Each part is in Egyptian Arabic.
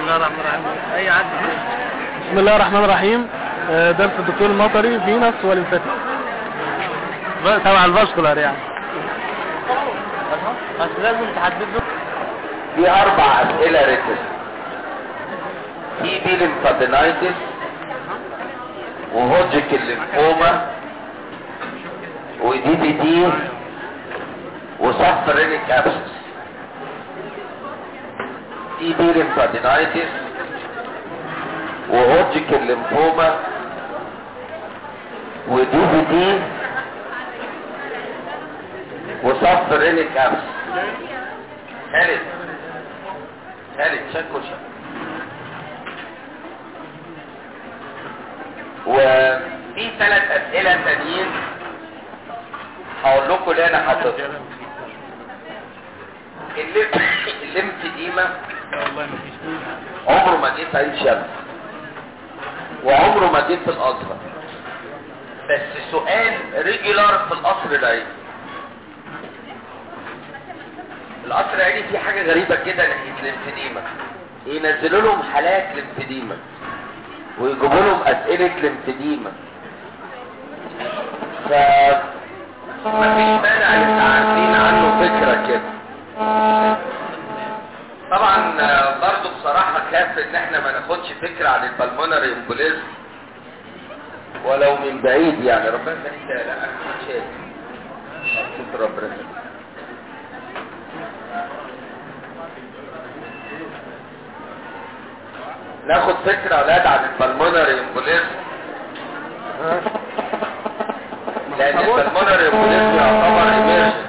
الله الرحمن الرحيم اي عد بسم الله الرحمن الرحيم آه، درس الدكتور المطري فينس والانفتاح تبع الفاسكولار يعني بس لازم تحدد له في اربع اسئله ريتس في بي ليمفادينايتس وهوجيك الليمفوما ودي بي دي وصفرينيك ابسس في بي ليمفادينايتس وهوجيك الليمفوما ودي بي دي وصفرينيك ابسس خالد خالد شكو شكو وفي ثلاث اسئله تانيين هقول لكم اللي انا حاططهم الليمف الليمفديما والله ما فيش عمره ما جه في عين شمس وعمره ما جه في الازهر بس سؤال ريجولار في القصر العيني القصر العيني فيه حاجه غريبه كده ناحيه الليمفديما ينزلوا لهم حالات ليمفديما ويجيبوا لهم اسئله ليمفديما ف مفيش مانع لسه عارفين عنه فكره كده طبعا آه، برضو بصراحة خاف ان احنا ما ناخدش فكرة عن البلمونري امبوليزم ولو من بعيد يعني ربنا يخليك لا انا مش شايف شكر ربنا ناخد فكرة يا اولاد عن البلمونري امبوليزم لان البلمونري امبوليزم يعتبر ايمرجنسي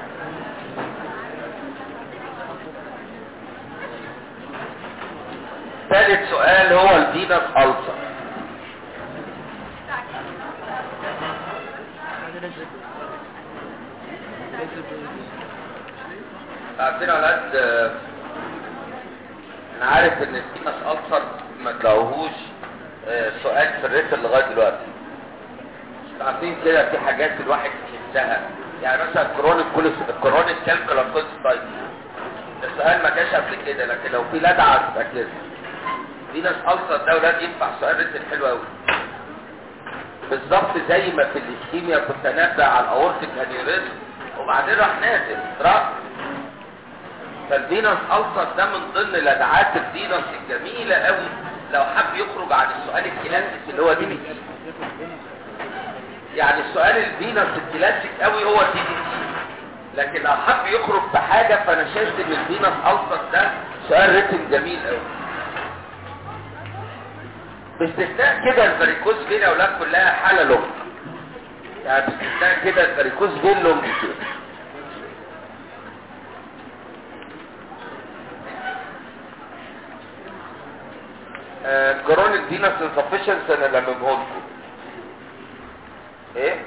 ثالث سؤال هو الفينس ألسر عارفين يا ولاد آه، انا عارف ان الفينس ألسر ما تلاقوهوش آه، سؤال في الريتل لغايه دلوقتي عارفين كده في حاجات الواحد يحسها يعني مثلا كرونيك كوليس كرونيك كالكولار كوليستايتس السؤال ما جاش قبل كده لكن لو في لدعه تبقى كده في ناس ألسر ده ولاد ينفع سؤال ريتل حلو قوي بالظبط زي ما في الاسكيميا كنت انبه على الاورتيك انيوريزم وبعدين راح نازل راح فالفينس ألسر ده من ضمن لدعات الفينس الجميلة قوي لو حب يخرج عن السؤال الكلاسيك اللي هو دي بي تي يعني السؤال الفينس الكلاسيك قوي هو دي بي تي لكن لو حب يخرج بحاجة فانا شايف ان الفينس ألسر ده سؤال ريتم جميل قوي باستثناء كده الفاريكوز فين يا اولاد كلها حالة لونج يعني باستثناء كده الفاريكوز فين لونج كده كرونيك فينس انسفشنس انا لممه لكم ايه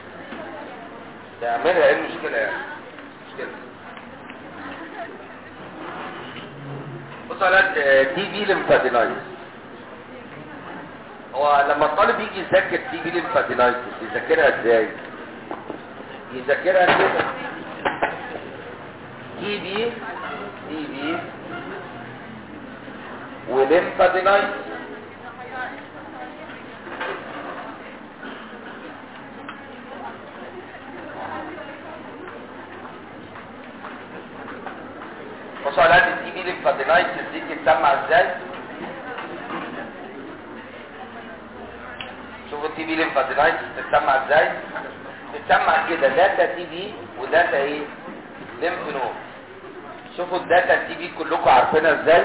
تعملها ايه المشكلة يعني مشكلة بص على تي في ليمفادينايتس هو لما الطالب يجي يذاكر تي في ليمفادينايتس يذاكرها ازاي يذاكرها كده تي في تي في وليمفادينايتس بصوا على هذه التي في ليمفادينايتس دي بتتسمع ازاي شوفوا التي في ليمفادينايتس بتتسمع ازاي بتتسمع كده داتا تي في وداتا ايه ليمف نود شوفوا الداتا تي في كلكم عارفينها ازاي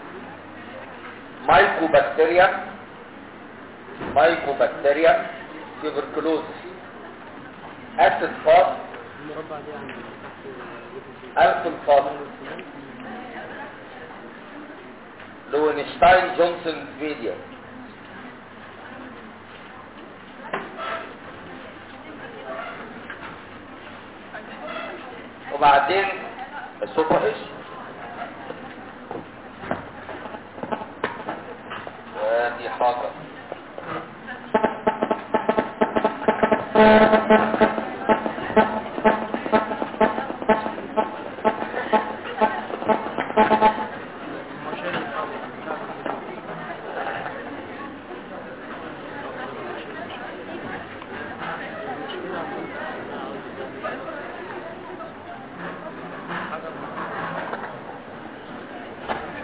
مايكو بكتيريا مايكو بكتيريا تيبركلوز اسيد فاس المربع دي يعني الكول فاس لوينشتاين جونسون فيديو وبعدين الصوت وحش ودي حاجة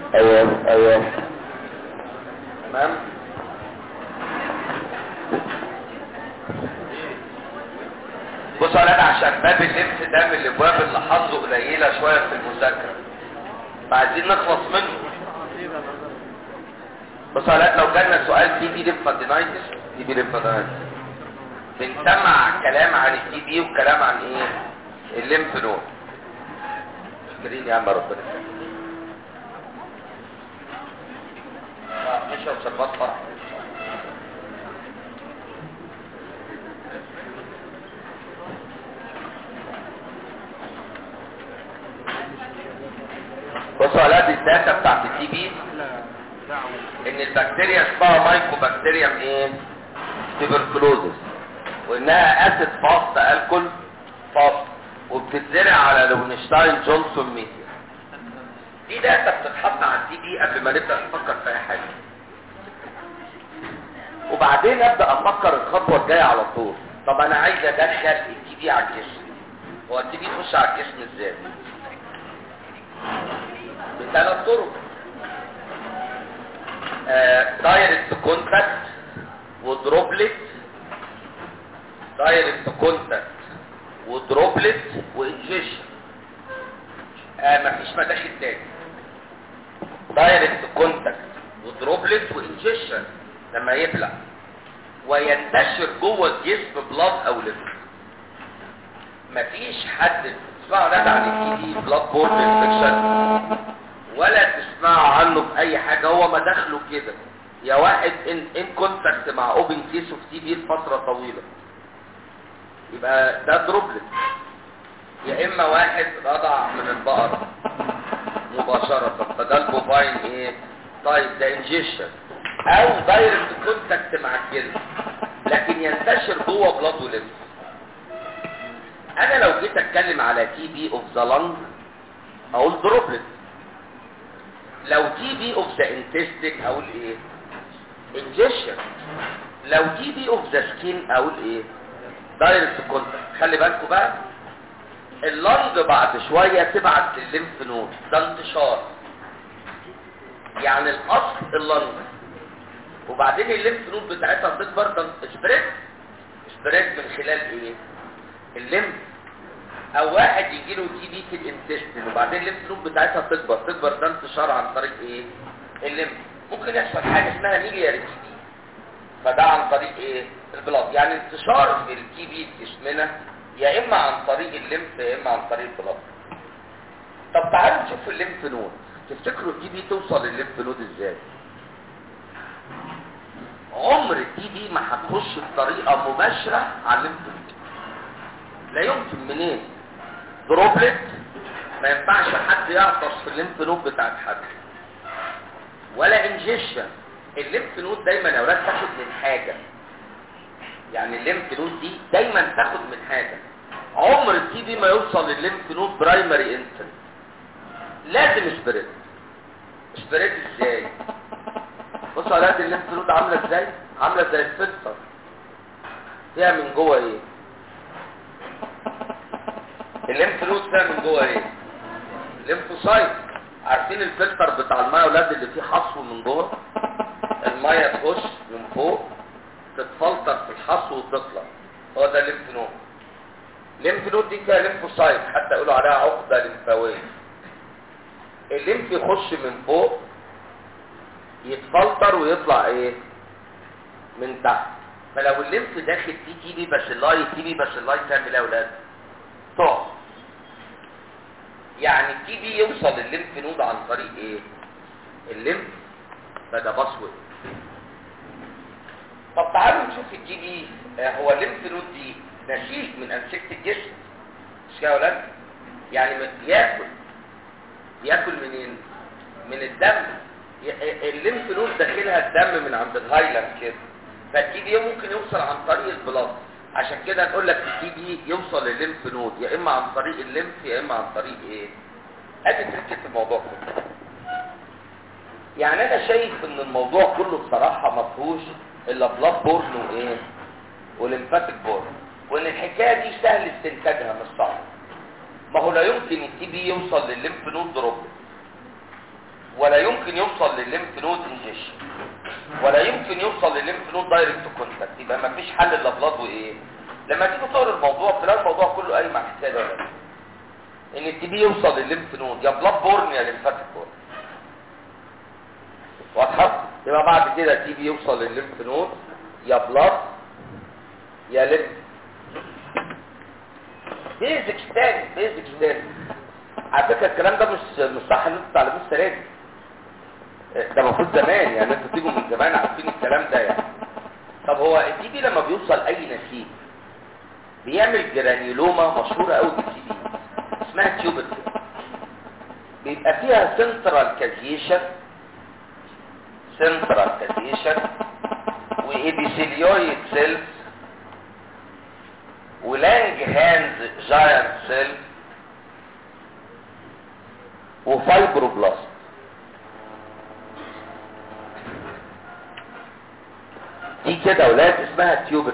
ايوه ايوه تمام بصوا على ده عشان باب اللبس ده من الابواب اللي حظه قليله شويه في المذاكره فعايزين نخلص منه بصوا على لو جالنا سؤال تي بي ليمفادينايتس تي بي ليمفادينايتس بنسمع كلام عن التي بي وكلام عن ايه الليمف نود فاكرين يا عم ربنا يسلمك. آه، نشرب شربات فرح بصوا على دي الداتا بتاعت التي بي ان البكتيريا اسمها مايكو بكتيريا ايه تبركلوزس وانها اسيد فاست الكول فاست وبتتزرع على لونشتاين جونسون ميديا دي داتا بتتحط على التي بي قبل ما نبدا نفكر في اي حاجه وبعدين ابدا افكر الخطوه الجايه على طول طب انا عايز ادخل التي بي على الجسم هو التي بي يخش على الجسم ازاي بثلاث طرق دايركت كونتاكت ودروبلت دايركت كونتاكت ودروبلت وانجيشن آه مفيش مداخل تاني دايركت كونتاكت ودروبلت وانجيشن لما يبلع وينتشر جوه الجسم بلاد او ليفر مفيش حد تسمعوا ده عن التي دي بلاد بورن انفكشن ولا تسمعوا عنه في اي حاجه هو مداخله كده يا واحد ان ان كونتاكت مع اوبن كيس اوف تي بي لفتره طويله يبقى ده دروبلت يا اما واحد رضع من البقر مباشره فده البوفاين ايه طيب ده انجيشن او دايركت كونتاكت مع الجلد لكن ينتشر جوه بلاد وليف انا لو جيت اتكلم على تي بي اوف ذا لنج اقول دروبلت لو تي بي اوف ذا انتستين اقول ايه انجيشن لو تي بي اوف ذا سكين اقول ايه دايركت كونتاكت خلي بالكم بقى اللنج بعد شويه تبعت للليمف نود ده انتشار يعني الاصل اللنج وبعدين الليمف نود بتاعتها تكبر ده سبريد سبريد من خلال ايه الليمف او واحد يجي له تي بي في الانتستين وبعدين الليمف نود بتاعتها تكبر تكبر ده انتشار عن طريق ايه الليمف ممكن يحصل حاجه اسمها ميليار تي بي فده عن طريق ايه البلاد يعني انتشار التي بي في جسمنا يا اما عن طريق الليمف يا اما عن طريق البلاد طب تعالوا نشوف الليمف نود تفتكروا التي بي توصل للليمف نود ازاي عمر التي بي ما هتخش بطريقه مباشره على الليمف نود لا يمكن منين دروبلت ما ينفعش حد يعطس في الليمف نود بتاعت حد ولا انجيشن الليمف نود دايما يا اولاد تاخد من حاجه يعني الليمف نود دي دايما تاخد من حاجه عمر التي بي ما يوصل للليمف نود برايمري انتري لازم سبريد سبريد ازاي بصوا على قد الليمف نود عامله ازاي عامله زي الفلتر فيها من جوه ايه الليمف نود فيها من جوه ايه الليمفوسايت عارفين الفلتر بتاع الميه اولاد اللي فيه حصو من جوه الميه تخش من فوق تتفلتر في الحصو وتطلع هو ده الليمف نود الليمف نود دي فيها ليمفوسايت حتى يقولوا عليها عقده لمفاويه الليمف يخش من فوق يتفلتر ويطلع ايه من تحت فلو الليمف داخل فيه تي بي باشيلاي تي بي باشيلاي تعمل ايه يا اولاد تقع يعني التي بي يوصل الليمف نود عن طريق ايه الليمف بدا باسورد طب تعالوا نشوف التي بي آه، هو الليمف نود دي نسيج من انسجه الجسم مش كده يا ولاد يعني ما- بياكل بياكل منين من الدم ي- الليمف نود داخلها الدم من عند الهايلاند كده فالتي بي ممكن يوصل عن طريق البلاد عشان كده نقول لك التي بي يوصل للليمف نود يا اما عن طريق الليمف يا اما عن طريق ايه ادي تركه الموضوع كله يعني انا شايف ان الموضوع كله بصراحه ما فيهوش الا بلاد بورن وايه وليمفاتيك بورن وان الحكايه دي سهل استنتاجها مش صعب ما هو لا يمكن التي بي يوصل للليمف نود دروب ولا يمكن يوصل للليمف نود انجيشن ولا يمكن يوصل للليمف نود دايركت كونتاكت يبقى ما فيش حل الا بلاد وايه لما تيجي تقرا الموضوع تلاقي الموضوع كله قايم على الحكايه ده ولا ان التي بي يوصل للليمف نود يا بلاد بورن يا ليمفاتيك بورن واضحه يبقى بعد كده التي بي يوصل للليمف نود يا بلاد يا ليمف بيزكس تاني بيزكس تاني على فكره الكلام ده مش مش صح ان انتوا تعلموه السنه دي ده المفروض زمان يعني انتوا تيجوا من زمان عارفين الكلام ده يعني طب هو التي بي لما بيوصل اي نسيج بيعمل جرانيولوما مشهوره قوي بالتي بي اسمها تيوبر بيبقى فيها سنترال كازيشن سنترال كازيشن وإبيثيليويد سيلز ولانج هاند جاينت سيل وفايبروبلاست دي كده اولاد اسمها تيوبر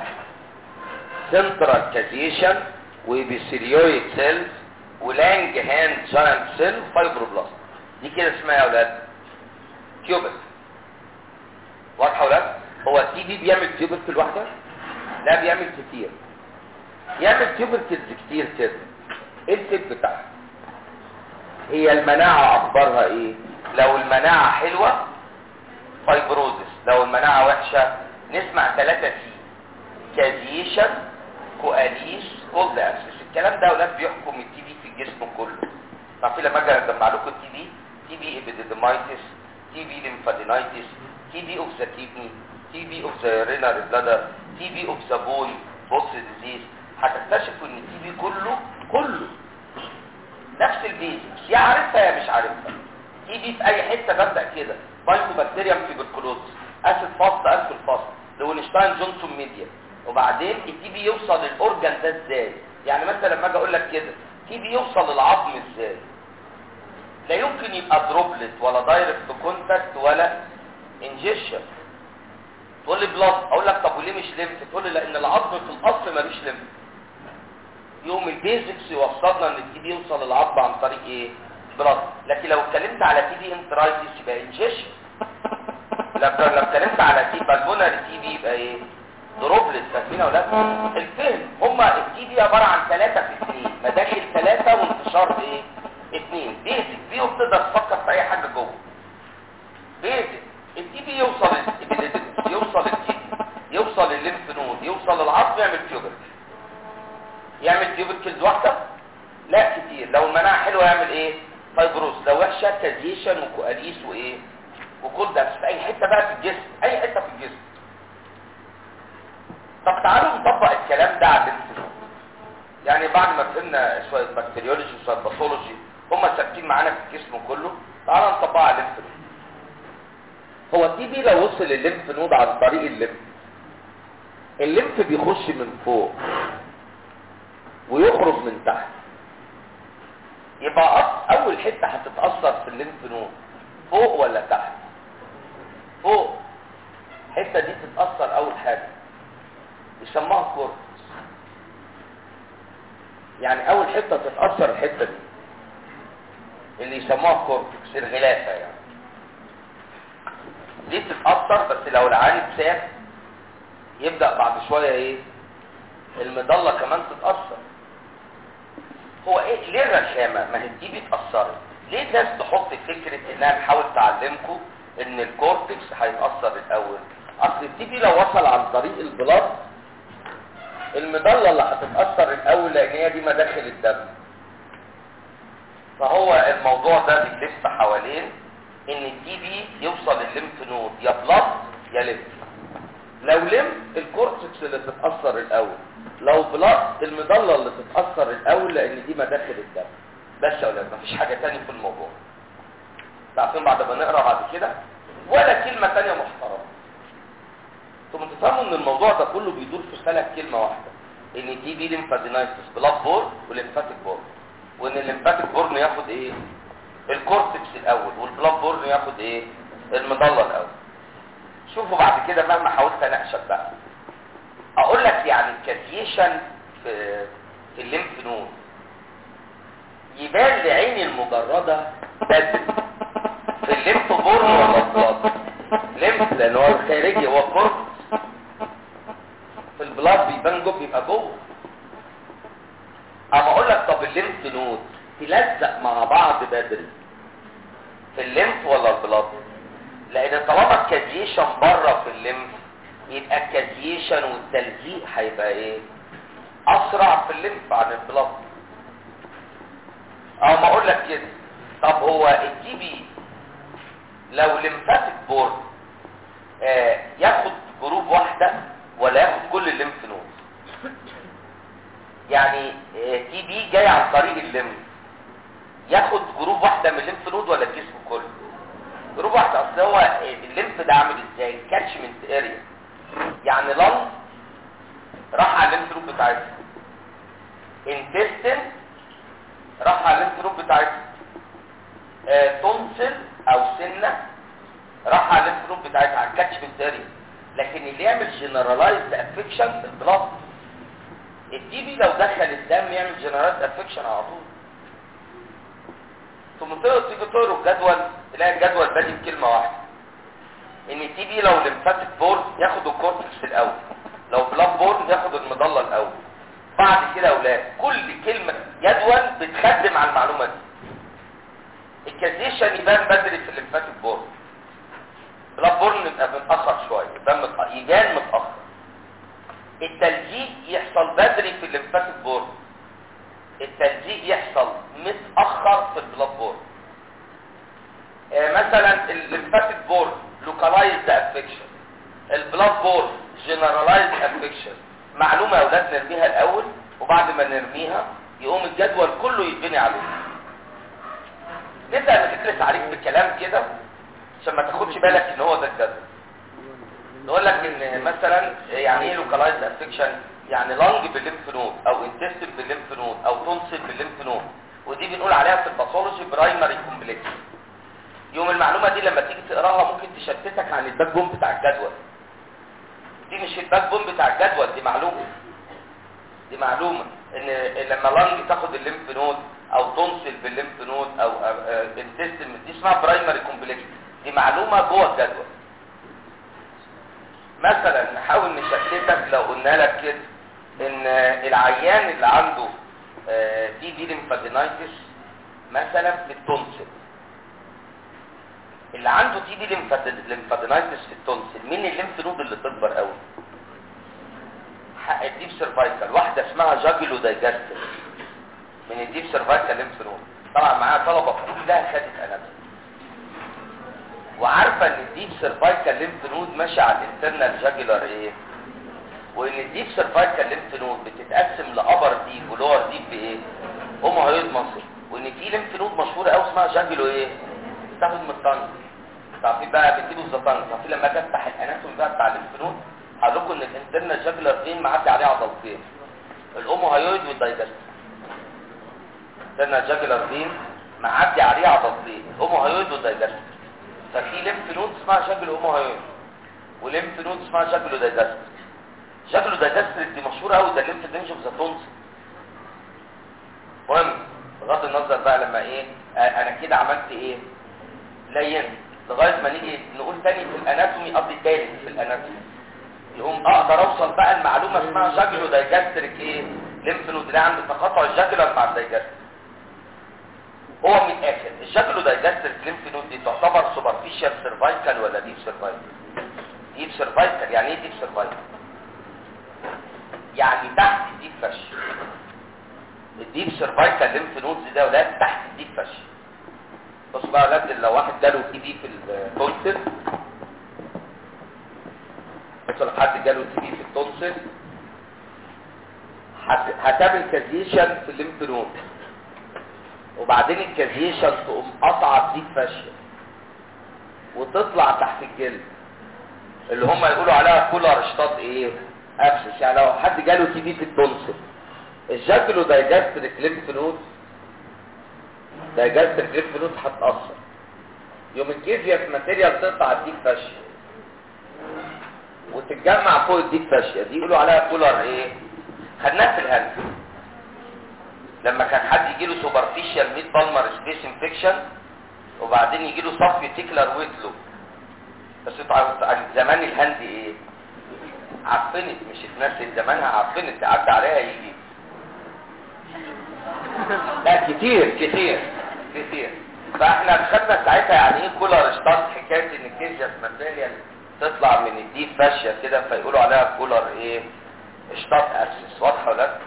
سنترال كازيشن وإبيثيليويد سيلز ولانج هاند جاينت سيل وفايبروبلاست دي كده اسمها يا اولاد تيوبر واضحه يا اولاد هو التي بي بيعمل تيوبركل واحده لا بيعمل كتير يعمل تيوبركلز كتير كده ايه السبب بتاعها هي المناعه اخبارها ايه لو المناعه حلوه فايبروزس لو المناعه وحشه نسمع ثلاثة سي كازيشن كواليس كولد اسس الكلام ده اولاد بيحكم التي بي في الجسم كله عارفين لما اجي اجمع لكم التي بي تي بي ابيديدمايتس تي بي ليمفادينايتس تي بي اوف ذا كيدني تي بي اوف ذا رينال بلادر تي بي اوف ذا بون بوكس ديزيز هتكتشفوا ان التي بي كله كله نفس البيزكس يا عارفها يا مش عارفها تي بي في اي حته ببدا كده بايكو بكتيريم تيبركلوزس اسيد فاست اسيد فاست لوينشتاين جونسون ميديا وبعدين التي بي يوصل للاورجان ده ازاي يعني مثلا لما اجي اقول لك كده تي بي يوصل للعظم ازاي لا يمكن يبقى دروبلت ولا دايركت كونتاكت ولا انجيشن تقول لي بلاد اقول لك طب وليه مش ليمف تقول لي لان العظم في الاصل ملوش ليمف يوم البيزكس يوصلنا ان التي بي يوصل للعظم عن طريق ايه بلاد لكن لو اتكلمت على تي بي انترايتس يبقى انجيشن لو لو اتكلمت على تي بالبونري تي بي يبقى ايه دروبلت فاهمين يا اولاد الفهم هما التي بي عباره عن ثلاثه في اثنين مداخل ثلاثه وانتشار ايه اثنين بيزك فيهم تقدر تفكر في اي حاجه جوه بيزك التي بي يوصل الابيديدمس يوصل التي يوصل الليمف نود يوصل للعظم يعمل تيوبر يعمل تيوبركلز واحده لا كتير لو المناعه حلوه يعمل ايه فايبروز لو وحشه كازيشن وكواليس وايه وكل ده في اي حته بقى في الجسم اي حته في الجسم طب تعالوا نطبق الكلام ده على الليمف نود يعني بعد ما فهمنا شويه بكتيريولوجي وشويه باثولوجي هم ثابتين معانا في الجسم كله تعالوا نطبقها على الليمف نود هو التي بي لو وصل الليمف نود عن طريق الليمف الليمف بيخش من فوق ويخرج من تحت يبقى أص- اول حته هتتاثر في الليمف نود فوق ولا تحت فوق الحته دي تتاثر اول حاجه يسموها كورتكس يعني اول حته تتاثر الحته دي اللي يسموها كورتكس الغلافه يعني دي تتاثر بس لو العالي ساب يبدا بعد شويه ايه المظله كمان تتاثر هو ايه ليه الرخامه ما هي دي بيتاثرت ليه الناس تحط فكره انها تحاول تعلمكم ان الكورتكس هيتاثر الاول اصل التي بي لو وصل عن طريق البلاد المظله اللي هتتاثر الاول لان هي دي مداخل الدم فهو الموضوع ده بيلف حوالين ان التي بي يوصل الليمف نود يا بلاد يا ليمف لو ليمف الكورتكس اللي تتاثر الاول لو بلاد المظله اللي تتاثر الاول لان دي مداخل الدم بس يا ولاد مفيش حاجه تانية في الموضوع عارفين بعد ما نقرا بعد كده ولا كلمه تانية محترمه انتوا تفهموا ان الموضوع ده كله بيدور في خلق كلمه واحده ان دي دي ليمفادينايتس بلاد بور وليمفاتيك بور وان الليمفاتيك بورن ياخد ايه الكورتكس الاول والبلاد بورن ياخد ايه المظله الاول شوفوا بعد كده مهما حاولت اناقشك بقى اقول لك يعني الكازيشن في في الليمف نود يبان لعين المجرده بدري في الليمف بورن ولا البلاد ليمف لان هو الخارجي هو الكورت في البلاد بيبان جوه بيبقى جوه اما اقول لك طب الليمف نود تلزق مع بعض بدري في الليمف ولا البلاد لان طالما الكازيشن بره في الليمف يبقى الكازيشن والتلزيق هيبقى ايه اسرع في الليمف عن البلاد او ما اقول لك كده طب هو التي بي لو لمفاتيك بورد آه ياخد جروب واحده ولا ياخد كل الليمف نود يعني تي بي جاي عن طريق الليمف ياخد جروب واحده من الليمف نود ولا الجسم كله جروب واحده اصل هو الليمف ده عامل ازاي كاتشمنت اريا يعني لنج راح على الليمف نود بتاعتها انتستين راح على الليمف نود بتاعتها آه تونسل او سنه راح على الليمف نود بتاعتها على الكاتشمنت اريا لكن اللي يعمل جنرالايزد افكشن البلاد التي بي لو دخل الدم يعمل جنرالايزد افكشن على طول ثم تقدر تيجي تقرا الجدول تلاقي الجدول بادئ بكلمه واحده ان التي بي لو لمفاتيك بورد ياخد الكورتكس الاول لو بلاد بورد ياخد المظله الاول بعد كده يا اولاد كل كلمه جدول بتخدم على المعلومه دي الكازيشن يبان بدري في الليمفاتيك بورد بلاد بورن يبقى متاخر شويه يبان متأخر. يبان متاخر التلزيق يحصل بدري في الليمفاتيك بورد التلزيق يحصل متاخر في البلاد بورد آه مثلا الليمفاتيك بورد لوكالايزد افكشن البلاد بورد جنرالايزد افكشن معلومه يا اولاد نرميها الاول وبعد ما نرميها يقوم الجدول كله يتبني عليه نبدا ندرس عليك بالكلام كده عشان ما تاخدش بالك ان هو ده الجدول نقول لك ان مثلا يعني ايه لوكالايزد افكشن يعني لانج بالليمف نود او انتستين بالليمف نود او تونسل بالليمف نود ودي بنقول عليها في الباثولوجي برايمري كومبلكس يوم المعلومه دي لما تيجي تقراها ممكن تشتتك عن الباك بون بتاع الجدول دي مش الباك بون بتاع الجدول دي معلومه دي معلومه ان لما لانج تاخد الليمف نود او تونسل بالليمف نود او انتستين دي اسمها برايمري كومبلكس دي معلومه جوه الجدول مثلا نحاول نشتتك لو قلنا لك كده ان العيان اللي عنده تي بي ليمفادينايتس مثلا في التونسل اللي عنده تي بي ليمفادينايتس في التونسل مين الليمف نود اللي تكبر قوي حق الديب سيرفايكال واحده اسمها جاجلو دايجاستر من الديب سيرفايكال ليمف نود طبعا معاها طلبه كلها خدت اناتومي وعارفه ان الديب سيرفايكال ليمف نود ماشي على الانترنال جاجولار ايه وان الديب سيرفايكال ليمف نود بتتقسم لابر ديب ولور ديب بايه اوموهيد مصر وان في ليمف نود مشهوره قوي اسمها جاجولو ايه بتاخد من الطنج تعرفين بقى بتجيبوا الزطان تعرفين لما اجي افتح الاناتومي بقى بتاع الليمف نود هقول لكم ان الانترنال جاجولار فين معدي عليه عضلتين الاوموهيد والدايجستيف الانترنال جاجولار فين معدي عليه عضلتين الاوموهيد والدايجستيف ففي ليمف نود اسمها شكل اوموهيون وليمف نود اسمها شكل دايجاستر شكل دايجاستر دي مشهوره قوي ده الليمف درينج اوف ذا تونس المهم بغض النظر بقى لما ايه آه انا كده عملت ايه لين لغايه ما نيجي نقول تاني في الاناتومي قصدي تاني في الاناتومي يقوم اقدر اوصل بقى المعلومه اسمها شكل دايجاستريك ايه ليمف نود ده عند تقاطع الجاكولار مع الدايجاستر هو من الاخر الشكل دايجستيف ليمف نود دي تعتبر سوبرفيشال سيرفايكال ولا ديب سيرفايكال ديب سيرفايكال يعني ايه ديب سيرفايكال يعني تحت الديب فش الديب سيرفايكال ليمف نودز ده ولاد تحت الديب فش بصوا بقى يا ولاد لو واحد جاله تي بي في التونسل مثلا حد جاله تي بي في التونسل هتعمل كازيشن في الليمف نود وبعدين الكازيشن تقوم قطعه ديب فاشيه وتطلع تحت الجلد اللي هم يقولوا عليها كولر اشتاط ايه ابسس يعني لو حد جاله تي بي في التونسل الجاكلو دايجاستريك ليمف نود دايجاستريك ليمف نود هتاثر يوم الكيفيا ماتيريال تقطع الديب فاشيه وتتجمع فوق الديب فاشيه دي يقولوا عليها كولر ايه خدناها في الهند لما كان حد يجي له سوبرفيشال ميد بالمر سبيس انفكشن وبعدين يجي له صف تيكلر ويتلو بس انتوا عارف- عارف زمان الهند ايه عفنت مش اتنسل زمانها عفنت عدى عليها يجي لا كتير كتير كتير فاحنا خدنا ساعتها يعني ايه كولر اشتاط حكايه ان الكيزياس ماتيريال تطلع من الديب فاشيه كده فيقولوا عليها كولر ايه اشتاط اسس واضحه ولا لا؟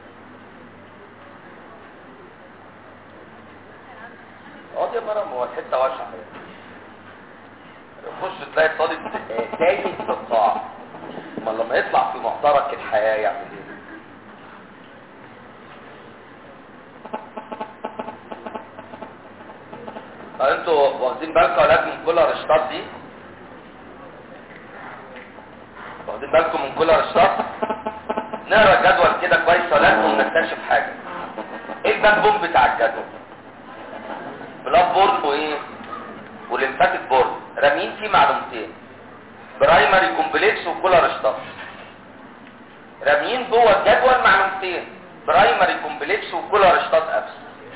اه دي مرة هو الحته واسعه يعني تخش تلاقي طالب آه، تايه في القاع امال لما يطلع في محضرك الحياه يعمل ايه؟ فانتوا واخدين بالكم يا ولاد من كولر اشتاط دي واخدين بالكم من كولر اشتاط نقرا الجدول كده كويس يا ولاد ونكتشف حاجه ايه الباك بوم بتاع الجدول بلاد بورد وايه والليمفاتيك بورد رامين فيه معلومتين برايمري كومبلكس وكولر اشتاط رامين جوه الجدول معلومتين برايمري كومبلكس وكولر اشتاط ابس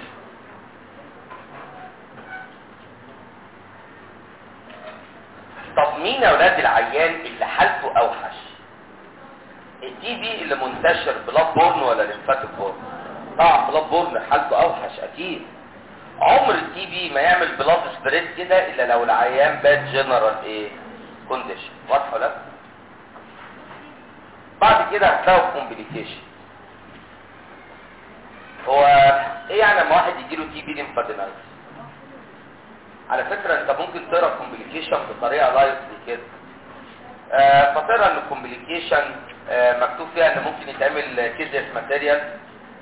طب مين يا ولاد العيان اللي حالته اوحش التي بي اللي منتشر بلاد بورن ولا ليمفاتيك بورن طبعا بلاد بورن حالته اوحش اكيد عمر التي بي ما يعمل بلاد سبريد كده الا لو العيان باد جنرال ايه كونديشن واضحه ولا لا؟ بعد كده هتلاقوا كومبليكيشن هو ايه يعني لما واحد يجي له تي بي ليمفادينايتس على فكرة انت ممكن تقرا كومبليكيشن بطريقة لايتلي كده آه فترى ان الكومبليكيشن آه مكتوب فيها ان ممكن يتعمل كيزيس ماتيريال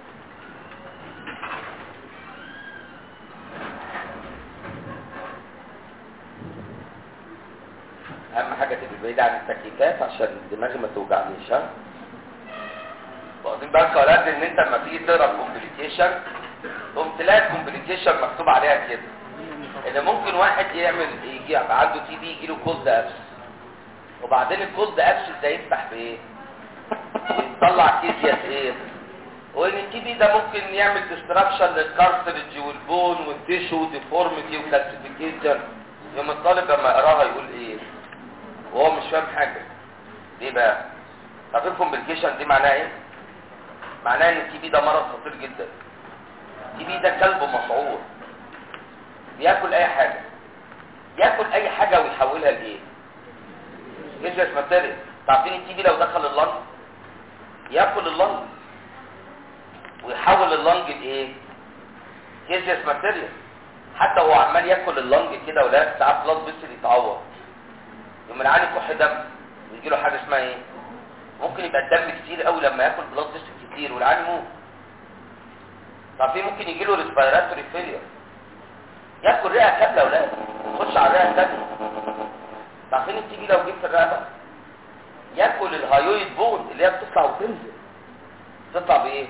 اهم حاجة تبقى بعيدة عن التكييفات عشان دماغي ما توجعنيش ها واخدين بالك يا ولاد ان انت لما تيجي تقرا الكومبليكيشن تقوم تلاقي الكومبليكيشن مكتوب عليها كده ان ممكن واحد يعمل يجي يبقى عنده تي بي يجي له كولد ابس وبعدين الكولد ابس ده يفتح بايه يطلع كيزياس ايه وان التي بي ده ممكن يعمل ديستراكشن للكارتريدج والبون والتيشو ديفورميتي وكلاسيفيكيشن يوم الطالب لما يقراها يقول ايه وهو مش فاهم حاجه ليه بقى طب الكومبليكيشن دي معناها ايه معناها ان التي بي ده مرض خطير جدا التي بي ده كلب مسعور بياكل اي حاجة ياكل اي حاجة ويحولها لايه جيجاس ماتيريال تعرفين التي بي لو دخل اللنج ياكل اللنج ويحول اللنج لايه جيجاس ماتيريال حتى هو عمال ياكل اللنج كده ولا ساعات بلاد بيصير يتعور يوم العين يكح دم ويجي له حاجه اسمها ايه ممكن يبقى الدم كتير قوي لما ياكل بلاد بيصير كتير والعين يموت تعرفين ممكن يجي له ريسبيراتوري فيلير ياكل رئه كامله ولا يخش على الرئه الثانيه عارفين التيجي لو جه في الرقبه ياكل الهايويد بون اللي هي بتطلع وتنزل تطلع بايه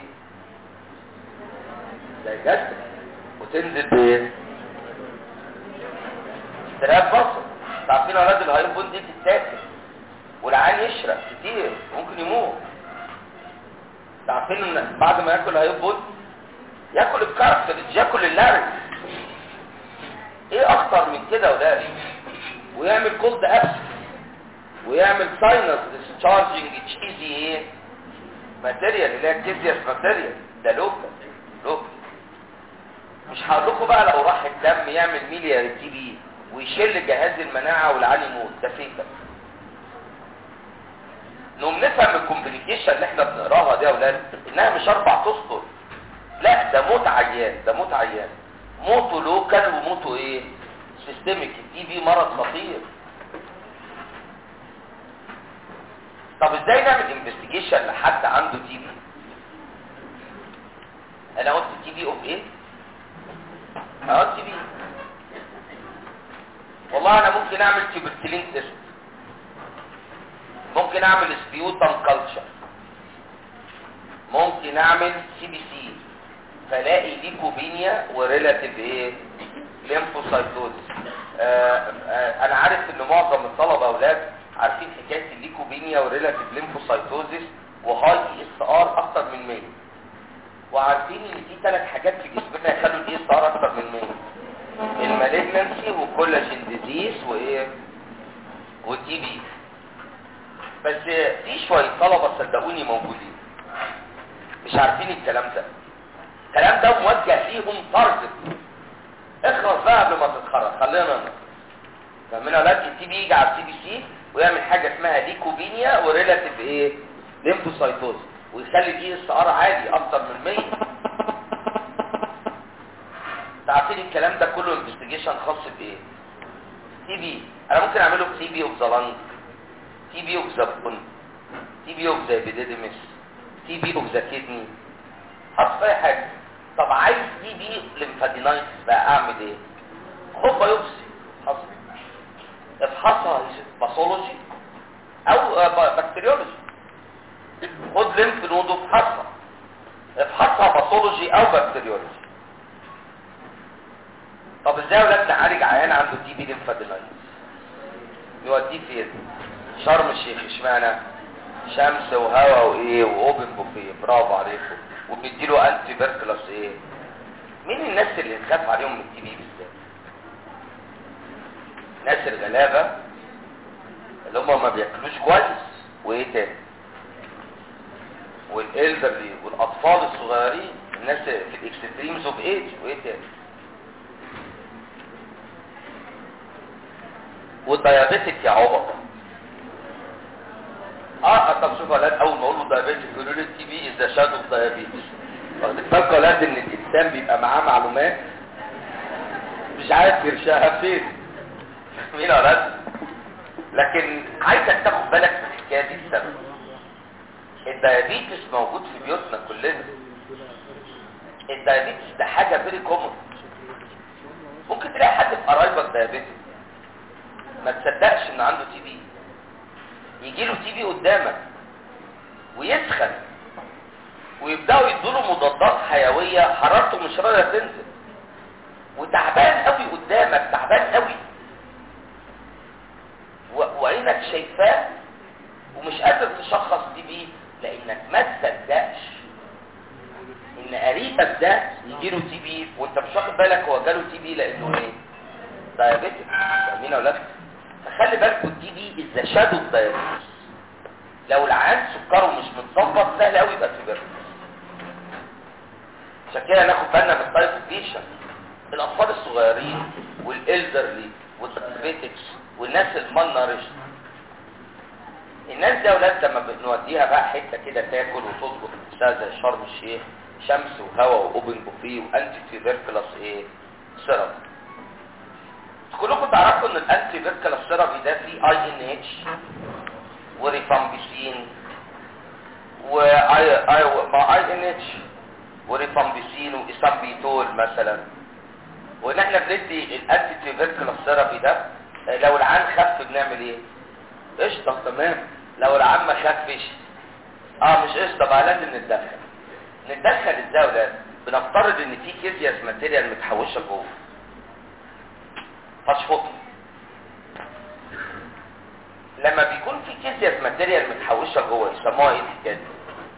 زي جسد وتنزل بايه استراب بصر عارفين اولاد الهايويد بون دي بتتاكل والعيان يشرب كتير ممكن يموت عارفين ان بعد ما ياكل الهايويد بون ياكل الكاركترز ياكل اللارج ايه اخطر من كده وده ويعمل كولد ابس ويعمل ساينس ديسشارجنج تشيزي ايه ماتيريال اللي هي كيزياس ماتيريال ده لوكال لوكال مش هقول لكم بقى لو راح الدم يعمل ميليا تي بي ويشل جهاز المناعه والعالي يموت ده فيكا نقوم نفهم الكومبليكيشن اللي احنا بنقراها دي يا اولاد انها مش اربع اسطر لا ده موت عيان ده موت عيان موته لوكال وموته ايه سيستميك التي بي مرض خطير طب ازاي نعمل انفستيجيشن لحد عنده تي بي انا قلت تي بي اوف ايه اه تي بي والله انا ممكن اعمل تيوبركلين تيست ممكن اعمل سبيوتم كلتشر ممكن اعمل سي بي سي فلاقي ليكوبينيا وريلاتيف ايه ليمفوسايتوز آه آه انا عارف ان معظم الطلبه اولاد عارفين حكايه الليكوبينيا وريلاتيف ليمفوسايتوزيس وهاي اي اس ار اكتر من 100 وعارفين ان في ثلاث حاجات في جسمنا يخلوا الاي اس ار اكتر من 100 المالجنس جونديس وايه وتي بي بس في شويه طلبه صدقوني موجودين مش عارفين الكلام ده الكلام ده موجه ليهم طرد اخلص بقى قبل ما تتخرج خلينا ننط فمن اولاد التي بي يجي على السي بي سي ويعمل حاجه اسمها ليكوبينيا وريلاتيف ايه ليمفوسايتوز ويخلي دي اس ار عالي اكتر من 100 عارفين الكلام ده كله انفستيجيشن خاص بايه تي بي انا ممكن اعمله تي بي اوف ذا لانج تي بي اوف ذا بون تي بي اوف ذا ابيديديمس تي بي اوف ذا كيدني حط اي حاجه طب عايز تي بي ليمفادينايتس بقى اعمل ايه خد بايوبسي حصل افحصها باثولوجي او آه، بكتيريولوجي خد ليمف نود وافحصها افحصها باثولوجي او بكتيريولوجي طب ازاي يا ولاد نعالج عيان عنده تي بي ليمفادينايتس نوديه فين شرم الشيخ اشمعنى شمس وهواء وايه واوبن بوفيه برافو عليكم وبنديله انتي بيركلس ايه مين الناس اللي نخاف عليهم من التي بي بالذات ناس الغلابه اللي هم ما بياكلوش كويس وايه تاني والالدرلي والاطفال الصغيرين الناس في الاكستريمز اوف ايج وايه تاني والديابيتك يا عبط اه طب شوف يا ولاد اول ما اقول له دايابيتك يقولوا لي التي بي از شادو اوف دايابيتس واخدين بالكم يا ولاد ان الانسان بيبقى معاه معلومات مش عارف يرشاها فين فاهمين يا ولاد لكن عايزك تاخد بالك من الحكايه دي السبب الدايابيتس موجود في بيوتنا كلنا الدايابيتس ده حاجه فيري كومن ممكن تلاقي حد في قرايبك دايابيتس ما تصدقش ان عنده تي بي يجي له تي بي قدامك ويسخن ويبداوا يدوا له مضادات حيويه حرارته مش راضيه تنزل وتعبان قوي قدامك تعبان قوي و- وعينك شايفاه ومش قادر تشخص تي بي لانك ما تصدقش ان قريبك ده يجي له تي بي وانت مش واخد بالك هو جاله تي بي لانه ايه دايابيتك فاهمين يا اولاد فخلي بالكم التي بي از شادو دايابيتس لو العيان سكره مش متظبط سهل قوي يبقى في بيرد عشان كده ناخد بالنا من التايب الاطفال الصغيرين والالدرلي والدايابيتكس والناس المالنارش الناس دي يا اولاد لما بنوديها بقى حته كده تاكل وتظبط نفسها زي شرم الشيخ شمس وهواء واوبن بوفيه وانتي تيوبركلس ايه سيرم كلكم تعرفوا ان الانتي بيركلس سيرابي ده فيه اي ان اتش وريفامبيسين و اي اي مع اي ان اتش وريفامبيسين واسامبيتول مثلا وان احنا بندي الانتي تيوبركلس سيرابي ده آه، لو العيان خف بنعمل ايه قشطه تمام لو العيان ما خفش اه مش قشطه بقى لازم نتدخل نتدخل ازاي يا ولاد بنفترض ان في كيزياس ماتيريال متحوشه جوه فاشفط لما بيكون في كيزياس ماتيريال متحوشه جوه يسموها ايه الحكايه دي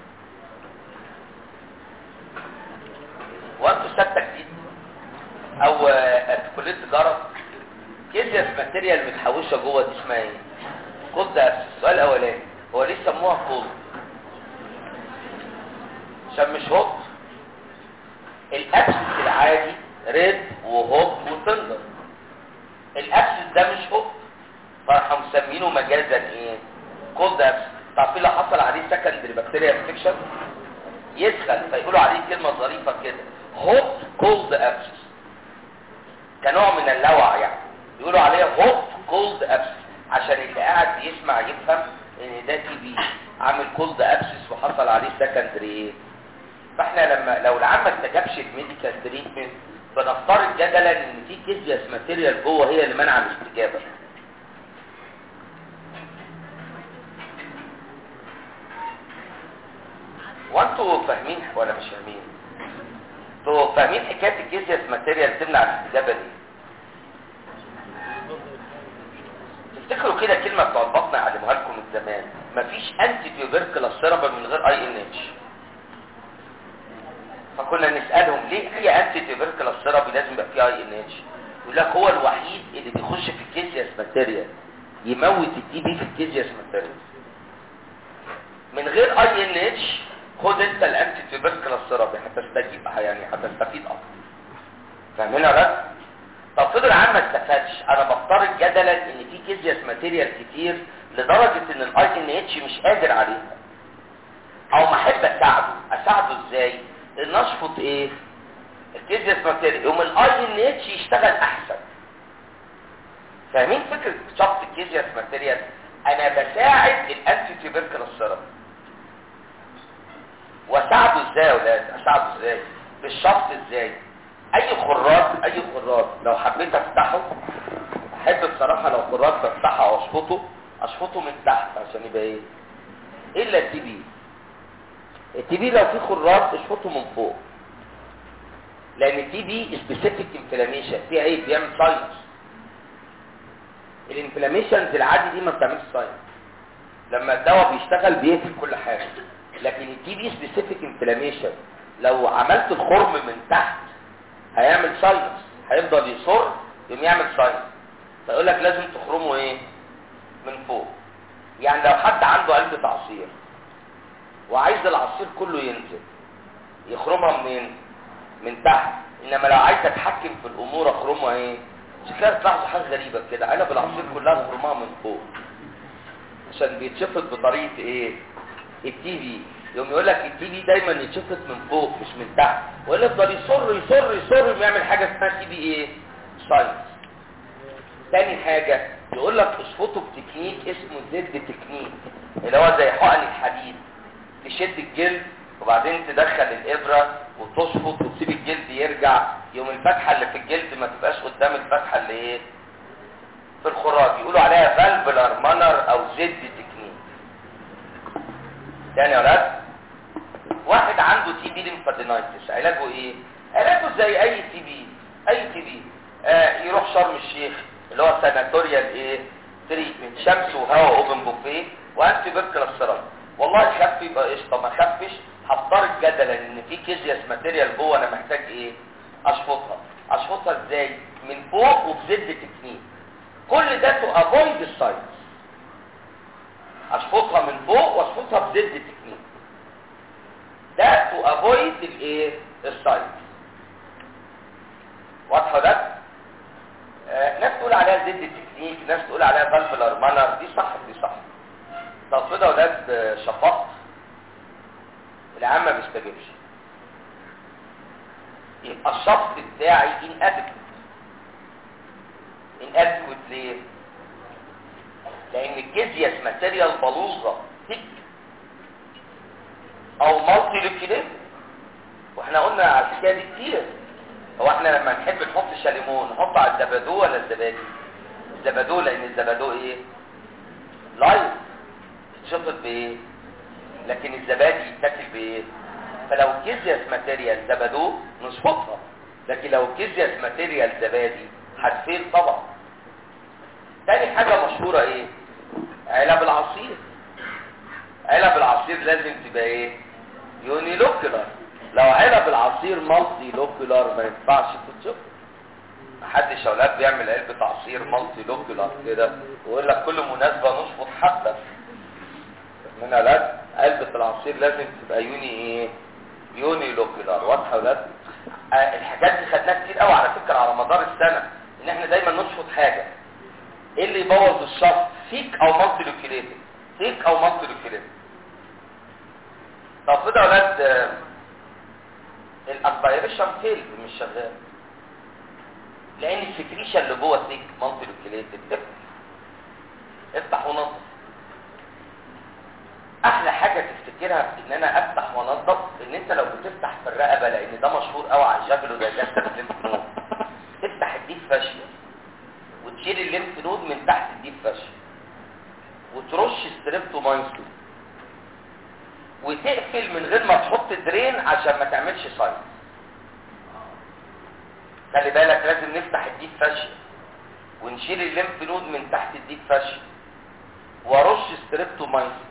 وانتوا سته جديد او آه، في كليه تجاره كيزياس ماتيريال متحوشه جوه دي اسمها ايه كود ده السؤال الاولاني هو ليه سموها كود عشان مش هوت الابسس العادي ريد وهوت وتندر الابسس ده مش هوت فراحوا مسمينه مجازا ايه كولد ابسس تعرفين لو حصل عليه سكندري بكتيريا انفكشن يسخن فيقولوا عليه كلمه ظريفه كده هوت كولد ابسس كنوع من اللوع يعني يقولوا عليه هوت كولد ابسس عشان اللي قاعد بيسمع يفهم ان ده تي بي عامل كولد ابسس وحصل عليه سكندري ايه فاحنا لما لو العام ما استجابش الميديكال تريتمنت بنفترض جدلا ان في كيزياس ماتيريال جوه هي اللي منع الاستجابه وانتوا فاهمين ولا مش فاهمين انتوا فاهمين حكايه الكيزياس ماتيريال تمنع الاستجابه دي تفتكروا كده كلمه بتوع البطن يعلموها لكم من زمان مفيش انتي تيوبركلس سيرابل من غير اي ان اتش فكنا نسالهم ليه في انتي تيوبركلس سيرابي لازم يبقى فيه اي ان اتش يقول لك هو الوحيد اللي بيخش في الكيزياس ماتيريال يموت التي بي في الكيزياس ماتيريال من غير اي ان اتش خد انت الانتي تيوبركل السيرابي هتستجيب يعني هتستفيد اكتر فاهمين يا بس طب فضل عام ما استفادش انا بفترض جدلا ان في كيزياس ماتيريال كتير لدرجه ان الاي ان اتش مش قادر عليها او ما احب اساعده اساعده ازاي ان اشفط ايه الكيزياس ماتيريال يوم الاي ان اتش يشتغل احسن فاهمين فكره شفط الكيزياس ماتيريال انا بساعد الانتي تيوبركل السيرابي واساعده ازاي يا ولاد اساعده ازاي بالشفط ازاي اي خراج اي خراج لو حبيت افتحه احب بصراحه لو خراج بفتحه او اشفطه اشفطه من تحت عشان يبقى ايه الا التي بي التي بي لو في خراج اشفطه من فوق لان التي بي سبيسيفيك انفلاميشن في عيب بيعمل ساينس الانفلاميشنز العادي دي ما بتعملش ساينس لما الدواء بيشتغل بيقفل كل حاجه لكن التي بي سبيسيفيك انفلاميشن لو عملت الخرم من تحت هيعمل ساينس هيفضل يصر يقوم يعمل ساينس فيقول لك لازم تخرمه ايه من فوق يعني لو حد عنده علبه عصير وعايز العصير كله ينزل يخرمها منين من تحت انما لو عايز اتحكم في الامور اخرمها ايه مش كده تلاحظوا حاجه غريبه كده علب العصير كلها اخرمها من فوق عشان بيتشفط بطريقه ايه التي في يوم يقول لك التي في دايما يتشفط من فوق مش من تحت ولا يفضل يصر يصر يصر ويعمل حاجه اسمها تي في ايه ساينس تاني حاجه يقول لك اشفطه بتكنيك اسمه زد تكنيك اللي هو زي حقن الحديد تشد الجلد وبعدين تدخل الابره وتشفط وتسيب الجلد يرجع يوم الفتحه اللي في الجلد ما تبقاش قدام الفتحه اللي ايه في الخراج يقولوا عليها فالفلر مانر او زد تكنيك تاني يا ولاد واحد عنده تي بي ليمفادينايتس علاجه ايه علاجه زي اي تي بي اي تي بي آه يروح شرم الشيخ اللي هو ساناتوريال ايه تريتمنت شمس وهواء اوبن بوفيه وانتي بيركل السيرم والله خف يبقى قشطه ما خفش هفترض جدلا ان في كيزياس ماتيريال جوه انا محتاج ايه اشفطها اشفطها ازاي من فوق وبزد تكنيك كل ده تو افويد الساينس اشفطها من فوق واشفطها بزد تكنيك ده تو افويد الايه الساينس واضحه ده آه ناس تقول عليها زد تكنيك ناس تقول عليها فالفلر مانر دي صح دي صح طب كده ولاد شفط العام ما بيستجيبش يبقى الشفط بتاعي inadequate inadequate ليه لان الجزيس ماتيريال بلوزه تك او مالتي ليكيديت واحنا قلنا على الحكايه دي كتير هو احنا لما نحب نحط شاليمون نحط على الزبادو ولا الزبادي الزبادو لان الزبادو ايه لايف شفط بايه لكن الزبادي يتاكل بايه فلو كيزياس ماتيريال زبادو نشفطها لكن لو كيزياس ماتيريال زبادي هتفيل طبعا تاني حاجة مشهورة ايه علب العصير علب العصير لازم تبقى ايه يوني لوكولار لو علب العصير مالتي لوكولار ما ينفعش تتشفط محدش اولاد بيعمل علبة عصير مالتي لوكولار كده ويقول لك كل مناسبة نشفط حبة من اولاد علبة العصير لازم تبقى يوني ايه يوني لوكولار واضحة اولاد آه الحاجات دي خدناها كتير قوي على فكرة على مدار السنة ان احنا دايما نشفط حاجة ايه اللي يبوظ الشفط فيك او مالتي لوكيليتد فيك او مالتي لوكيليتد طب كده يا اولاد آه الاسبيريشن فيل مش شغال لان السكريشن اللي جوه ثيك مالتي لوكيليتد افتح افتح ونظف احلى حاجه تفتكرها في ان انا افتح وانضف ان انت لو بتفتح في الرقبه لان ده مشهور قوي على الجبل وده جسد الليمف نود تفتح الديب فاشيه وتشيل الليمف نود من تحت الديب فاشيه وترش ستريبتومايسين وتقفل من غير ما تحط درين عشان ما تعملش سايت خلي بالك لازم نفتح الديب فاشيه ونشيل الليمف نود من تحت الديب فاشيه وارش ستريبتومايسين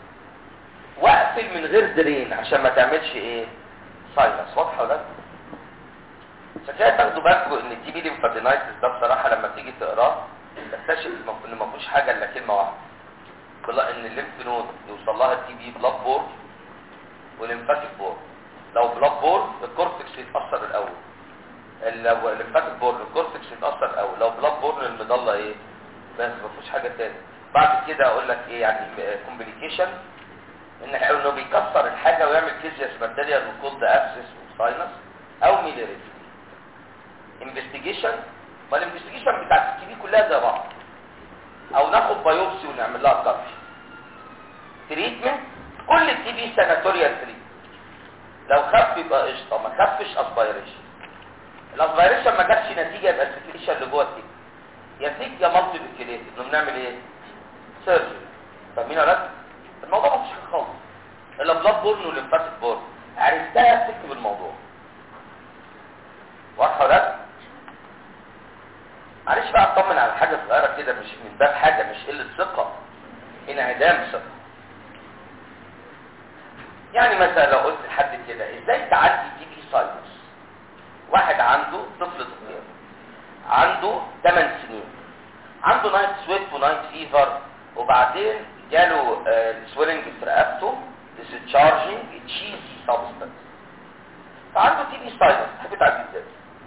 واقفل من غير درين عشان ما تعملش ايه ساينس واضحه ولا عشان كده تاخدوا بالكم ان التي بي ليمفادينايتس ده بصراحه لما تيجي تقراه تكتشف ان ما فيهوش حاجه الا كلمه واحده بالله ان الليمف نود يوصل لها التي بي بلاد بور والليمفاتيك بور لو بلاد بور الكورتكس يتاثر الاول لو الليمفاتيك بور الكورتكس يتاثر الاول لو بلاد بور المضله ايه بس ما فيهوش حاجه تاني بعد كده اقول لك ايه يعني كومبليكيشن ان انه بيكسر الحاجه ويعمل كيزياس بكتيريا وكولد ابسس وساينس او ميليريت انفستيجيشن ما الانفستيجيشن بتاعت التي بي كلها زي بعض او ناخد بايوبسي ونعمل لها كفر تريتمنت كل التي بي ساناتوريال تريتمنت لو خف يبقى قشطه ما خفش اسبيريشن الاسبيريشن ما جابش نتيجه يبقى السكريشن اللي جوه التي يا تيك يا مالتي بكليت انه بنعمل ايه سيرجري فاهمين يا ولاد الموضوع مش خالص الا بلاد بورن والليمفاتيك بورن عرفتها تكتب الموضوع واضحه ولا لا معلش بقى اطمن على حاجه صغيره كده مش من باب حاجه مش قله ثقه انعدام ثقه يعني مثلا لو قلت لحد كده ازاي تعدي تي بي ساينس واحد عنده طفل صغير عنده 8 سنين عنده نايت سويت ونايت فيفر وبعدين جاله سويلنج في رقبته ديسشارجنج تشيز سبستانس فعنده تي بي ساينس تحب تعدي ازاي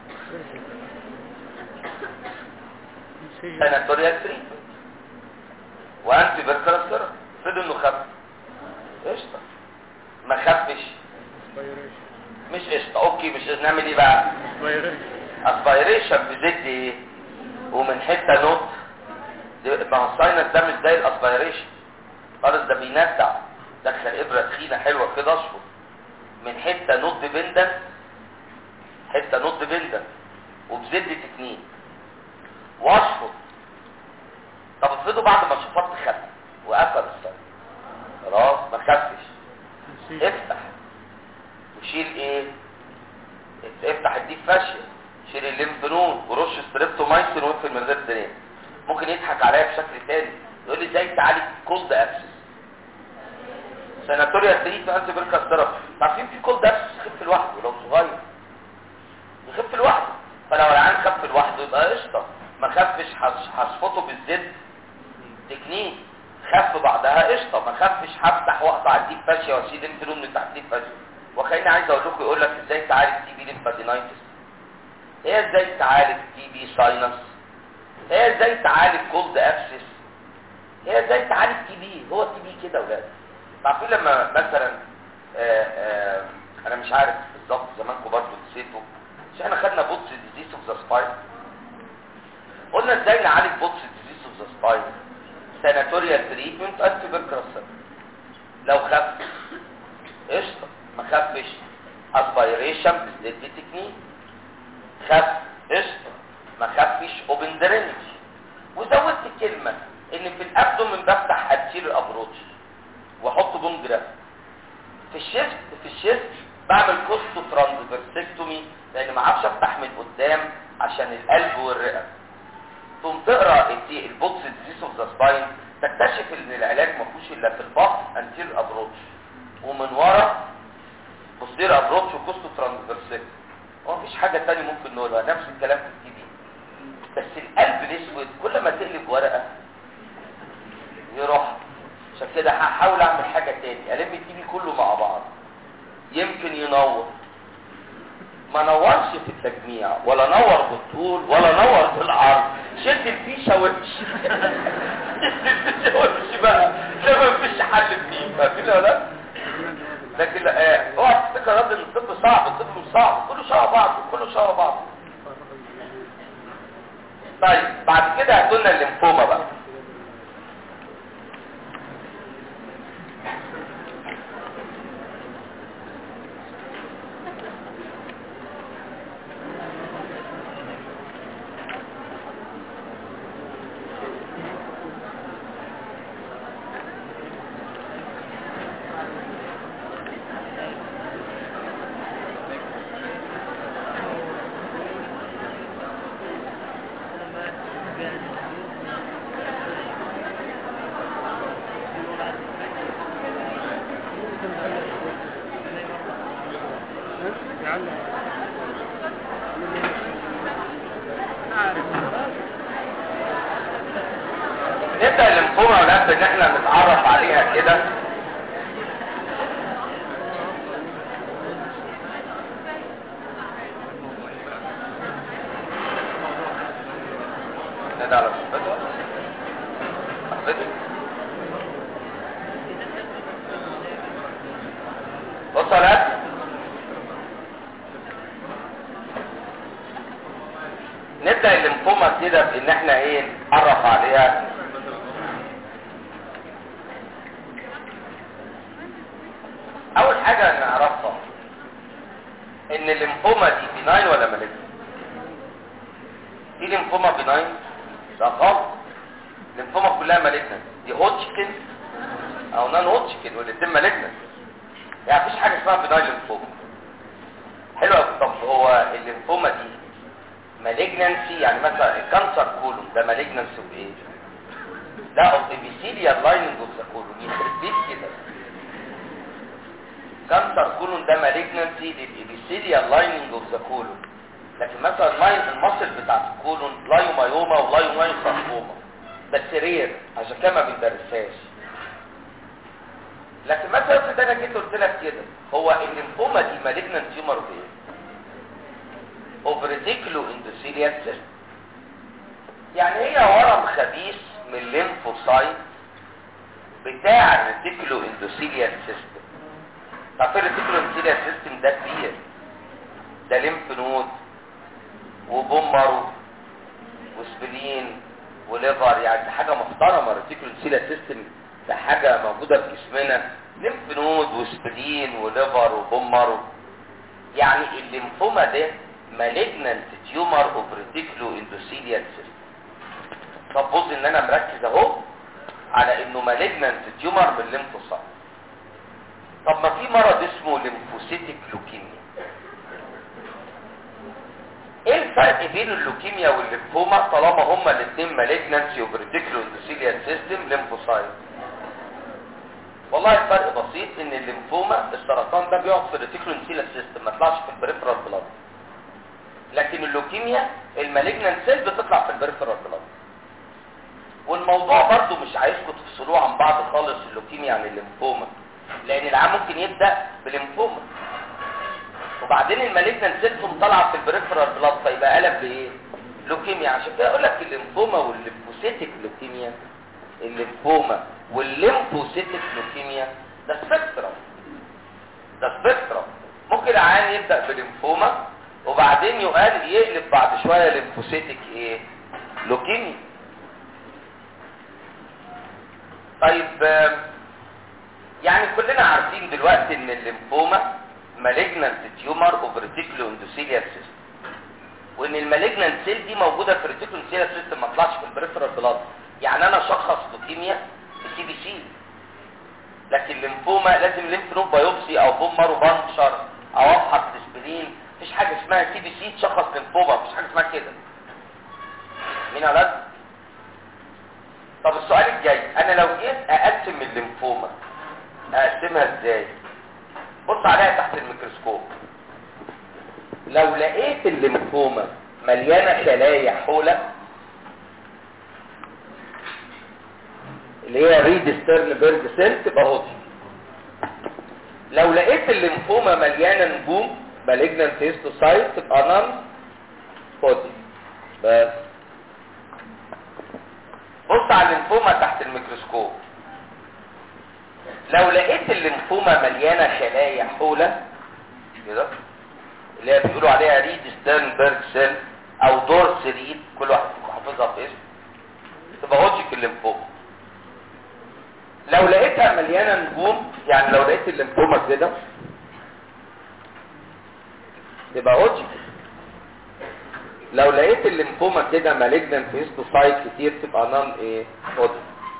ساناتوريال تريتمنت وانتي بيركرستر افرض انه خف قشطه ما خفش مش قشطه اوكي مش نعمل ايه بقى اسبيريشن بزد ايه ومن حته نوت ما هو الساينس ده مش زي الاسبيريشن خالص ده بيندع دخل ابره تخينه حلوه كده اشفط من حته نوت بندن حته نوت بندن وبزد تكنين واشفط طب افرضوا بعد ما شفطت خف وقفل الساينس خلاص ما خفش افتح وشيل ايه افتح الديب فاشيه شيل الليمف نود ورش ستريبتومايسين واقفل من غير درين ممكن يضحك عليا بشكل تاني يقول لي ازاي تعالج كولد ابسس ساناتوريال تريت انتي بيركاس ثيرابي عارفين في كولد ابسس يخف لوحده لو صغير يخف لوحده فلو العيان خف لوحده يبقى قشطه ما خفش هشفطه بالزد تكنيك خف بعدها قشطه ما خفش هفتح واقطع الديب فاشيه واشيل ليمف نود من تحت الديب فاشيه وخليني عايز اقول لكم يقول لك ازاي تعالج تي بي ليمفادينايتس هي ازاي تعالج تي بي ساينس هي ازاي تعالج كولد ابسس هي ازاي تعالج تي بي هو تي بي كده ولاد عارفين لما مثلا آآ آآ انا مش عارف بالظبط زمانكم برضه نسيتوا مش احنا خدنا بوتس ديزيز اوف ذا سباين قلنا ازاي نعالج بوتس ديزيز اوف ذا سباين ساناتوريال تريتمنت انتي بيركرسر لو خف قشطه ما خفش اسبيريشن بالزد تكنيك خف قشطه ما خفش اوبن درينج وزودت الكلمه ان في الابدومن بفتح ابتيل الابروتش واحط بون جراف في الشيفت في الشيفت بعمل كوستو ترانسفيرسكتومي لان ما اعرفش افتح من قدام عشان القلب والرئه ثم تقرا البوكس ديزيز اوف ذا سباين تكتشف ان العلاج ما فيهوش الا في البطن انتير ابروتش ومن ورا بوستير ابروتش وكوستو ترانسفيرسكتومي هو مفيش حاجه ثانيه ممكن نقولها نفس الكلام في التي بي بس القلب الاسود كل ما تقلب ورقه يروح عشان كده هحاول اعمل حاجه تاني الم التي بي كله مع بعض يمكن ينور ما نورش في التجميع ولا نور بالطول ولا نور بالعرض شد الفيشه وامشي شد الفيشه وامشي بقى ده ما فيش حل فيه فاهمين ولا لا؟ لكن لا اوعى تفتكر يا ان الطب صعب الطب مش صعب كله شبه بعض كله شبه بعض طيب بعد كده هاتوا لنا الليمفوما بقى نبدأ الليمفوما ولاد ان احنا نتعرف عليها كده نادى على صاحبته صاحبته بص يا ولاد نبدأ الليمفوما كده بان احنا ايه نتعرف عليها اول حاجة نعرفها ان الليمفوما دي بناين ولا مالجنت دي ليمفوما بناين لا غلط الليمفوما كلها مالجنت دي هوتشكن او نان هوتشكن والاتنين مالجنت يعني مفيش حاجه اسمها بناين ليمفوما حلو أوي. طب هو الليمفوما دي مالجنسي يعني مثلا الكانسر كولون ده مالجنسي بايه لا اوف ابيثيليال لايننج اوف ذا كولون يخرب بيت كده كانسر كولون ده مالجنسي للابيثيليال لايننج اوف ذا كولون لكن مثلا اللاين المصل بتاع الكولون لايومايوما ولايومايو ساركوما بس رير عشان كده ما بندرسهاش لكن مثلا في ده انا جيت قلت لك كده هو الليمفوما دي مالجنت تيومر بايه اوفريتيكلو اندوثيليال سيستم يعني هي ورم خبيث من الليمفوسايت بتاع الريتيكلو اندوثيليال سيستم طب الريتيكلو اندوثيليال سيستم ده كبير ده ليمف نود وبومرو وسبلين وليفر يعني ده حاجه محترمه الريتيكلو اندوثيليال سيستم ده حاجه موجوده في جسمنا ليمف نود وسبلين وليفر وبومرو يعني الليمفوما ده malignant tumor of reticulo endothelial system طب بص ان انا مركز اهو على انه malignant tumor من الليمفوسايت طب ما في مرض اسمه ليمفوسيتك لوكيميا ايه الفرق بين اللوكيميا والليمفوما طالما هما الاثنين malignancy of reticulo endothelial system lymphocyte والله الفرق بسيط ان الليمفوما السرطان ده بيقعد في الريتيكولو اندوثيليال سيستم ما يطلعش في البريفرال بلاد لكن اللوكيميا المالجنان سيل بتطلع في البريفرال بلاد والموضوع برضو مش عايزكم تفصلوه عن بعض خالص اللوكيميا عن الليمفوما لان العام ممكن يبدا بليمفوما وبعدين المالجنان سيل تقوم طالعه في البريفرال بلاد فيبقى قلب بايه لوكيميا عشان كده اقول لك الليمفوما والليمفوسيتك لوكيميا الليمفوما والليمفوسيتك لوكيميا ده سبيكترم ده سبيكترم ممكن العيان يبدا بليمفوما وبعدين يقال يقلب بعد شويه ليمفوسيتك ايه لوكيميا طيب آم، يعني كلنا عارفين دلوقتي ان الليمفوما مالجنانت تيومر اوف ريتيكولو اندوثيليال سيستم وان المالجنانت سيل دي موجوده في الريتيكولو اندوثيليال سيستم ما طلعش في البريفرال بلاد يعني انا شخص لوكيميا في سي بي سي لكن الليمفوما لازم ليمف نود بايوبسي او بومر وبانشر او افحص اسبرين مفيش حاجه اسمها سي بي سي تشخص ليمفوما مفيش حاجه اسمها كده مين يا ولاد طب السؤال الجاي انا لو جيت اقسم الليمفوما اقسمها ازاي بص عليها تحت الميكروسكوب لو لقيت الليمفوما مليانه خلايا حوله اللي هي ريد ستيرنبرج سيل تبقى هوتي لو لقيت الليمفوما مليانه نجوم مالجنانت هيستوسايت تبقى نان هوتي بس بص على الليمفوما تحت الميكروسكوب لو لقيت الليمفوما مليانه خلايا حوله كده اللي هي بيقولوا عليها ريد ستيرنبرج سيل او دورس ريد كل واحد فيكم حافظها باسم تبقى هوتشيك الليمفوما لو لقيتها مليانه نجوم يعني لو لقيت الليمفوما كده تبقى هوتشيك لو لقيت الليمفوما كده مالجنانت هيستوسايت كتير تبقى نان ايه هوتشيك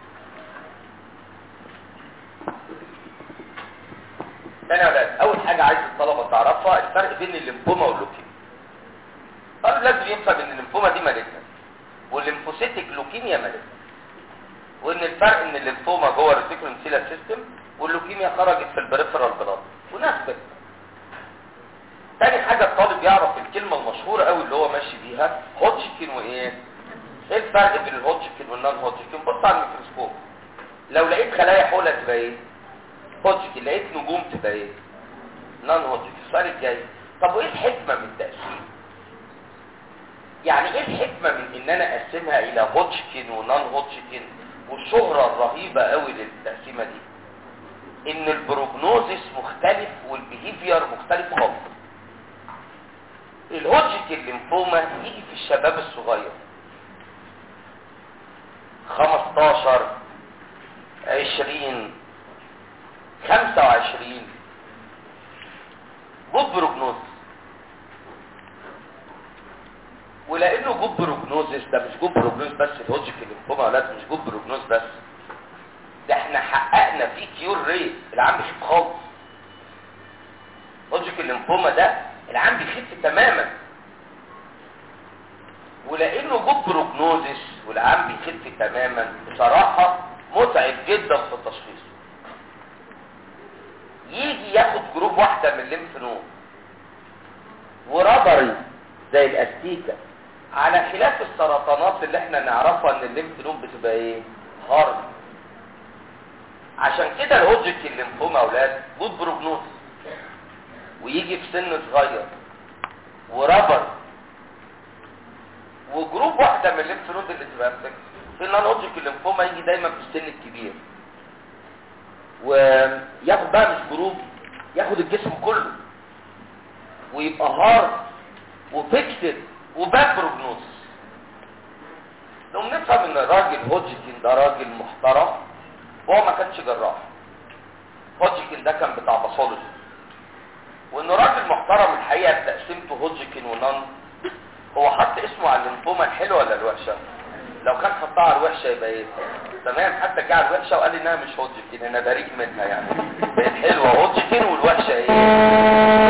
تاني يا ولاد اول حاجه عايز الطلبه تعرفها الفرق بين الليمفوما واللوكيميا قالوا لازم يفهم ان الليمفوما دي مالجنانت والليمفوسيتك لوكيميا مالجنانت وان الفرق ان الليمفوما جوه الريتيكولو انسيلر سيستم واللوكيميا خرجت في البريفرال بلاد ونثبت تاني حاجه الطالب يعرف الكلمه المشهوره قوي اللي هو ماشي بيها هوتشكين وايه ايه الفرق بين الهودجكن والنون هودجكن بص على الميكروسكوب لو لقيت خلايا حولة تبقى ايه هودجكن لقيت نجوم تبقى ايه نون هودجكن السؤال الجاي طب وايه الحكمة من التقسيم يعني ايه الحكمة من ان انا اقسمها الى هودجكن ونون هودجكن والشهرة الرهيبة قوي للتقسيمة دي ان البروجنوزس مختلف والبيهيفير مختلف خالص الهودجكن ليمفوما يجي في الشباب الصغير 15 20 25 جود بروجنوز ولانه جود بروجنوزس ده مش جود بروجنوز بس الهودجكن ليمفوما يا ولاد مش جود بروجنوز بس ده احنا حققنا فيه كيور ريت العام بيخف خالص هودجكن ليمفوما ده العام بيخف تماما ولانه جود بروجنوزس والعام بيخف تماما بصراحة متعب جدا في التشخيص يجي ياخد جروب واحدة من الليمف نود وربري زي الاستيكة على خلاف السرطانات اللي احنا نعرفها ان الليمف نود بتبقى ايه هارد عشان كده الهودجكن الليمفوما اولاد جود بروجنوز ويجي في سن صغير وربر وجروب واحدة من الليمف نود اللي تبقى افكت في النون هودجكن الليمفوما يجي دايما في السن الكبير وياخد بقى مش جروب ياخد الجسم كله ويبقى هارد وفيكسد وباد بروجنوز لو نفهم ان الراجل هودجكن ده راجل محترم وهو ما كانش جراح هودجكن ده كان بتاع باثولوجي وان راجل محترم الحقيقه تقسيمته هودجكن ونون هو حط اسمه على الليمفوما الحلوه ولا الوحشه لو كان حطها على الوحشه يبقى ايه تمام حتى جه على الوحشه وقال لي انها مش هودجكن انا بريء منها يعني الحلوه هودجكن والوحشه ايه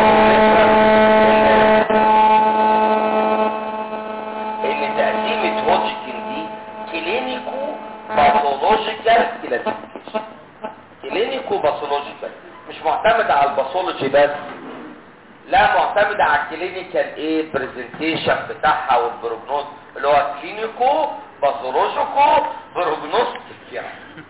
ان تقسيمه هودجكن دي كلينيكو باثولوجيكال كلاسيفيكيشن كلينيكو باثولوجيكال مش معتمد على الباثولوجي بس لا معتمد على الكلينيكال ايه برزنتيشن بتاعها والبروجنوز اللي هو كلينيكو باثولوجيكو بروجنوستيك يعني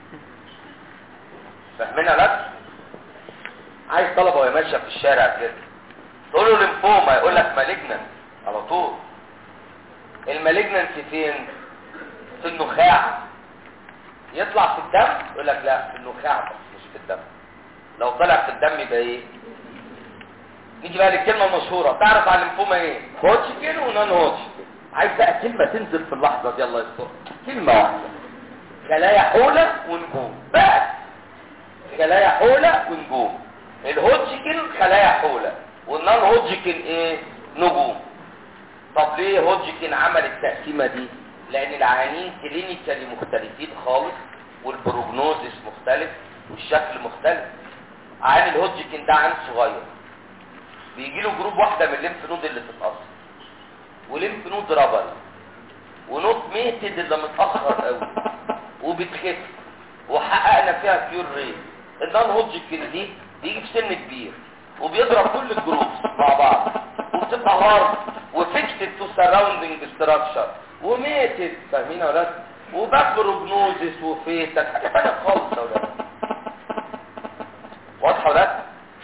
فاهمينها لك عايز طلبه وهي ماشيه في الشارع كده تقول له ليمفوما يقول لك مالجنان على طول المالجنانسي فين في النخاع يطلع في الدم يقول لك لا في النخاع بس مش في الدم لو طلع في الدم يبقى ايه نيجي بقى للكلمه المشهوره تعرف على الليمفوما ايه هوتشكن ونون هوتشكن عايز بقى كلمه تنزل في اللحظه دي الله يستر كلمه واحده خلايا حوله ونجوم بس خلايا حوله ونجوم الهوتشكن خلايا حوله والنون هوتشكن ايه نجوم طب ليه هوتشكن عمل التقسيمه دي لان العيانين كلينيكالي مختلفين خالص والبروجنوزس مختلف والشكل مختلف عيان الهوتشكن ده عيان صغير بيجي له جروب واحده من الليمف نود اللي بتتاثر وليمف نود ربري ونود ميتد اللي متاخر قوي وبتخف وحققنا فيها كيور ريت النون هوتشكن دي بيجي في سن كبير وبيضرب كل الجروبس مع بعض وبتبقى هارد وفيكسد تو سراوندنج ستراكشر وميتد فاهمين يا ولاد وباك بروجنوزس وفيتك حاجه ثانيه خالص يا ولاد واضحه يا ولاد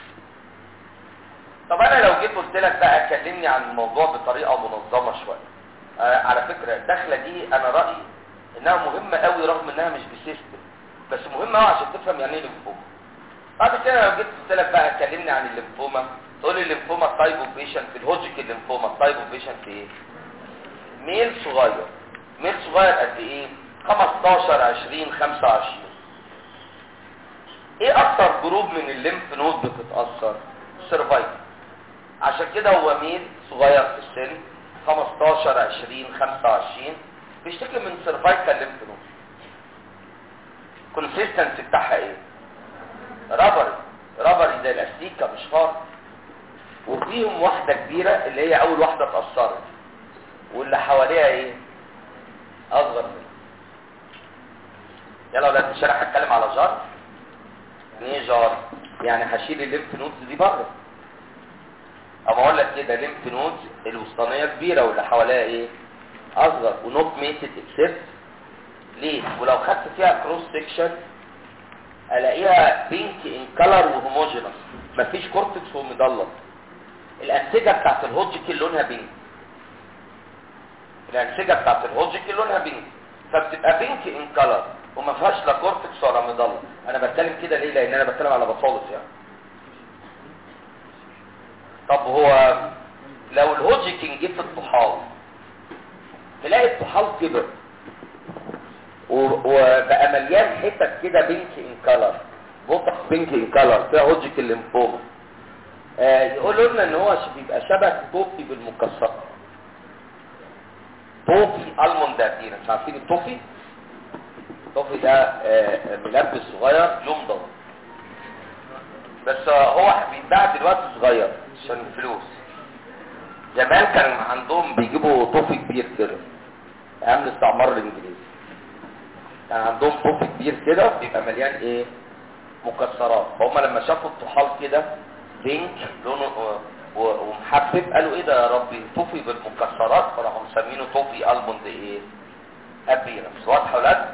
طب انا لو جيت قلت لك بقى كلمني عن الموضوع بطريقه منظمه شويه آه على فكره الدخله دي انا رايي انها مهمه قوي رغم انها مش بسيستم بس مهمه قوي عشان تفهم يعني ايه ليمفوما بعد كده لو جيت قلت لك بقى كلمني عن الليمفوما تقول لي الليمفوما تايب اوف بيشنت في الهوجيكال ليمفوما تايب اوف بيشنت ايه ميل صغير ميل صغير قد ايه 15 20 25 ايه اكتر جروب من الليمف نود بتتاثر سيرفايكل عشان كده هو ميل صغير في السن 15 20 25 بيشتكي من سيرفايكال ليمف نود كونسيستنسي بتاعها ايه رابري رابري زي الاستيكه مش هارد وفيهم واحده كبيره اللي هي اول واحده اتاثرت واللي حواليها ايه اصغر منها يلا ولاد الشارع هتكلم على جار يعني ايه جار يعني هشيل الليمف نودز دي بره اما اقول لك كده ليمف نودز الوسطانيه كبيره واللي حواليها ايه اصغر ونوت ميتد اكسبت ليه ولو خدت فيها كروس سيكشن الاقيها بينك ان كلر وهوموجينس مفيش كورتكس ومضلل الانسجه بتاعت الهوجيكل لونها بينك الانسجه بتاعت الهوجيكل لونها بينك فبتبقى بينك ان كلر وما فيهاش لا كورتكس ولا مضلل انا بتكلم كده ليه لان انا بتكلم على بصالص يعني طب هو لو الهوجيكن جه في الطحال تلاقي الطحال كبر و- وبقى مليان حتت كده بينك ان كلر بوتك بينك ان كلر فيها هوجيكن ليمفوما آه يقولوا لنا ان هو ش- بيبقى شبه توفي بالمكسرات توفي المونداتينا مش عارفين التوفي التوفي ده آه، ملبس صغير له مضاد بس آه، هو بيتباع دلوقتي صغير عشان الفلوس زمان كان عندهم بيجيبوا طوفي كبير كده ايام الاستعمار الانجليزي كان عندهم طوفي كبير كده بيبقى مليان ايه مكسرات فهم لما شافوا الطحال كده بينك لونه و- و- ومحبب قالوا ايه ده يا ربي طوفي بالمكسرات فراحوا مسمينه طوفي الموند ايه ابيرنس واضحه يا ولاد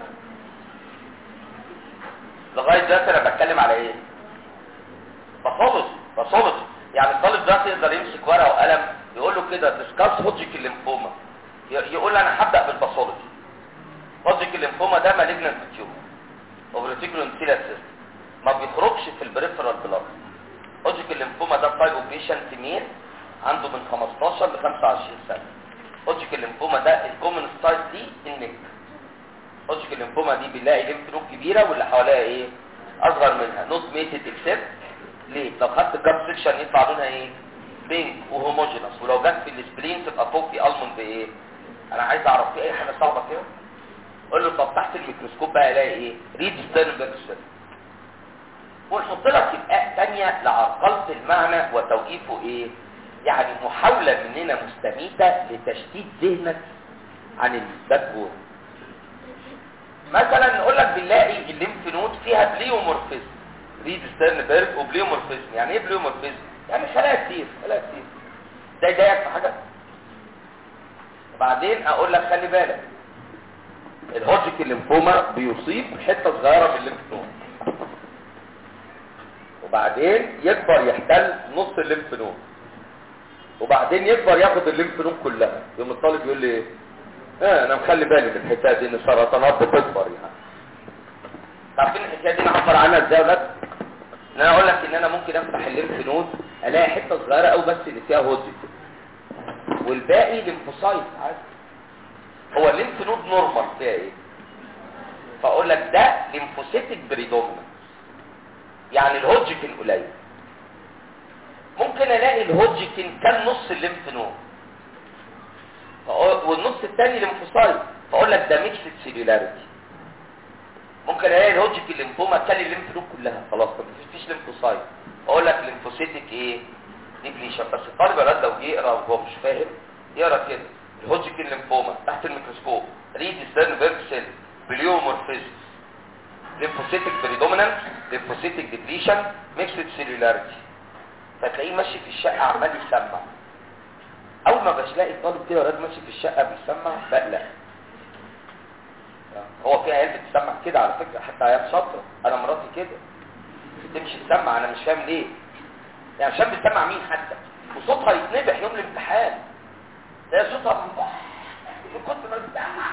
لغايه دلوقتي انا بتكلم على ايه باثولوجي باثولوجي يعني الطالب دلوقتي يقدر يمسك ورقه وقلم يقول له كده ديسكاس هوجيك الليمفوما يقول انا هبدا بالباثولوجي هوجيك الليمفوما ده مالجنت تيوب اوفرتيكولون سيستم ما بيخرجش في البريفرال بلاد هوجيك الليمفوما ده تايب اوف بيشنت مين عنده من 15 ل 25 سنه هوجيك الليمفوما ده الكومن سايت دي النك هوجيك الليمفوما دي بنلاقي ليمف نود كبيره واللي حواليها ايه اصغر منها نوت ميتد اكسبت ليه لو خدت كاب سيكشن يطلع لونها ايه بينك وهوموجينس ولو جت في السبلين تبقى توفي الموند ايه انا عايز اعرف في اي حاجه صعبه كده قول له طب تحت الميكروسكوب بقى الاقي ايه ريد ستيرنبرج ونحط لك الآية تانية لعرقلة المعنى وتوقيفه ايه يعني محاولة مننا مستميتة لتشتيت ذهنك عن الباك بورد مثلا نقول لك بنلاقي الليمف نود فيها بليومورفيزم ريد ستيرنبرج وبليومورفيزم يعني ايه بليومورفيزم يعني خلايا كتير خلايا كتير ده يضايقك في حاجه وبعدين اقول لك خلي بالك الهوجيك الليمفوما بيصيب حته صغيره من الليمف نود وبعدين يكبر يحتل نص الليمف نود وبعدين يكبر ياخد الليمف نود كلها يوم الطالب يقول لي اه انا مخلي بالي من الحكايه دي ان السرطانات بتكبر يعني عارفين الحكايه دي نعبر عنها ازاي بس ان انا اقول لك ان انا ممكن افتح الليمف نود الاقي حته صغيره قوي بس اللي فيها هوجيك والباقي ليمفوسايت عادي هو الليمف نود نورمال فيها ايه فاقول لك ده ليمفوسيتك بريدومينانت يعني الهوجيكن قليل ممكن الاقي الهوجيكن كان نص الليمف نود فأقول- والنص الثاني ليمفوسايت فاقول لك ده ميكسد سيلولاريتي ممكن الاقي الهوجيكن ليمفوما كان الليمف نود كلها خلاص ما فيش ليمفوسايت اقول لك ليمفوسيتك ايه ديبليشن بس الطالب يا ولاد لو جه يقرا وهو مش فاهم يقرا كده الهوجيكن ليمفوما تحت الميكروسكوب ريد ستيرن فيرسل بليومورفيزم ليمفوسيتك بريدومينانت ليمفوسيتك ديبليشن ميكسد سيلولاريتي فتلاقيه ماشي في الشقه عمال يسمع اول ما بلاقي الطالب كده ولاد ماشي في الشقه بيسمع بقلق هو في عيال بتسمع كده على فكره حتى عيال شاطره انا مراتي كده بتمشي تسمع انا مش فاهم ليه يعني مش فاهم بتسمع مين حتى وصوتها يتنبح يوم الامتحان ده صوتها من كنت ما بتسمع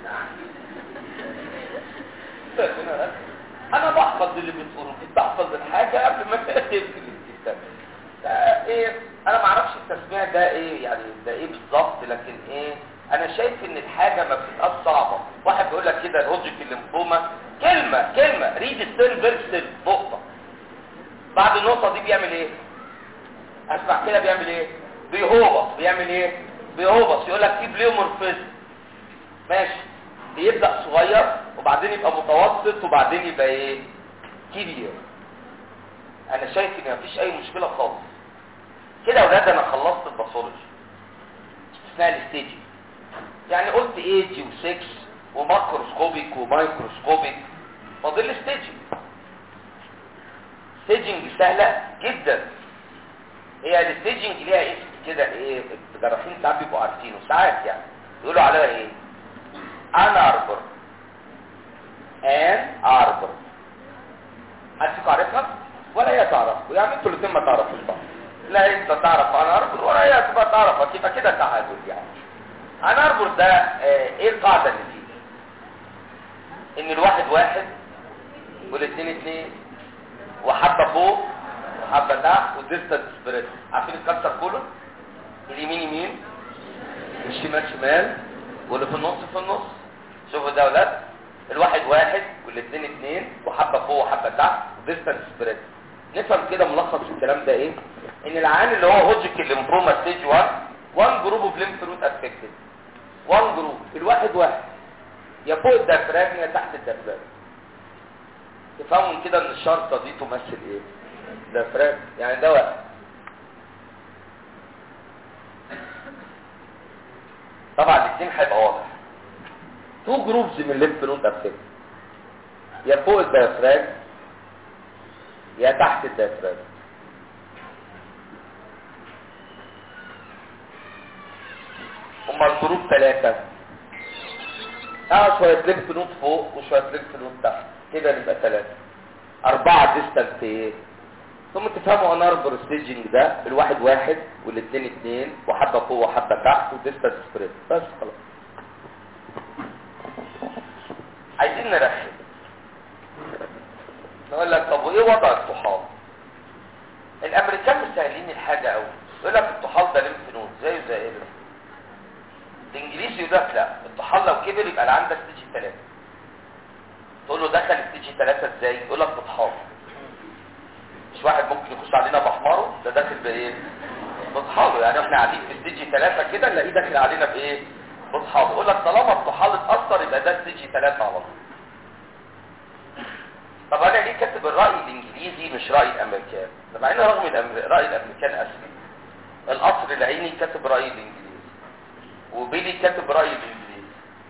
انا بحفظ اللي بتقوله بحفظ الحاجه قبل ما تكتب الكتاب ده ايه انا ما اعرفش التسميع ده ايه يعني ده ايه بالظبط لكن ايه انا شايف ان الحاجه ما بتبقاش صعبه واحد بيقول لك كده الهوجيك الليمفوما كلمه كلمه ريد ستيل فيرسل نقطه بعد النقطه دي بيعمل ايه اسمع كده بيعمل ايه بيهوبص بيعمل ايه بيهوبص يقول لك في بليومورفيزم ماشي بيبدا صغير وبعدين يبقى متوسط وبعدين يبقى ايه كبير انا شايف ان مفيش اي مشكله خالص كده يا اولاد انا خلصت الباثولوجي اسمها الستيجي يعني قلت ايجي و6 وماكروسكوبيك ومايكروسكوبيك فاضل لي ستيجنج ستيجنج سهله جدا هي الستيجنج ليها اسم كده ايه الجراحين ساعات بيبقوا عارفينه ساعات يعني يقولوا عليها ايه ان اربر ان اربر حد فيكم عارفها ولا هي تعرف يعني انتوا الاثنين ما تعرفوش بعض لا انت تعرف ان اربر ولا هي تبقى تعرف كده كده تعادل يعني ان اربر ده آه، ايه القاعده اللي فيه ان الواحد واحد والاثنين اثنين وحبه فوق وحبه تحت وديستنس سبريد عارفين الكالتشر كله اليمين يمين والشمال شمال واللي في النص في النص شوفوا ده يا ولاد الواحد واحد والاثنين اثنين وحبه فوق وحبه تحت وديستنس سبريد نفهم كده ملخص الكلام ده ايه ان العيان اللي هو هوجيك الليمفوما ستيج 1 1 جروب اوف ليمف نود افكتد 1 جروب الواحد واحد يا فوق الدفراجم يا تحت الدفراجم تفهموا من كده ان الشرطه دي تمثل ايه دفراجم يعني ده واحد طبعا الاثنين هيبقى واضح تو جروبز من الليمف نود افكتد يا فوق الديافراجم يا تحت الديافراجم هما الجروب ثلاثة اه شوية ليمف نود فوق وشوية ليمف نود تحت كده نبقى ثلاثة أربعة ديستنس ايه ثم تفهموا انا اربر ستيجنج ده الواحد واحد والاثنين اثنين وحبة فوق وحبة تحت وديستنس سبريد بس خلاص عايزين نرخم نقول لك طب وايه وضع الطحال الامريكان مسهلين الحاجه قوي يقول لك الطحال ده ليمف نود زيه زي ايه ده؟ الانجليزي يقول لك لا الطحال لو كبر يبقى اللي عندك ستيج 3 تقول له دخل ستيج 3 ازاي يقول لك بطحال مش واحد ممكن يخش علينا بحماره ده داخل بايه بطحاله يعني احنا قاعدين في ستيج 3 كده نلاقيه داخل علينا بايه بطحاله يقول لك طالما الطحال اتاثر يبقى ده ستيج 3 على طول طب انا ليه كاتب الراي الانجليزي مش راي الامريكان مع ان رغم الأمر... راي الامريكان اسهل القصر العيني كاتب راي الانجليزي وبيلي كاتب راي الانجليزي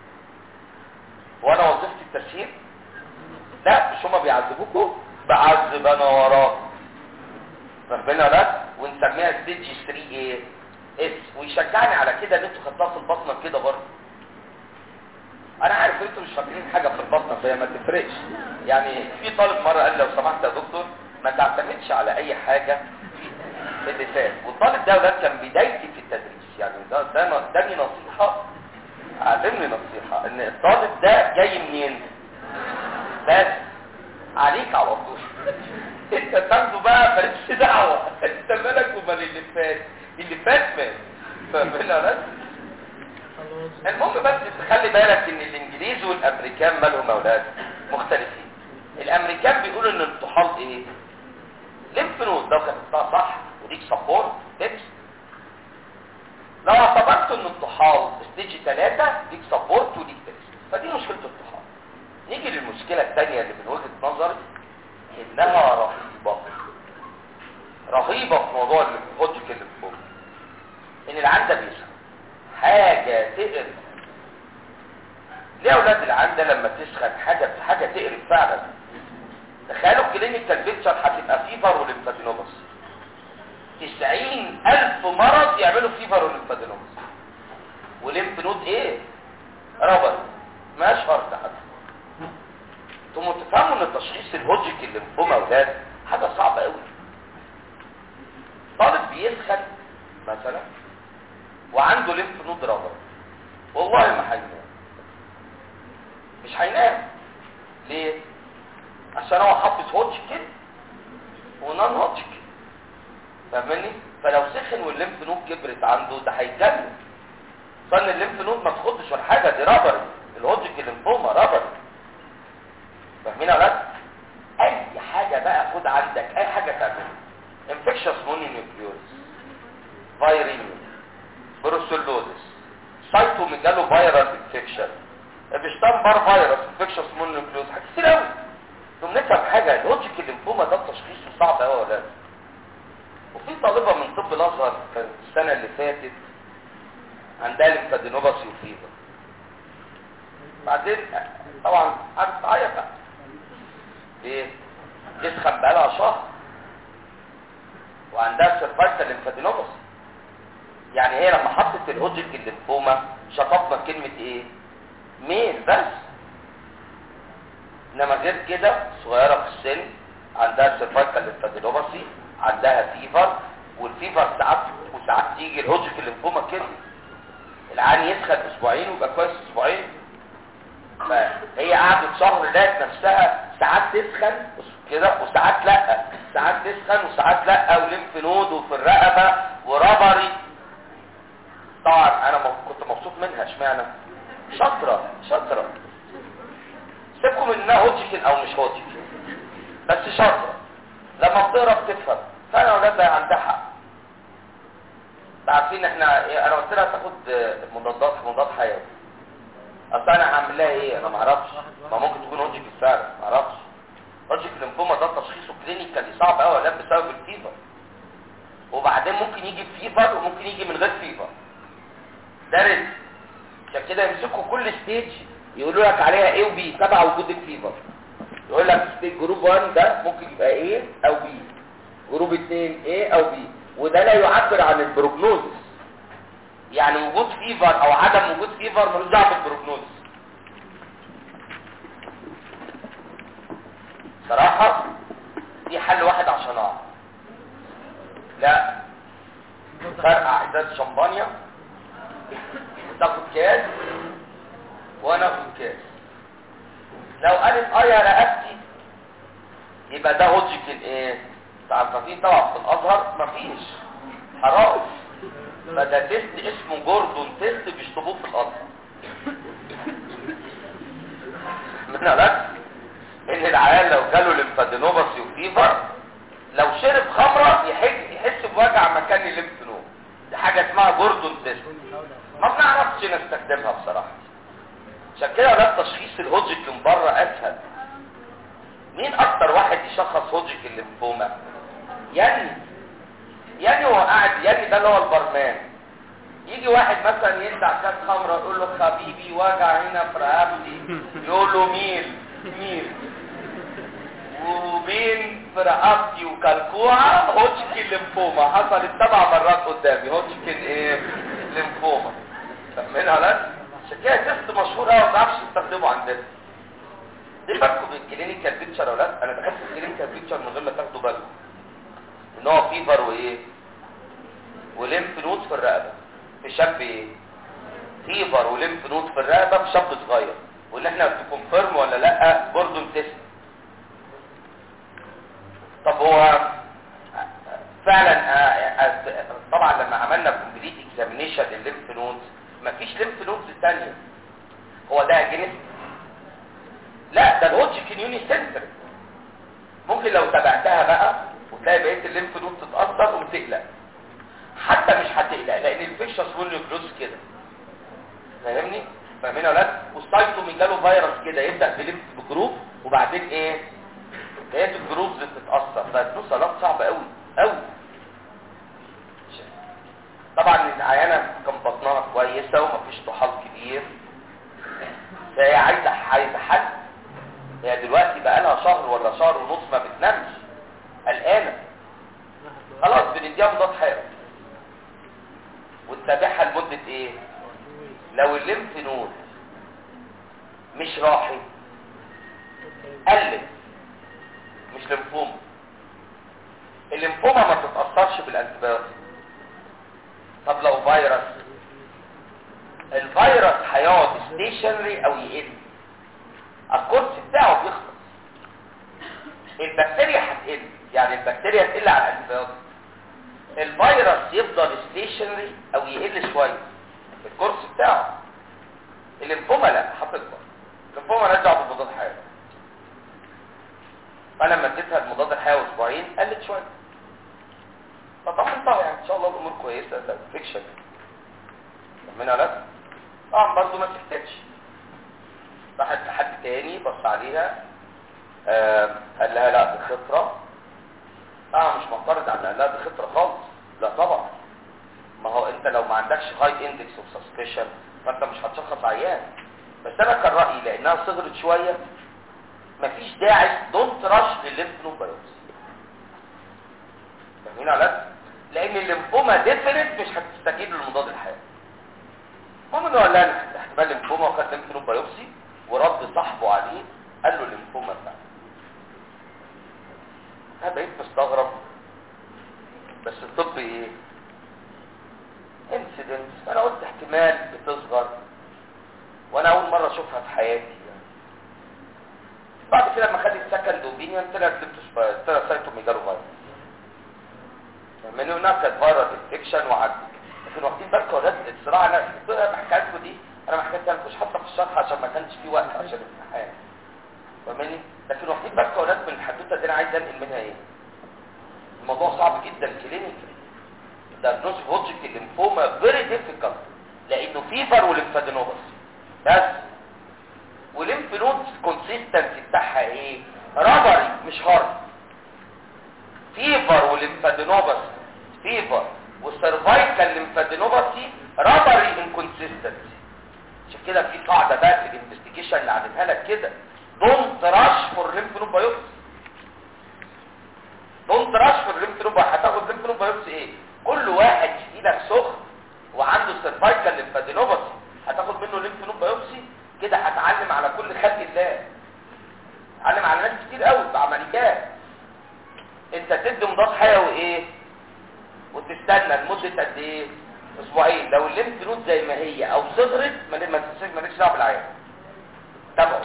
وانا وظيفتي التسهيل لا مش هما بيعذبوكوا بعذب انا وراك فاهمين ولا لا ونسميها ستيج 3 ايه اس ويشجعني على كده ان انتوا خدتوها في البطنه كده برضه انا عارف ان انتوا مش فاكرين حاجه في البطنه فهي ما تفرقش يعني في طالب مره قال لو سمحت يا دكتور ما تعتمدش على اي حاجه في اللي فات والطالب ده ولاد كان بدايتي في التدريس يعني ده ده اداني نصيحه علمني نصيحه ان الطالب ده جاي منين بس عليك على طول انت تاخده بقى مالكش دعوه انت مالك ومال اللي فات اللي فات مات فاهمين ولا المهم بس تخلي بالك ان الانجليز والامريكان مالهم اولاد مختلفين الامريكان بيقولوا ان الطحال ايه ليمف نود لو كتبتها صح وديك سبورت تبس لو اعتبرت ان الطحال ستيج 3 ديك سبورت وديك تبس فدي مشكله الطحال نيجي للمشكله الثانيه اللي من وجهه نظري انها رهيبه رهيبه في موضوع الهوجيك اللي فوق ان العين ده بيسخن حاجة تقرف ليه يا اولاد العين ده لما تسخن حاجة حاجة تقرف فعلا تخيلوا الكلينيكال بيكتشر هتبقى فيفر وليمفادينوباس 90 ألف مرض يعملوا فيفر وليمفادينوباس وليمف نود ايه؟ ربط ما اشهر تحت ثم تفهموا ان تشخيص الهوجيك الليمفوما اولاد حاجة صعبة قوي طالب بيسخن مثلا وعنده ليمف نود رابر والله ما هينام مش هينام ليه عشان هو حافظ هوتشكن ونان هوتشكن فاهمني فلو سخن والليمف نود كبرت عنده ده هيتجنن فان الليمف نود ما تخدش ولا حاجه دي رابر الهوتشكن الليمفوما رابر فاهمين يا ولاد اي حاجه بقى خد عندك اي حاجه تعملها انفكشن مونونيوكليوز فايرينيوم بروسيلوزس سايتوميجالو فيروس انفكشن ابشتامبر فيروس انفكشن سمول نيوكليوز حاجات كتير قوي ثم نفهم حاجه اللوجيك الليمفوما ده تشخيصه صعب قوي يا ولاد وفي طالبه من طب الازهر كانت السنه اللي فاتت عندها ليمفادينوباثي وفيفر بعدين طبعا قعدت تعيط بقى ليه؟ تسخن بقالها شهر وعندها سيرفايكال ليمفادينوباثي يعني هي لما حطت الهوجيك الليمفوما شطبنا كلمة ايه ميل بس انما غير كده صغيرة في السن عندها سيرفايكال ليمفادينوباثي عندها فيفر والفيفر ساعات وساعات تيجي الهوجيك الليمفوما كده العيان يسخن اسبوعين ويبقى كويس اسبوعين فهي قعدت شهر لقت نفسها ساعات تسخن كده وساعات لا ساعات تسخن وساعات لا وليمف نود وفي الرقبه وربري طبعا انا م- كنت مبسوط منها اشمعنى شاطره شاطره سيبكم انها هوجيكن او مش هوجيكن بس شاطره لما بتقرا بتفهم فانا اولاد عندها حق عارفين احنا إيه، انا قلت لها تاخد آه، مضادات مضاد حيوي اصل انا هعمل لها ايه انا ما اعرفش ما ممكن تكون هوجيك السعر ما اعرفش هوجيك الليمفوما ده تشخيصه كلينيكالي صعب قوي ولا بسبب الفيفر وبعدين ممكن يجي بفيفر وممكن يجي من غير فيفر ده رزق عشان كده يمسكوا كل ستيج يقولوا لك عليها ايه وبي تبع وجود الفيفر يقول لك ستيج جروب 1 ده ممكن يبقى ايه او بي جروب 2 ايه او بي وده لا يعبر عن البروجنوزس يعني وجود فيفر او عدم وجود فيفر ملوش دعوه بالبروجنوزس صراحه دي حل واحد عشان اعرف لا فرقع ازازه شمبانيا وتاخد كاس وانا اخد كاس لو قالت اه يا رقبتي يبقى ده هوجيكن ايه تعرفين طبعا في الازهر مفيش حرام فده تيست اسمه جوردون تيست بيشطبوه في الازهر من لك ان العيال لو جاله ليمفادينوباثي وفيفر لو شرب خمره يحس يحس بوجع مكان الليمف نود دي حاجه اسمها جوردون تيست ما بنعرفش نستخدمها بصراحه عشان كده ده تشخيص الهوجيك من بره اسهل مين اكتر واحد يشخص هوجيك الليمفوما يعني يعني هو قاعد يعني ده اللي هو البرمان يجي واحد مثلا يندع كاس خمره يقول له حبيبي وجع هنا في رقبتي يقول له مين مين وبين في رقبتي وكلكوعه هوجيكن ليمفوما حصلت سبع مرات قدامي هوجيكن ايه ليمفوما فاهمينها لا عشان كده تيست مشهور قوي ما بنعرفش نستخدمه عندنا دي بالكم بالكلينيكال بيكتشر يا اولاد انا بحب الكلينيكال بيكتشر من غير ما تاخدوا بالكم ان هو فيفر وايه وليمف نود في الرقبه في شاب ايه فيفر وليمف نود في الرقبه في شاب صغير واللي احنا بتكونفيرم ولا لا جوردون تيست طب هو فعلا آه، آه، طبعا لما عملنا كومبليت اكزامينيشن للليمف نودز مفيش ليمف نودز ثانيه هو ده جنس لا ده الهوجيكن يوني سنتر ممكن لو تابعتها بقى وتلاقي بقيه الليمف نود تتاثر وتقلق حتى مش هتقلق لان الفيشس والنيوكلوز كده فاهمني فاهمين يا ولاد والسايتومي جاله فيروس كده يبدا بليمف بجروب وبعدين ايه بقيه الجروبز بتتاثر فالنص علاقه صعبه قوي قوي طبعا العيانه كان بطنها كويسه ومفيش طحال كبير فهي عايزه عايزه حل هي دلوقتي بقى لها شهر ولا شهر ونص ما بتنامش قلقانه خلاص بنديها مضاد حيوي وتتابعها لمده ايه لو الليمف نود مش راحي قلت مش ليمفوما الليمفوما ما بتتاثرش بالانتيبيوتيك طب لو فيروس الفيروس هيقعد ستيشنري او يقل الكورس بتاعه بيخلص البكتيريا هتقل يعني البكتيريا تقل على الانتيبيوتيك الفيروس يفضل ستيشنري او يقل شويه الكورس بتاعه الليمفوما لا هتكبر الليمفوما لا دعوه بالمضاد الحيوي فلما اديتها المضاد الحيوي اسبوعين قلت شويه فطبعا يعني ان شاء الله الامور كويسه ده فيكشن طمنا لا طبعا برضه ما سكتتش راحت لحد تاني بص عليها آه قال لها لا دي خطره طبعا مش معترض على لا دي خطره خالص لا طبعا ما هو انت لو ما عندكش هاي اندكس اوف سسبشن فانت مش هتشخص عيان بس انا كان رايي لانها صغرت شويه مفيش داعي دونت رش للليمف نود بايوبسي فاهمين على لان الليمفوما ديفينيت مش هتستجيب للمضاد الحيوي المهم انه قال لها احتمال ليمفوما وخد ليمف نود بايوبسي ورد صاحبه عليه قال له ليمفوما فعلا انا بقيت مستغرب بس الطب ايه انسيدنس انا قلت احتمال بتصغر وانا اول مره اشوفها في حياتي يعني. بعد كده لما خد السكند اوبينيون طلعت ليبتوس طلع سايتوميجالو فيروس من هناك كانت فيروس انفكشن وعدت لكن واخدين بالكم ده الصراع انا انا بحكي لكم دي انا ما حكيتها لكم مش حاطه في الشرح عشان ما كانش في وقت عشان الامتحان فاهماني لكن واخدين بالكم يا ولاد من الحدوته دي انا عايز انقل منها ايه الموضوع صعب جدا كلينيكال diagnosis of Hodgkin lymphoma very difficult لانه فيفر وليمفادينوباس بس وليمف نودز كونسيستنسي بتاعها ايه رابري مش هارد فيفر وليمفادينوباس فيفر والسيرفايكال ليمفادينوباسي رابري انكونسيستنسي عشان كده في قاعده بقى في الانفستيجيشن اللي عاملها لك كده دونت راش فور ليمف نود بايوبسي دونت راش فور ليمف نود هتاخد ليمف نود بايوبسي ايه كل واحد ايدك سخن وعنده سيرفايكال ليمفادينوباسي هتاخد منه ليمف نود بايوبسي كده هتعلم على كل خلق الله علم على ناس كتير قوي بعمليات انت تدي مضاد حيوي ايه وتستنى لمده قد ايه اسبوعين لو الليمف نود زي ما هي او صغرت ما ما تنساش مالكش دعوه بالعيان تابعه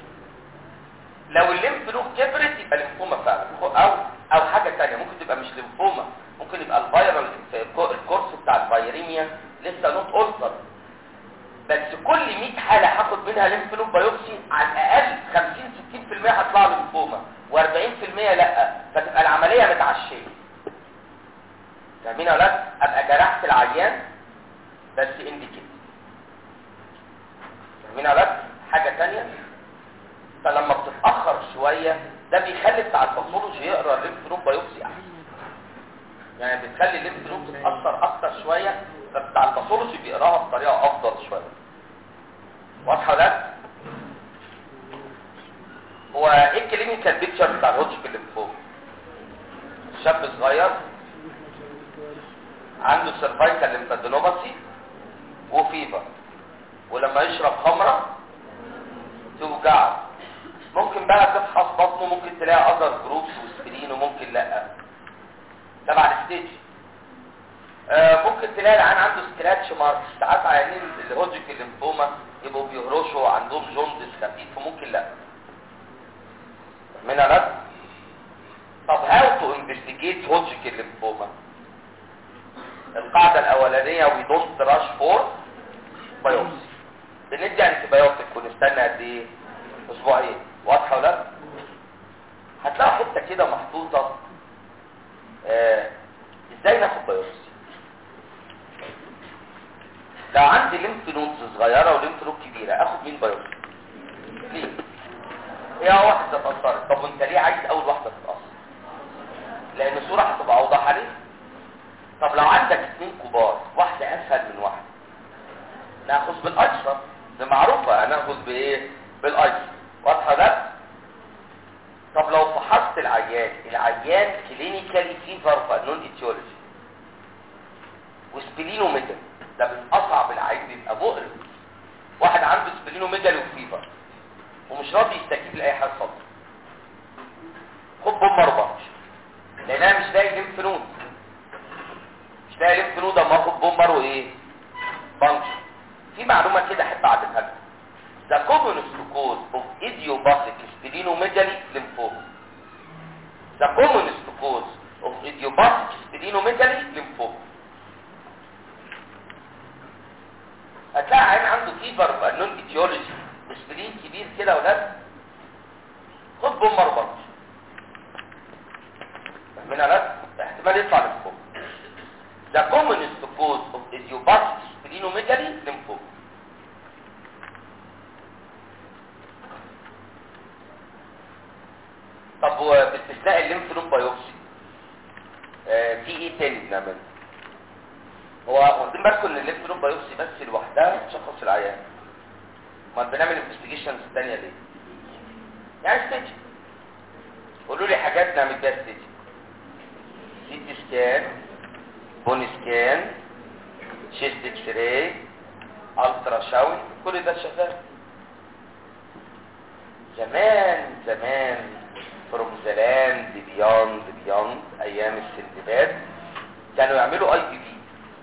لو الليمف نود كبرت يبقى ليمفوما فعلا او او حاجه ثانيه ممكن تبقى مش ليمفوما ممكن يبقى الفيرال الكورس بتاع الفيريميا لسه نوت اولتر بس كل 100 حاله هاخد منها ليمف نود بايوبسي على الاقل 50 60% هطلع له ليمفوما و40% لا فتبقى العمليه متعشيه فاهمين يا ولاد ابقى جرحت العيان بس انديكيت فاهمين يا ولاد حاجه ثانيه فلما بتتاخر شويه ده بيخلي بتاع الباثولوجي يقرا الليمف نود بايوبسي احسن يعني بتخلي الليمف نود تتاثر اكتر شويه فبتاع الباثولوجي بيقراها بطريقه افضل شويه واضحه ولا هو ايه الكلينيكال بيكتشر بتاع الهوجكن ليمفوما شاب صغير عنده سيرفايكال ليمفادينوباثي وفيفر ولما يشرب خمره توجعه ممكن بقى تفحص بطنه ممكن تلاقي اذر جروبس وسبرين وممكن لا تبع الستيج آه ممكن تلاقي العيان عنده سكراتش ماركس ساعات عيانين الهوجكن ليمفوما يبقوا بيهرشوا عندهم جوندس خفيف وممكن لا من رد طب هاو تو انفستيجيت هوجكن ليمفوما القاعده الاولانيه وي دونت راش فور بايوبسي بندي انتي بايوتيك ونستنى قد ايه اسبوعين واضحه ولا هتلاقوا حته كده محطوطه آه ازاي ناخد بايوبسي لو عندي ليمف نودز صغيره وليمف نود كبيره اخد مين بايوبسي ليه هي واحده اتاثرت طب وانت ليه عايز اول واحده تتاثر لان الصوره هتبقى اوضح عليك طب لو عندك اثنين كبار واحده اسهل من واحده ناخذ بالايسر دي معروفه هناخذ بايه بالايسر واضحه ده طب لو فحصت العيان العيان كلينيكالي فيفر فانون ايتيولوجي وسبلينوميجالي ده من اصعب العيان بيبقى مقرف واحد عنده سبلينوميجالي وفيفر ومش راضي يستجيب لاي حاجه خالص خد بوم 14 لان انا مش لاقي ليمف نود مش لاقي ليمف نود اما اخد بومبر وايه فانكشن في معلومه كده احب اعدلها لكم The commonest cause of idiopathic splenomegaly lymphoma. The commonest cause of idiopathic splenomegaly lymphoma. هتلاقي عين عنده فيفر بانون ايتيولوجي وسبلين كبير كده ولاد خد بوم مربط فاهمين يا ولاد احتمال يطلع للفوق The commonest cause of idiopathic splenomegaly lymphoma. طب باستثناء الليمف نود بايوبسي آه في ايه تاني بنعمله هو واخدين بالكم ان الليمف نود بايوبسي بس لوحدها تشخص العيان ما بنعمل انفستيجيشنز ثانيه ليه يعني ستيج قولوا لي حاجات نعمل بيها ستيج سي تي سكان بون سكان شيست اكس راي الترا ساوند كل ده شغال زمان زمان فروم ذا لاند بياند بياند ايام السندباد كانوا يعملوا اي بي بي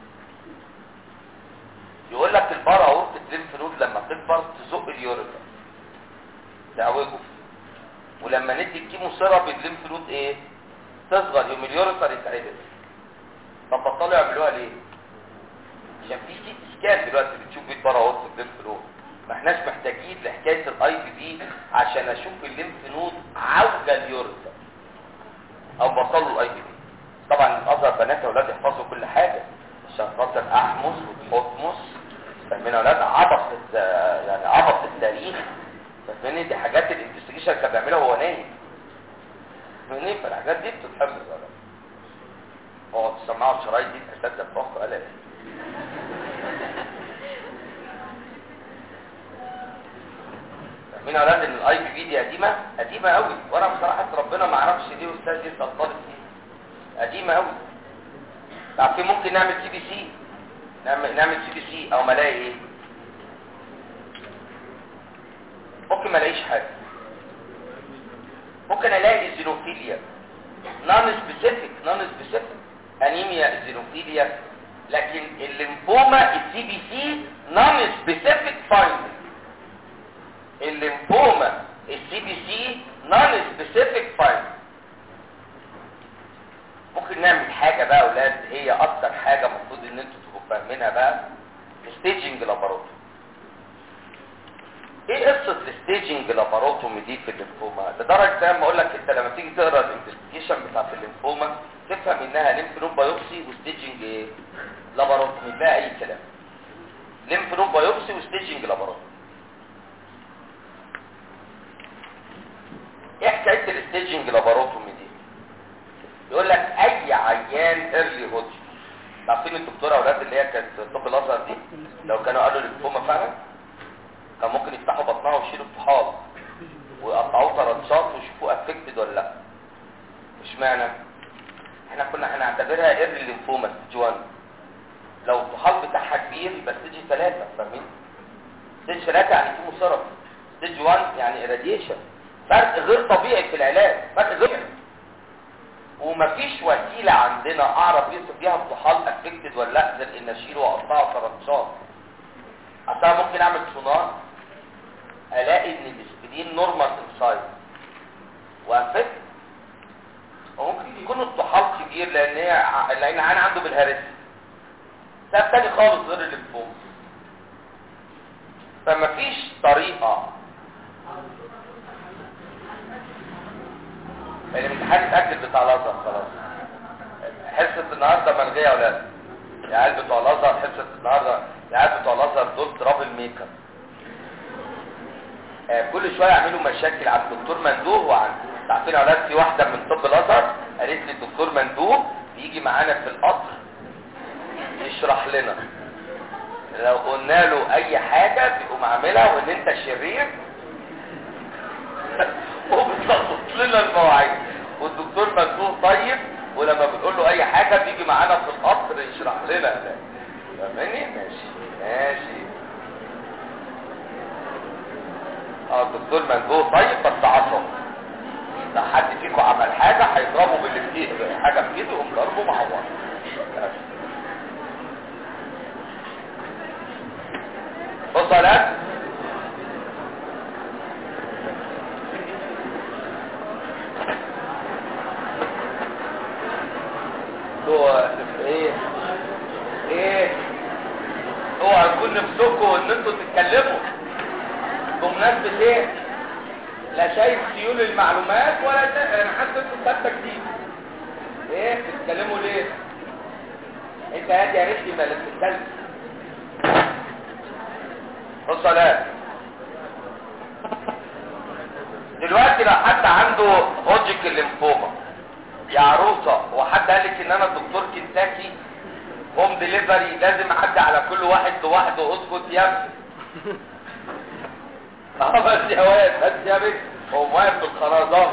يقول لك البارا اورتة ليمف نود لما تكبر تزق اليوريثر تعوجه ولما ندي الكيمو سيراب الليمف نود ايه تصغر يوم اليوريثر يتعدل طب بطلوا يعملوها ليه عشان في سي سكان دلوقتي بتشوف بيه البارا اورتة الليمف نود ما احناش محتاجين لحكايه الاي بي بي عشان اشوف الليمف نود عوجه اليوريثر او بطلوا الاي بي بي طبعا الازهر بنات يا اولاد يحفظوا كل حاجه عشان خاطر احمس وتحطمس فاهمين يا اولاد عبط الت- يعني عبط التاريخ فاهمين دي حاجات الانفستيجيشن كان بيعملها وهو نايم فاهمين فالحاجات دي بتتحفظ يا اولاد اقعد تسمعوا الشرايط دي الاساتذه بتوعكم قال ايه فاهمين يا اولاد ان الاي بي بي دي قديمه قديمه قوي وانا بصراحه ربنا ما اعرفش ليه استاذ يسال طالب فيه قديمه قوي عارفين ممكن نعمل سي بي سي نعمل نعمل سي بي سي او ما الاقي ايه ممكن ما الاقيش حاجه ممكن الاقي زينوفيليا نون سبيسيفيك نون سبيسيفيك انيميا زينوفيليا لكن الليمفوما السي بي سي نون سبيسيفيك فايندنج الليمفوما السي بي سي نون سبيسيفيك فايندنج ممكن نعمل حاجة بقى يا اولاد هي اكتر حاجة المفروض ان انتوا تبقوا فاهمينها بقى ستيجنج لاباروتومي ايه قصة الستيجنج لاباروتومي دي في الليمفوما لدرجة زي ما اقول لك انت لما تيجي تقرا الانفستيجيشن بتاعت الليمفوما تفهم انها ليمف نود بايوبسي وستيجنج ايه لاباروتومي لا اي كلام ليمف نود بايوبسي وستيجنج لاباروتومي ايه حكايه الستيجنج لاباروتومي دي يقول لك اي عيان ايرلي هوتش عارفين الدكتوره اولاد اللي هي كانت طب الازهر دي لو كانوا قالوا للفوما فعلا كان ممكن يفتحوا بطنها ويشيلوا الطحال ويقطعوه ترانشات ويشوفوا افكتد ولا لا اشمعنى احنا كنا هنعتبرها ايرلي ليمفوما ستيج 1 لو الطحال بتاعها كبير يبقى ستيج 3 فاهمين ستيج 3 يعني كيمو ثيرابي ستيج 1 يعني irradiation فرق غير طبيعي في العلاج فرق غير ومفيش وسيلة عندنا اعرف يوصف بيها الطحال افكتد ولا لا غير ان اشيله واقطعه ترانشات اصلا ممكن اعمل سونار الاقي ان الاسبرين نورمال انسايد وافكت وممكن يكون الطحال كبير لان هي ع- لان انا عنده بالهرس سبب تاني خالص غير الليمفوم فمفيش طريقة الامتحان اتأكد بتاع الازهر خلاص حصة النهاردة ملغية يا ولاد العيال بتوع الازهر حصة النهاردة العيال بتوع الازهر دول ترابل ميك اب آه، كل شوية يعملوا مشاكل على الدكتور مندوب وعن عارفين يا ولاد في واحدة من طب الازهر قالت لي الدكتور مندوب بيجي معانا في القطر يشرح لنا لو قلنا له اي حاجة بيقوم عاملها وان انت شرير وبتلخبط لنا المواعيد والدكتور مندوب طيب ولما بنقول له اي حاجة بيجي معانا في القطر يشرح لنا ده فاهمني ماشي ماشي اه الدكتور مندوب طيب بس عصب لو حد فيكم عمل حاجة هيضربه باللي في ايده حاجة في ايده يقوم ضربه معور ماشي. بص يا ولاد هو ايه ايه اوعى يكون نفسكم ان انتوا تتكلموا بمناسبة ايه لا شايف سيول المعلومات ولا شايف انا حاسس انتوا ثابته كتير ايه بتتكلموا ليه انت هادي يا ريتني ما بتتكلم بص يا ولاد. دلوقتي لو حد عنده اوجيك الليمفوما يا عروسه وحد قال لك ان انا دكتور كنتاكي هوم ديليفري لازم اعدي على كل واحد لوحده اسكت يا ابني اه بس يا واد بس يا بنت هو واقف بالخرزانه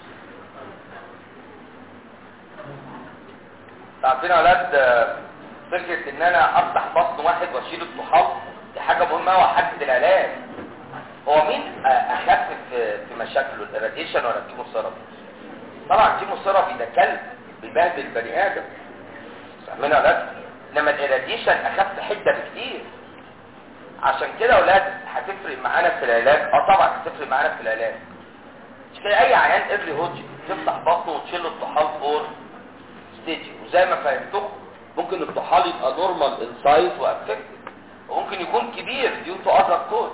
عارفين يا ولاد آه، فكره ان انا افتح بطن واحد واشيل الطحال دي حاجه مهمه واحدد العلاج هو مين آه، اخف في في مشاكله الراديشن ولا الكيموثيرابي طبعا الكيموثيرابي ده كلب بيبهدل البني ادم فاهمين ولا لا انما الراديشن اخف حده بكتير عشان كده يا اولاد هتفرق معانا في العلاج اه طبعا هتفرق معانا في العلاج مش كده اي عيان ايرلي هوجي تفتح بطنه وتشيل الطحال فور ستيج وزي ما فهمتكم ممكن الطحال يبقى نورمال ان سايز وافكتد وممكن يكون كبير ديو تو اذر كوز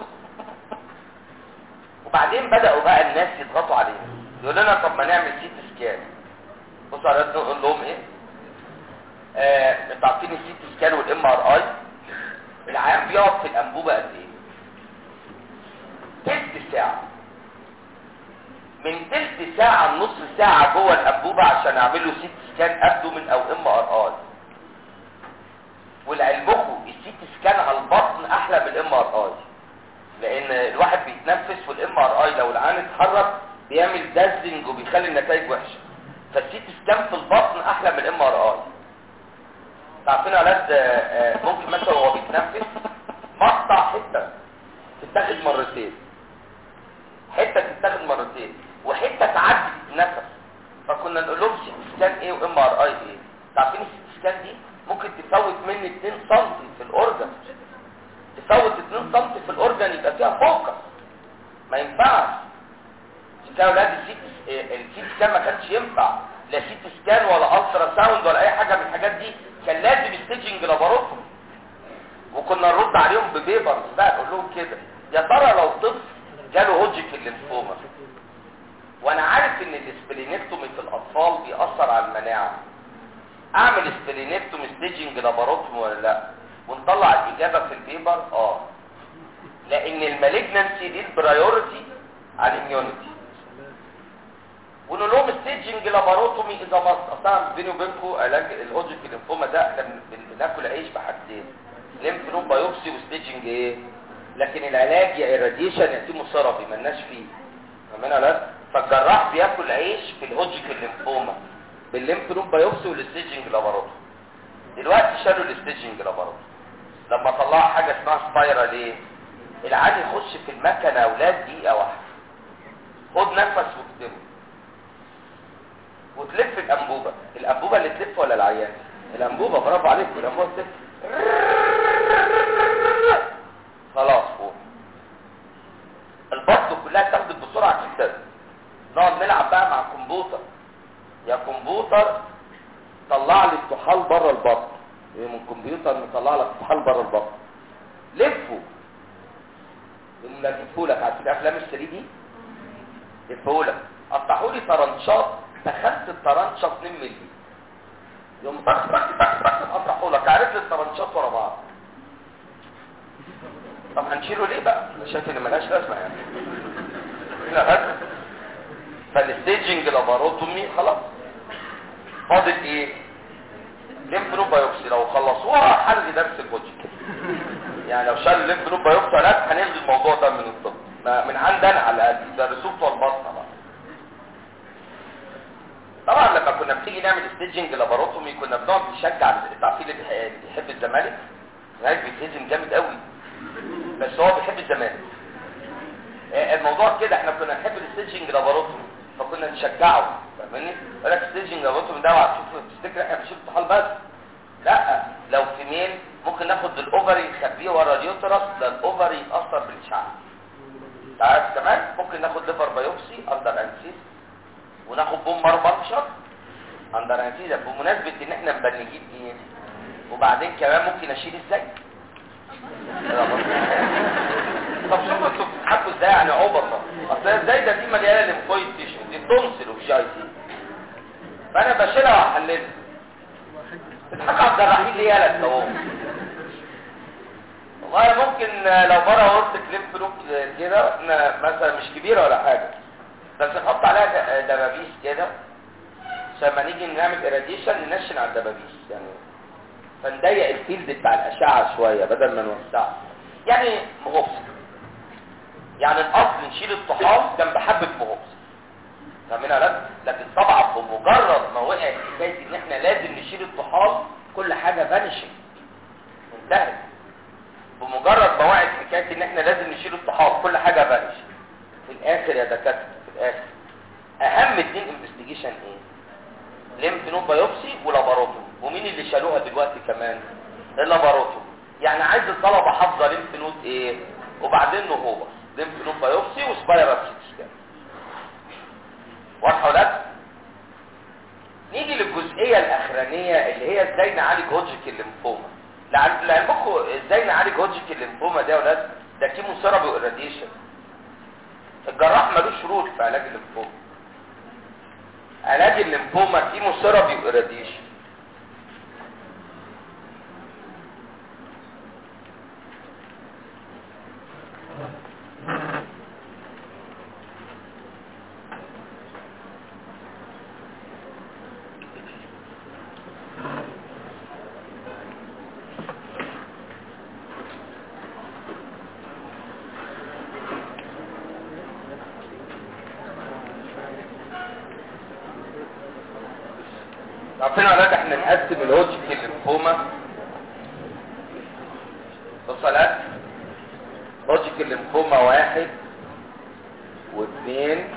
وبعدين بداوا بقى الناس يضغطوا عليهم يقول لنا طب ما نعمل سيت سكان بصوا على نقول لهم ايه آه انتوا عارفين السيت سكان والام ار اي العيان بيقعد في الانبوبه قد ايه تلت ساعه من تلت ساعه لنص ساعه جوه الانبوبه عشان اعمل له سيت سكان ابدومن او ام ار اي ولعلمكم السيت سكان على البطن احلى من الام ار اي لان الواحد بيتنفس والام ار اي لو العين اتحرك بيعمل دازنج وبيخلي النتائج وحشه فالسيت سكان في البطن احلى من الام ار اي عارفين يا اولاد آه، آه، ممكن مثلا وهو بيتنفس مقطع حته تتاخد مرتين حته تتاخد مرتين وحته تعدي نفس فكنا نقول لهم سي سكان ايه وام ار اي ايه عارفين السي سكان دي ممكن تفوت مني 2 سم في الاورجن تفوت 2 سم في الاورجن يبقى فيها فوكس ما ينفعش عشان كده يا اولاد السيت السيت سكان ما كانش ينفع لا سيت سكان ولا الترا ساوند ولا اي حاجه من الحاجات دي كان لازم ستيجنج لاباروتومي وكنا نرد عليهم ببيبرز بقى نقول لهم كده يا ترى لو طفل جاله هوجيك الليمفوما وانا عارف ان الاسبلينكتومي في الاطفال بيأثر على المناعه اعمل اسبلينكتومي ستيجنج لاباروتومي ولا لا ونطلع الاجابه في البيبر اه لان المالجنسي دي البرايورتي على الاميونيتي ونقول لهم ستيجنج لاباروتومي اذا مصر اصلا بيني وبينكم علاج الهوجيك الليمفوما ده احنا بن- بناكل عيش بحاجتين ليمف نود بايوبسي وستيجنج ايه لكن العلاج يا الراديشن يا كيموثيرابي مالناش فيه فاهمين ولا لا فالجراح بياكل عيش في الهوجيك الليمفوما بالليمف نود بايوبسي والستيجنج لاباروتومي دلوقتي شالوا الستيجنج لاباروتومي لما طلعوا حاجه اسمها سبايرال ايه العادي يخش في المكنه يا اولاد دقيقه واحده خد نفس واكتبه وتلف الانبوبه الانبوبه اللي تلف ولا العيان الانبوبه برافو عليك الانبوبه تلف خلاص فوق البطن كلها تاخد بسرعه جدا نقعد نلعب بقى مع الكمبيوتر يا كمبيوتر طلع لي الطحال بره البطن إيه من الكمبيوتر مطلع لك الطحال بره البطن لفه يقوم لفه لك عارف افلام ال 3 دي لفه لك قطعوا لي طرنشات دخلت الطرنشه 2 مللي يوم طخ طخ طخ طخ قطعوا لك عرفت الطرنشات ورا بعض طب هنشيله ليه بقى انا شايف ان ملهاش لازمه يعني لا هات فالستيجنج لاباروتومي خلاص فاضل ايه ليمف نود بايوبسي لو خلصوها حل درس البوجيك يعني لو شال الليمف نود بايوبسي لا هنلغي الموضوع ده من الطب ما- من عندنا على الاقل درسوه بتوع البطنه بقى طبعا لما كنا بتيجي نعمل ستيجنج لاباروتومي كنا بنقعد نشجع التعفيل اللي بيح- اللي بيحب الزمالك الزمالك بيتهزم جامد قوي بس هو بيحب الزمالك آه، الموضوع كده احنا كنا نحب الستيجنج لاباروتومي فكنا نشجعه فاهمني يقول لك الستيجنج لاباروتومي ده هتشوف تفتكر احنا بنشيل الطحال بس لا لو في ميل ممكن ناخد الاوفري نخبيه ورا اليوترس ده الاوفري يتاثر بالاشعاع تعرف كمان ممكن ناخد ليفر بايوبسي اندر انسيس وناخد بوم بنشر اندر انسيس بمناسبه ان احنا مبنجين ايه وبعدين كمان ممكن اشيل ازاي طب شوفوا انتوا بتضحكوا ازاي يعني عبطه اصل ازاي ده دي مليانه ليمفويد تيشو دي تونسل وفي جي سي فانا بشيلها واحللها تضحكوا على الجراحين ليه يالا اهو والله ممكن لو مره قلت كليب فلوك كده ن- مثلا مش كبيره ولا حاجه بس نحط عليها د- دبابيس كده عشان لما نيجي نعمل اراديشن ننشن على الدبابيس يعني فنضيق الفيلد بتاع الاشعه شويه بدل ما نوسعه يعني مغفص يعني الاصل نشيل الطحال جنب حبه مغفص فاهمين يا ولاد؟ لكن طبعا بمجرد ما وقعت حكايه ان احنا لازم نشيل الطحال كل حاجه فانشنج انتهت بمجرد ما وعد حكايه ان احنا لازم نشيل الطحال كل حاجه بقى في الاخر يا دكاتره في الاخر اهم اتنين انفستيجيشن ايه ليمف نود بايوبسي ولاباروتوم ومين اللي شالوها دلوقتي كمان اللاباروتوم يعني عايز الطلبه حافظه ليمف نود ايه وبعدين نهوبس ليمف نود بايوبسي وسبايرال سكان واضحه ولا لا؟ نيجي للجزئيه الاخرانيه اللي هي ازاي نعالج هوجيك الليمفوما لعل- لعلمكم ازاي نعالج هوجيك الليمفوما ده يا ولاد ده كيمو ثيرابي وراديشن الجراح ملوش رول في علاج الليمفوما علاج الليمفوما كيمو ثيرابي وراديشن عارفين يا ولاد احنا نقسم الهوجيك الليمفوما بص يا ولاد هوجيك الليمفوما واحد واثنين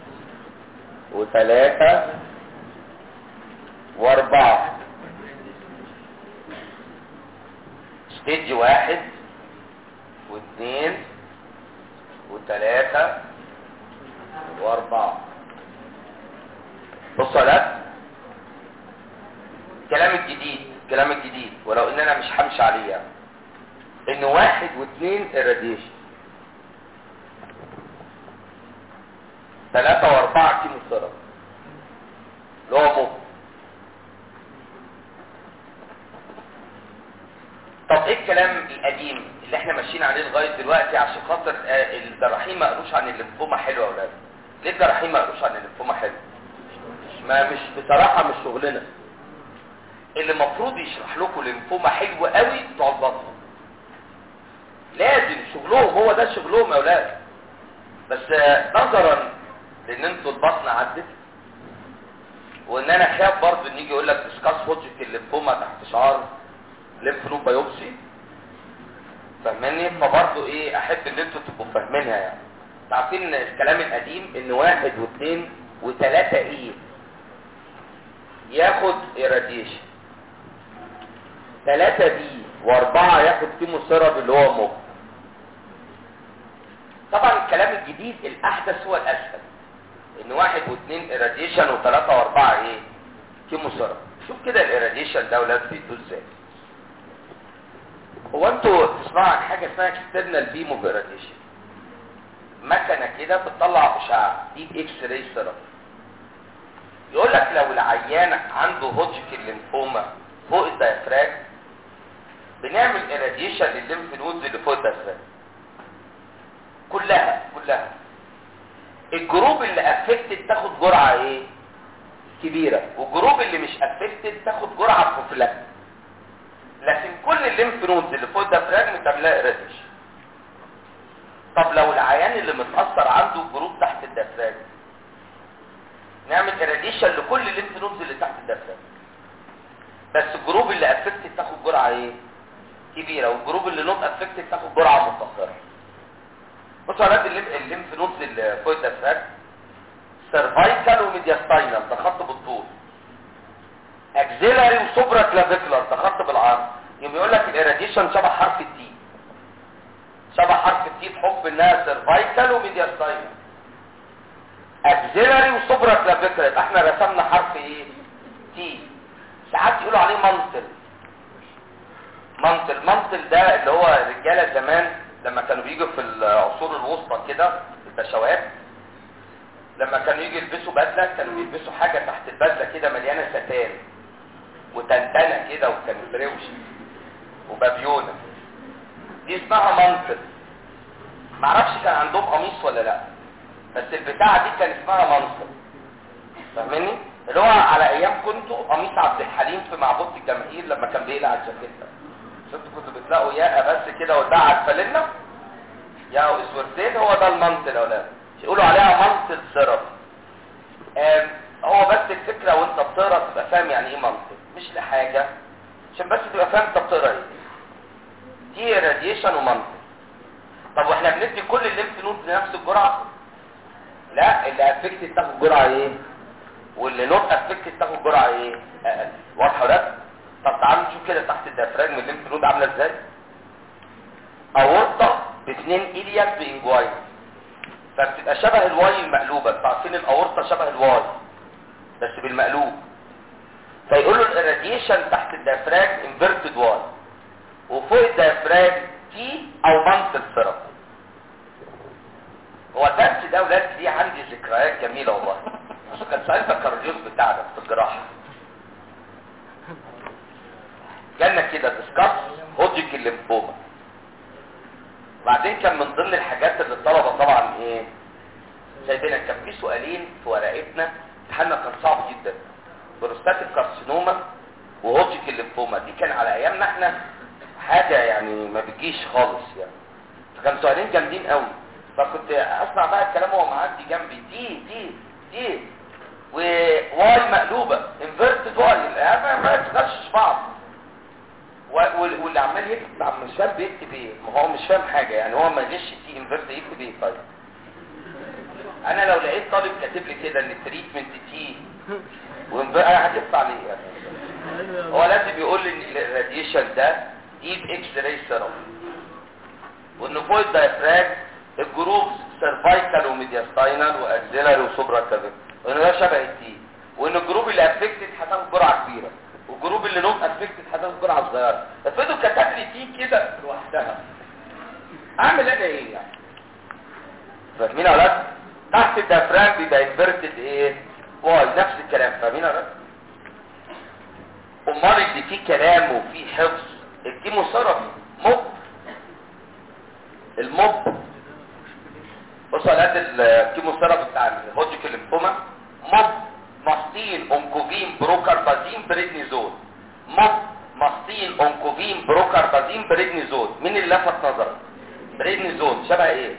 وثلاثة واربعة ستيج واحد واثنين وثلاثة واربعة بص يا ولاد الكلام الجديد الكلام الجديد ولو ان انا مش همشي عليه يعني. ان واحد واثنين الراديشن ثلاثة واربعة كيمو ثيرابي اللي هو ممكن طب ايه الكلام القديم اللي احنا ماشيين عليه لغايه دلوقتي عشان خاطر آه، الجراحين ما قالوش عن الليمفوما حلوه يا اولاد ليه الجراحين ما قالوش عن الليمفوما حلوه ما مش بصراحه مش شغلنا اللي المفروض يشرح لكم الليمفوما حلو قوي بتوع البطن لازم شغلهم هو ده شغلهم يا اولاد بس آه، نظرا لان انتوا البطن عدت وان انا خاف برضه ان يجي يقول لك ديسكاس هوجيك الليمفوما تحت شعار ليمف نود بايوبسي فاهماني فبرضه ايه احب ان انتوا تبقوا فاهمينها يعني عارفين الكلام القديم ان واحد واثنين وثلاثة ايه ياخد irradiation ثلاثة بي واربعة ياخد كيمو ثيرابي اللي هو موب طبعا الكلام الجديد الاحدث هو الاسهل ان واحد واثنين irradiation وثلاثة واربعة ايه كيمو ثيرابي شوف كده الاراديشن ده ولاد بيدوه ازاي هو انتوا تسمعوا عن حاجه اسمها اكسترنال بيم اوف irradiation مكنه كده بتطلع اشعه دي اكس راي ثيرابي يقول لك لو العيان عنده هوجيك الليمفوما فوق الدايفراج بنعمل irradiation للليمف نودز اللي فوق الدايفراج كلها كلها الجروب اللي افكتد تاخد جرعه ايه كبيره والجروب اللي مش افكتد تاخد جرعه بروفلاكتيك لكن كل الليمف نودز اللي فوق الدايفراجم تعملها irradiation طب لو العيان اللي متاثر عنده جروب تحت الدايفراجم نعمل irradiation لكل الليمف نودز اللي تحت الدايفراجم بس الجروب اللي افكتد تاخد جرعه ايه كبيره والجروب اللي نوت افكتد تاخد جرعه متاخره بصوا على الليمف الليمف نودز اللي فوق الدايفراجم سيرفايكال وميدياستاينال ده خط بالطول اكزيلاري وسوبرا كلافيكولار ده خط بالعرض يوم يقول لك الاراديشن شبه حرف التي شبه حرف التي بحكم انها سيرفايكال وميدياستاينال اكزيلاري وسوبرا كلافيكولار يبقى احنا رسمنا حرف ايه تي ساعات يقولوا عليه منطل منطل منطل ده اللي هو الرجاله زمان لما كانوا بيجوا في العصور الوسطى كده في البشوات لما كانوا يجي يلبسوا بدله كانوا بيلبسوا حاجه تحت البدله كده مليانه ستان وتنتنه كده وكان بروشي وبابيونه دي اسمها منطق معرفش كان عندهم قميص ولا لا بس البتاعه دي كان اسمها منطق فاهمني اللي هو على ايام كنتوا قميص عبد الحليم في معبود الجماهير لما كان بيقلع الجاكيته شفتوا كنتوا بتلاقوا ياقه بس كده وده على الفالنه يا اسورتين هو ده المنطق يا ولاد يقولوا عليها منطق سيرب هو بس الفكره وانت بتقرا تبقى فاهم يعني ايه منطق مش لحاجه عشان بس تبقى فاهم انت بتقرا ايه لا اللي افكتد تاخد جرعه ايه واللي نوت افكتد تاخد جرعه ايه اقل واضحه ولا طب تعالوا نشوف كده تحت الديافراجم الليمف نود عامله ازاي اورطه باثنين ايلياك بانجواين فبتبقى شبه الواي المقلوبه انتوا عارفين الاورطه شبه الواي بس بالمقلوب فيقول له الراديشن تحت الديافراج انفيرتد واي وفوق الديافراج تي او مانتل سيرب هو الدرس ده ولاد دي عندي ذكريات جميله والله كان ساعتها الكارديوس بتاعنا في الجراحه جالنا كده ديسكاس هودجك الليمفوما بعدين كان من ضمن الحاجات اللي الطلبه طبعا ايه سايبينها كان في سؤالين في ورقتنا امتحاننا كان صعب جدا بروستاتيك كارسينوما وهودجك الليمفوما دي كان على ايامنا احنا حاجه يعني ما بتجيش خالص يعني فكان سؤالين جامدين قوي فكنت اسمع بقى الكلام وهو معدي جنبي دي دي دي وواي مقلوبه انفيرتد واي ما ما تخشش بعض و- وال- واللي عمال يكتب عم مش فاهم بيكتب ايه ما هو مش فاهم حاجه يعني هو ما غش تي انفيرت يكتب ايه طيب انا لو لقيت طالب كاتب لي كده ان التريتمنت تي وانفيرت انا هتدفع ليه يعني هو لازم يقول لي ان الراديشن ده ديب اكس راي سيرم وان فوق الدايفراج الجروب سيرفايكال وميدياستاينال واكزيلاري وسوبرا كافيت وان ده شبه التي وان الجروب اللي افكتد هتاخد جرعه كبيره والجروب اللي نوت افكتد هتاخد جرعه صغيره افرضوا كتب لي تي كده لوحدها اعمل انا ايه يعني فاهمين يا ولاد تحت الديافراج بيبقى انفيرتد ايه واي نفس الكلام فاهمين يا ولاد امال اللي فيه كلام وفيه حفظ الكيموثيرابي موب الموب بصوا على قد الكيموثيرابي بتاع الهودجك الليمفوما موب ماستين اونكوفين بروكاربازين بريدنيزول موب ماستين اونكوفين بروكاربازين بريدنيزول مين اللي لفت نظرك بريدنيزول شبه ايه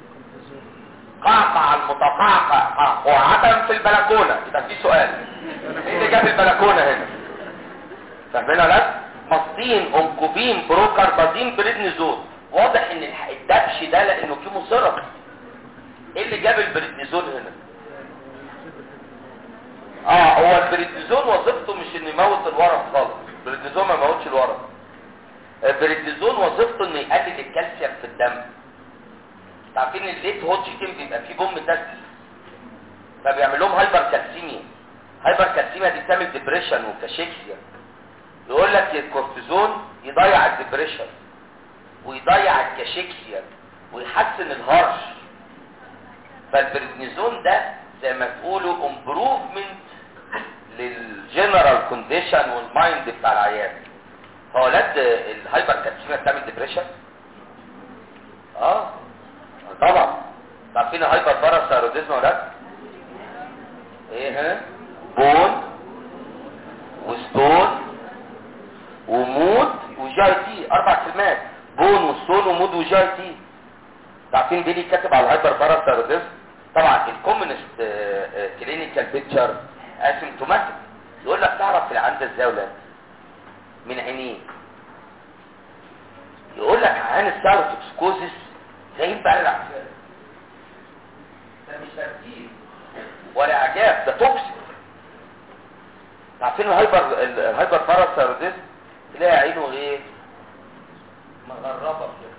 قعقع المتقعقع وعدم في البلكونه يبقى في سؤال مين اللي جاب البلكونه هنا فاهمين ولا لا ماستين اونكوفين بروكاربازين بريدنيزول واضح ان الح- الدبش ده لانه كيموثيرابي ايه اللي جاب البريدنيزول هنا اه هو البريدنيزول وظيفته مش انه يموت الورم خالص البريدنيزول ما يموتش الورم البريدنيزول وظيفته انه يقلل الكالسيوم في الدم عارفين الليت هوتشكين بيبقى فيه بوم تسلي فبيعمل لهم هايبر كالسيميا هايبر كالسيميا دي بتعمل ديبريشن وكاشيكسيا يقول لك الكورتيزون يضيع الديبريشن ويضيع الكاشيكسيا ويحسن الهرش فالبريدنيزون ده زي ما تقولوا امبروفمنت للجنرال كونديشن والمايند بتاع العيان هو ولاد الهايبر كالسيميا بتعمل ديبريشن اه طبعا عارفين الهايبر باراثايروديزم ولا لا ايه ها بون وستون ومود وجاي تي اربع كلمات بون وستون ومود وجاي تي عارفين بيلي كاتب على الهايبر باراثايروديزم طبعا الكومنست كلينيكال بيكتشر اسيمتوماتيك يقول لك تعرف اللي عنده ازاي ولا من عينيه يقول لك عن الساروتوكسكوزيس زي بقى العفان ده مش ترتيب ولا اعجاب ده توكسيك عارفين الهايبر الهايبر باراثايروديزم تلاقي عينه ايه مغربه كده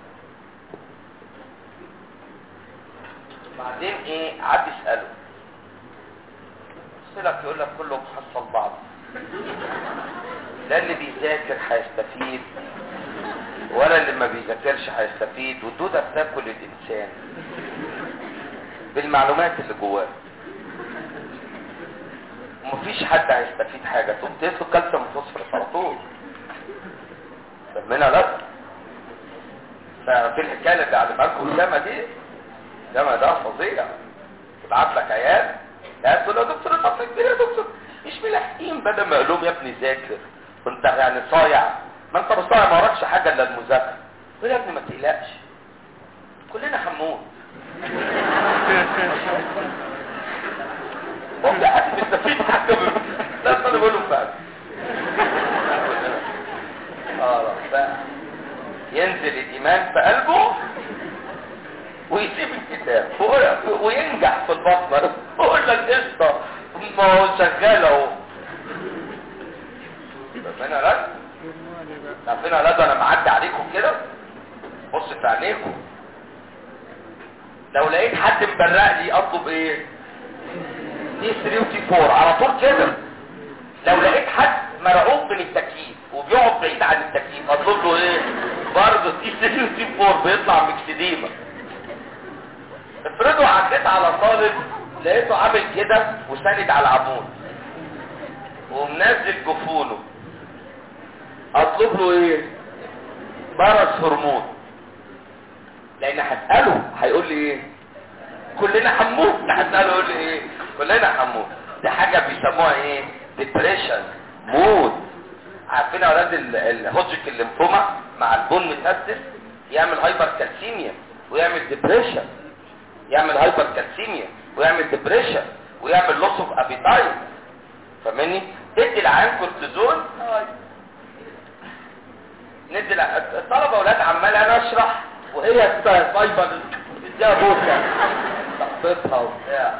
بعدين ايه قعد يساله لك يقول لك كله محصل بعض لا اللي بيذاكر هيستفيد ولا اللي ما بيذاكرش هيستفيد والدودة بتاكل الانسان بالمعلومات اللي جواه ومفيش حد هيستفيد حاجة تقوم تقيسه كالسيوم وفوسفورس على طول فاهمينها لا ففي الحكاية اللي علمها لكم الجامعة دي الجامعة ده فظيع تبعت لك عيال لا تقول له يا دكتور الفصل كبير يا دكتور مش ملاحقين بدل ما يقول لهم يا ابني ذاكر وانت يعني صايع ما انت بصايع ما وراكش حاجه الا المذاكره يقول يا ابني ما تقلقش كلنا هنموت هو ده قاعد بيستفيد حاجه من- لا انا بقول له فعلا اه بقى ينزل الايمان في قلبه ويسيب الكتاب و- وينجح في في البطنه بقول لك قشطه ما هو شغال اهو فاهمين يا ولاد عارفين يا ولاد انا معدي عليكم كده بص في عينيكم لو لقيت حد مبرق لي اطلب ايه تي 3 وتي 4 على طول كده لو لقيت حد مرعوب من التكييف وبيقعد بعيد عن التكييف اطلب له ايه برضه تي 3 وتي 4 بيطلع مكسديمه افرضوا عديت على طالب لقيته عامل كده وساند على العمود ومنزل جفونه اطلب له ايه برص هرمون لان هسأله هيقول لي ايه كلنا حموت هسأله يقول لي ايه كلنا حموت دي حاجة بيسموها ايه ديبريشن مود عارفين يا اولاد ال- الهوجيك الليمفوما مع البون متأسس يعمل هايبر كالسيميا ويعمل ديبريشن يعمل هايبر كالسيميا ويعمل ديبريشن ويعمل لوس اوف ابيتايت فاهمني تدي العيان كورتيزون ندي الع- الطلبه اولاد عمال انا اشرح وهي فايبر تديها بوسه تخبطها وبتاع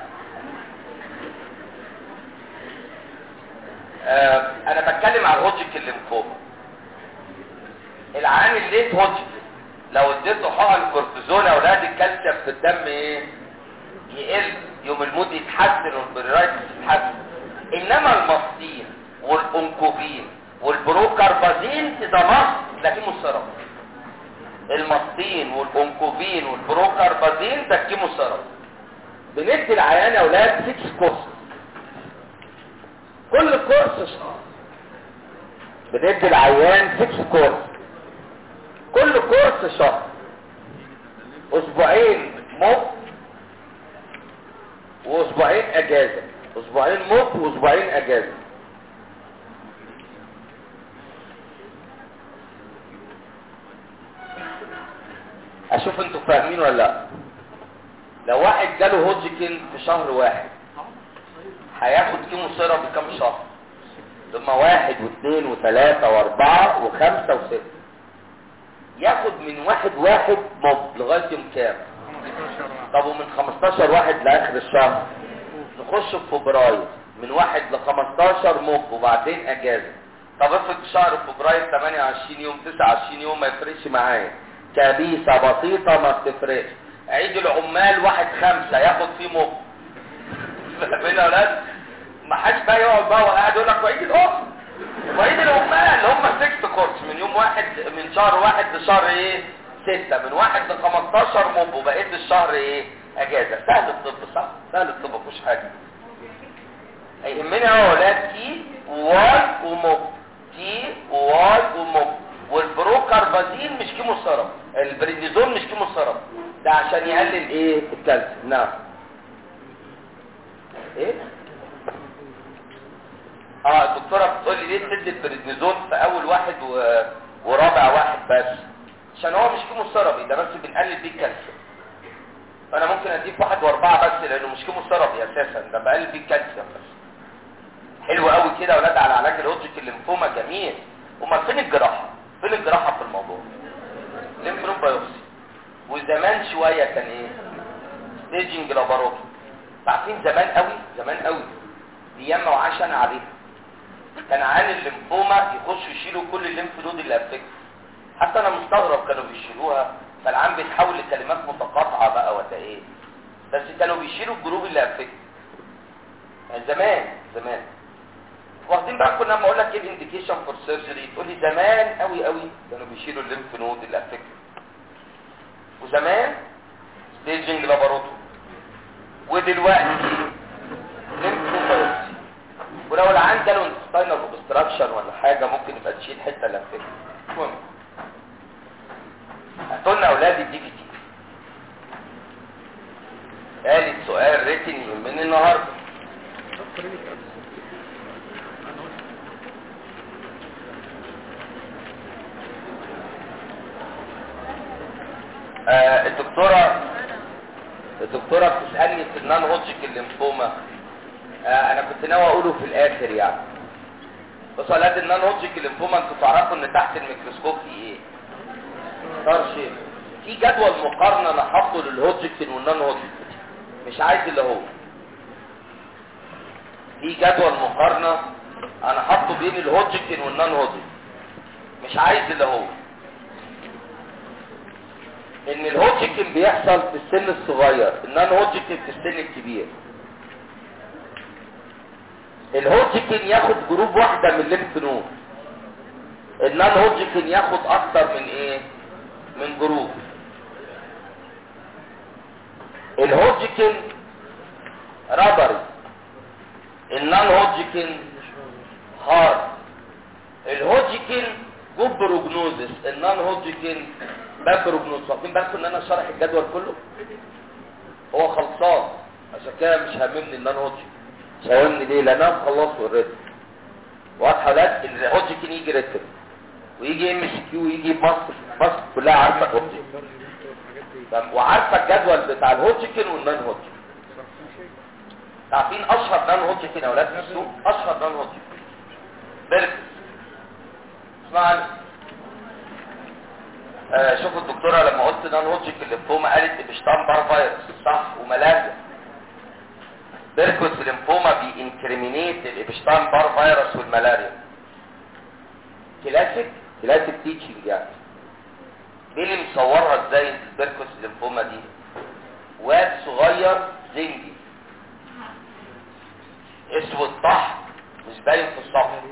آه انا بتكلم على الهوجيك الليمفوما العيان الليت هوجيك لو اديته حقن كورتيزون يا اولاد الكالسيوم في الدم ايه يقل يوم المود يتحسن والبريرايتس يتحسن انما المصدين والانكوبين والبروكاربازين ده مصد ده كيموثيرابي المصدين والانكوبين والبروكاربازين ده كيموثيرابي بندي العيان يا اولاد 6 كورس كل كورس شهر بندي العيان 6 كورس كل كورس شهر اسبوعين موت واسبوعين اجازة اسبوعين موت واسبوعين اجازة اشوف انتوا فاهمين ولا لا لو واحد جاله هوجكن في شهر واحد هياخد كيمو سيرابي كام شهر ثم واحد واثنين وثلاثة واربعة وخمسة وستة ياخد من واحد واحد موب لغاية يوم كام 15 واحد. طب ومن 15 واحد لاخر الشهر نخش في فبراير من واحد ل 15 موب وبعدين اجازه طب افرض شهر فبراير 28 يوم 29 يوم ما يفرقش معايا كبيسه بسيطه ما بتفرقش عيد العمال واحد خمسة ياخد فيه موب فاهمين يا ولاد ما حدش بقى يقعد بقى وقاعد يقول لك وعيد الام وعيد العمال اللي هم 6 كورس من يوم واحد من شهر واحد لشهر ايه ستة من واحد ل 15 موب وبقيت الشهر ايه اجازة سهل الطب صح سهل الطب مفيش حاجة هيهمني يا ولاد تي وواي وموب تي وواي وموب والبروكاربازين مش كيمو سيرم البريدنيزون مش كيمو سيرم ده عشان يقلل ايه الكالسيوم نعم ايه اه الدكتوره بتقول لي ليه تدي البريدنيزون في اول واحد و... ورابع واحد بس عشان هو مش كيمو سيرابي ده بس بنقلل بيه الكالسيوم فانا ممكن اديك واحد واربعه بس لانه مش كيمو سيرابي اساسا ده بقلل بيه الكالسيوم بس حلو قوي كده يا ولاد على علاج الهوجيك الليمفوما جميل امال فين الجراحه فين الجراحه في الموضوع ليمف نود بايوبسي وزمان شويه كان ايه ستيجنج لاباروتو عارفين زمان قوي زمان قوي ايام ما وعاش انا عليها كان عيان الليمفوما يخشوا يشيلوا كل الليمف نود اللي افكت حتى انا مستغرب كانوا بيشيلوها فالعام بيتحول لكلمات متقاطعه بقى ولا ايه بس كانوا بيشيلوا الجروب اللي افكت يعني زمان زمان واخدين بقى كنا لما اقول لك ايه الانديكيشن فور سيرجري تقول لي زمان قوي قوي كانوا بيشيلوا الليمف نود اللي افكت وزمان ستيجنج لاباروتو ودلوقتي ليمف بايوبسي ولو العيان جاله انتستاينال اوبستراكشن ولا حاجه ممكن يبقى تشيل حته اللي افكت المهم هاتوا لنا اولاد الدي في تي قالت سؤال ريتني من النهارده آه الدكتوره الدكتوره بتسالني في النان هوجيك الليمفوما آه انا كنت ناوي اقوله في الاخر يعني بس على قد النان هوجيك الليمفوما انتوا تعرفوا ان تحت الميكروسكوب في ايه ستار شيب في جدول مقارنه انا حاطه للهوجيكن والنان هوجيكن مش عايز اللي هو في جدول مقارنة انا حاطه بين الهوجكن والنون هوجكن مش عايز اللي هو ان الهوجكن بيحصل في السن الصغير النون هوجكن في السن الكبير الهوجكن ياخد جروب واحدة من الليمف نود النون هوجكن ياخد اكتر من ايه من جروب الهوجكن رابري النون هوجكن هارد الهوجكن جوب بروجنوزس النون هوجكن باب بروجنوز واخدين بالكم ان انا شارح الجدول كله هو خلصان عشان كده مش هاممني النون هوجكن مش هاممني ليه لان انا خلصت اوريدي واضحه لا الهوجكن يجي ريتم ويجي ام سي كيو ويجي مصر مصر كلها عارفه الهوجكن تمام؟ وعارفه الجدول بتاع الهوجكن والنون هوجكن عارفين اشهر نون هوجكن يا اولاد في السوق اشهر نون هوجكن بيركس اسمعني آه شوفوا الدكتوره لما قلت نون هوجكن ليمفوما قالت بشتامبر فيروس صح وملاريا بيركوس ليمفوما بينكريمينيت الابشتامبر فيروس والملاريا كلاسيك كلاسيك تيتشنج يعني دي اللي مصورها ازاي البيركوس ليمفوما دي واد صغير زنجي اسود طح مش باين في الصف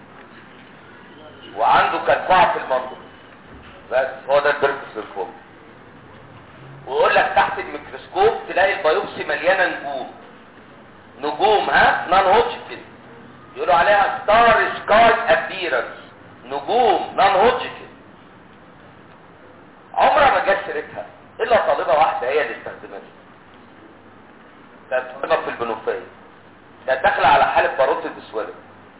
وعنده كلكعه في المنطقه بس هو ده البيركوس ليمفوما ويقول لك تحت الميكروسكوب تلاقي البيوبسي مليانه نجوم نجوم ها نون هوجكن يقولوا عليها ستار سكاي ابيرنس نجوم نون هوجكن عمرها ما جت سيرتها الا طالبه واحده هي اللي استخدمتها كانت طالبه في البنوفيه كانت داخله على حاله باروت الدسوله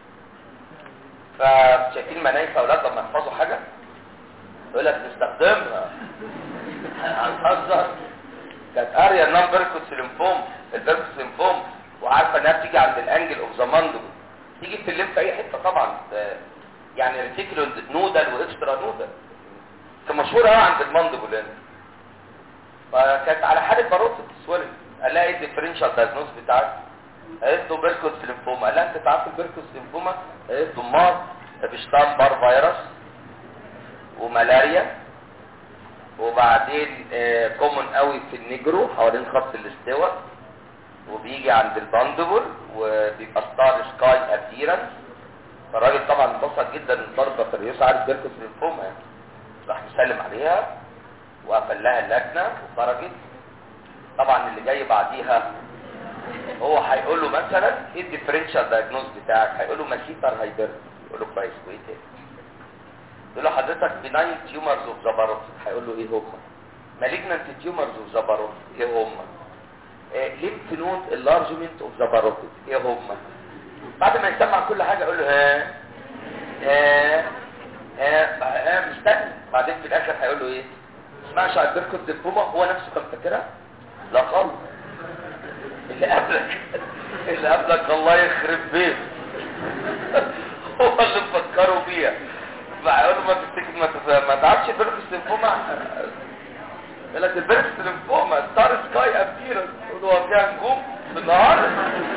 فشايفين منايف اولاد لما يحفظوا حاجه يقول لك نستخدمها هنهزر كانت اريا نون بيركوس ليمفوم البيركوس ليمفوم وعارفه انها بتيجي عند الانجل اوف ذا ماندبل تيجي في الليمف في اي حته طبعا يعني ريتيكولو نودل واكسترا نودل كان مشهور قوي عند الماندبل هنا فكانت على حاله باروت السويلنج قال لها ايه الديفرنشال دايجنوز بتاعك قالت له بيركوس ليمفوما قال لها انت تعرف البيركوس ليمفوما قالت له امال ده بيشتامبر فيروس وملاريا وبعدين كومون قوي في النيجرو حوالين خط الاستواء وبيجي عند الباندبل وبيبقى ستار سكاي ابيرنس فالراجل طبعا انبسط جدا ان ضربه في الرئيس عارف بيركوس ليمفوما يعني راح مسلم عليها وقفل لها اللجنه وخرجت طبعا اللي جاي بعديها هو هيقول له مثلا ايه الديفرنشال دايجنوز بتاعك هيقول له ماسيتر هايبر يقول له كويس وايه تاني يقول له حضرتك بناين تيومرز اوف زباروت هيقول له ايه هم مالجنانت تيومرز اوف زباروت ايه هم ليمف نود اللارجمنت اوف زباروت ايه هم بعد ما يسمع كل حاجه يقول له ها ها ها ها مستني بعدين في الاخر هيقول له ايه اسمعش على البيركوت ديبوما هو نفسه كان فاكرها لا خالص اللي قبلك اللي قبلك الله يخرب بيت هو اللي مفكروا بيها فيقول له ما تفتكر ما تف- ما تعرفش بيركوت ديبوما يقول لك البيركوت ديبوما ستار سكاي ابيرنس يقول هو فيها نجوم بالنهار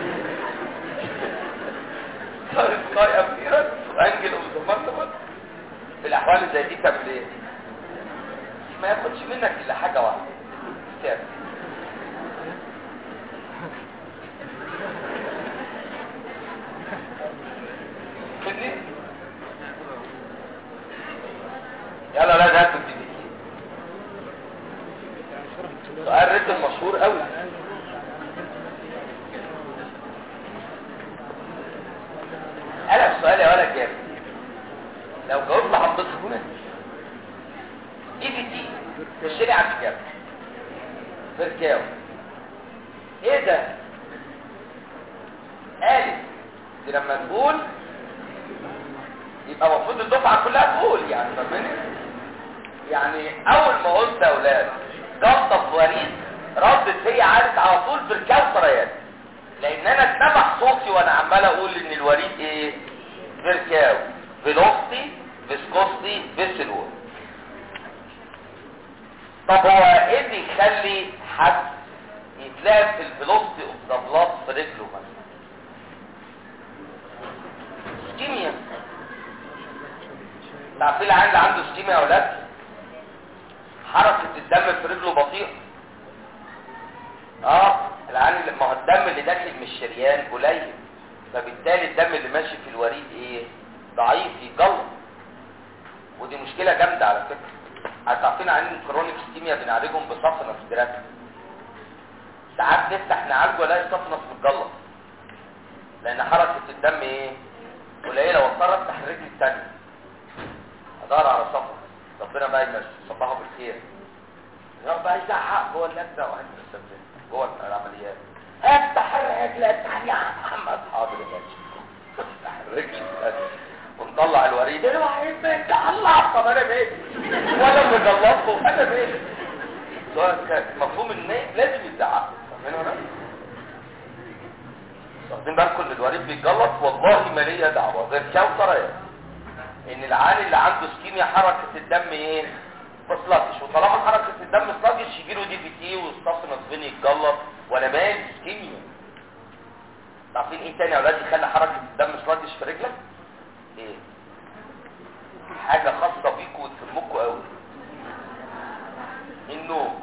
ستار سكاي ابيرنس انجل اوف ذا مانتبل في الاحوال اللي زي دي تعمل ايه ما ياخدش منك الا حاجه واحده كتاب فهمني يلا لا ده هاتوا الدي سؤال ريتم مشهور قوي قلب السؤال يا ولد جامد لو جاوبت هنبسط منك اي في تي الشريعة على الكتاب فركاو ايه ده قالت دي لما تقول يبقى المفروض الدفعة كلها تقول يعني فاهمني يعني اول ما قلت يا اولاد جلطة في وريد ردت هي عادت على طول فركاو سريان لان انا اتنبح صوتي وانا عمال اقول ان الوريد ايه فركاو فيلوستي فيسكوستي فيسلور طب هو ايه اللي يخلي حد وتلاقي في الفيلوسيتي اوف ذا بلاد في رجله مثلا اسكيميا تعرفين العيان اللي عنده اسكيميا يا اولاد حركه الدم في رجله بطيئه اه العيان اللي ما هو الدم اللي داخل من الشريان قليل فبالتالي الدم اللي ماشي في الوريد ايه ضعيف يجلط ودي مشكله جامده على فكره عارفين عن الكرونيك اسكيميا بنعالجهم بصفنس جرافيك ساعات نفتح نعالجه الاقي صفنس متجلط لان حركه الدم ايه قليله واضطر افتح الرجل الثانيه ادور على صفنس ربنا بقى يمشي صباحه بالخير يقعد بقى يزعق جوه اللجنه وانت السبب جوه العمليات افتح الرجل الثانيه يا محمد حاضر يا باشا افتح الرجل الثانيه ونطلع الوريد الوحيد بنت الله طب انا مين ولا مجلطه انا مين سؤال كان مفهوم الناس لازم يتزعق فاهمين ولا واخدين بالكم ان الوريد بيتجلط والله ما ليا دعوه غير كوثر يعني ان العيان اللي عنده اسكيميا حركه الدم ايه بسلطش وطالما حركه الدم سلطش يجي له دي في تي والصف نصفين يتجلط وانا مالي اسكيميا عارفين ايه تاني يا اولاد يخلي حركه الدم سلطش في رجلك ايه حاجه خاصه بيكم وتهمكم قوي النوم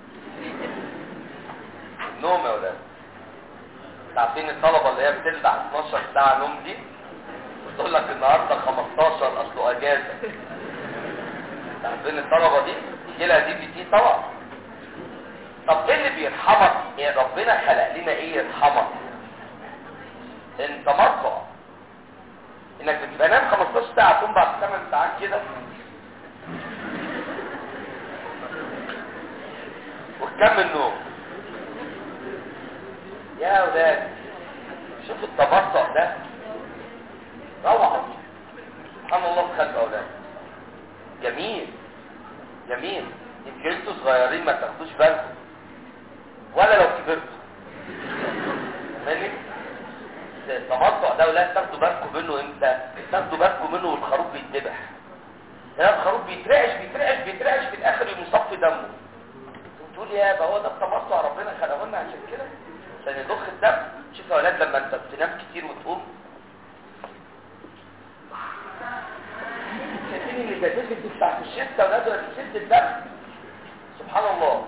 النوم يا اولاد عارفين الطلبه اللي هي بتلدع 12 ساعه نوم دي بتقول لك النهارده 15 اصله اجازه عارفين الطلبه دي يجي لها دي بي تي طبعا طب ايه اللي بيرحمك يا ربنا خلق لنا ايه يرحمك انت مرضى انك بتبقى نام 15 ساعه تقوم بعد 8 ساعات كده وتكمل نوم يا اولاد شوف التبطؤ ده روعه سبحان الله في خلق اولاد جميل جميل يمكن انتوا صغيرين ما تاخدوش بالكم ولا لو كبرتوا فاهمني التبطؤ ده ولا تاخدوا بالكم منه امتى تاخدوا بالكم منه والخروف بيتذبح هنا الخروف بيترعش بيترعش بيترعش في الاخر يقوم يصفي دمه تقول يا بقى هو ده التبطؤ ربنا خلقه لنا عشان كده عشان يضخ الدم شوف يا اولاد لما انت بتنام كتير وتقوم شايفين اللي جديد دي بتاعت الشتة اولاد ولا بتشد الدم سبحان الله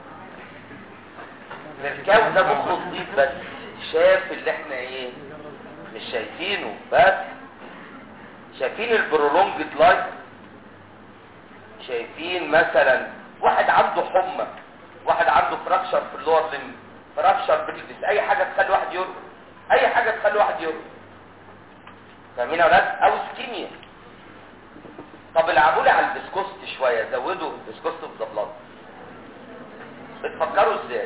الكون ده مخه نضيف بس شاف اللي احنا ايه مش شايفينه بس شايفين البرولونجد لايف شايفين مثلا واحد عنده حمى واحد عنده فراكشر في اللور لم فراكشر بلفس اي حاجه تخلي واحد يرقد اي حاجه تخلي واحد يرقد فاهمين يا اولاد او سكيميا طب العبوا لي على الفيسكوست شويه زودوا الفيسكوست اوف ذا بلاد بتفكروا ازاي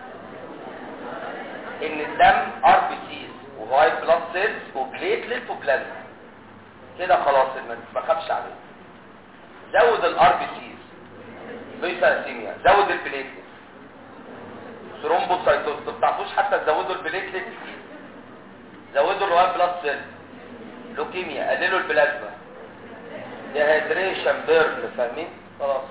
ان الدم ار بي سيز ووايت بلاد سيلز وبليتلت وبلازما كده خلاص ما تخافش عليه زود الار بي سيز بيساسيميا زود البليتلت ثرومبوسايتوز ما بتعرفوش حتى تزودوا البليتلت زودوا الوايت بلاد سيلز لوكيميا قللوا البلازما ديهيدريشن بيرن فاهمين خلاص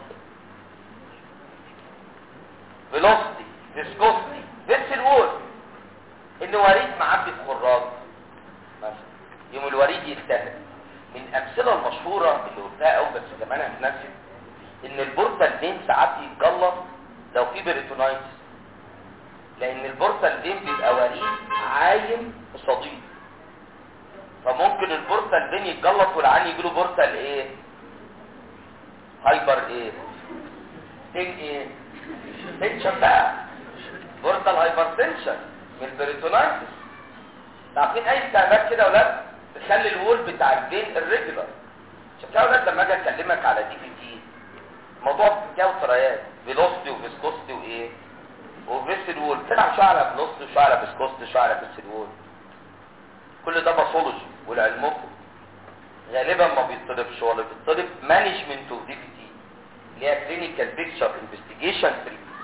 فيلوسيتي فيسكوستي فيس الوول ان وريد معدي في خراج مثلا يوم الوريد يلتهب من الامثله المشهوره اللي قلتها قوي بس كمان هتنسي ان البورتال فين ساعات يتجلط لو في بريتونايتس لان البورتال فين بيبقى وريد عايم صديد فممكن البورتال فين يتجلط والعين يجي له بورتال ايه هايبر ايه تين ايه تنشن بقى بورتال هايبرتنشن من البريتونايتس عارفين اي التهابات كده يا اولاد تخلي الوول بتاع الفين الريجولار عشان كده يا اولاد لما اجي اكلمك على دي في تي موضوع كاوتريات فيلوستي وفيسكوستي وايه وفيسل وول تلعب شويه على فيلوستي وشويه على فيسكوستي شويه على فيسل وول كل ده باثولوجي ولعلمكم غالبا ما بيطلبش ولا بيطلب مانجمنت اوف دي في تي اللي هي كلينيكال بيكتشر انفستيجيشن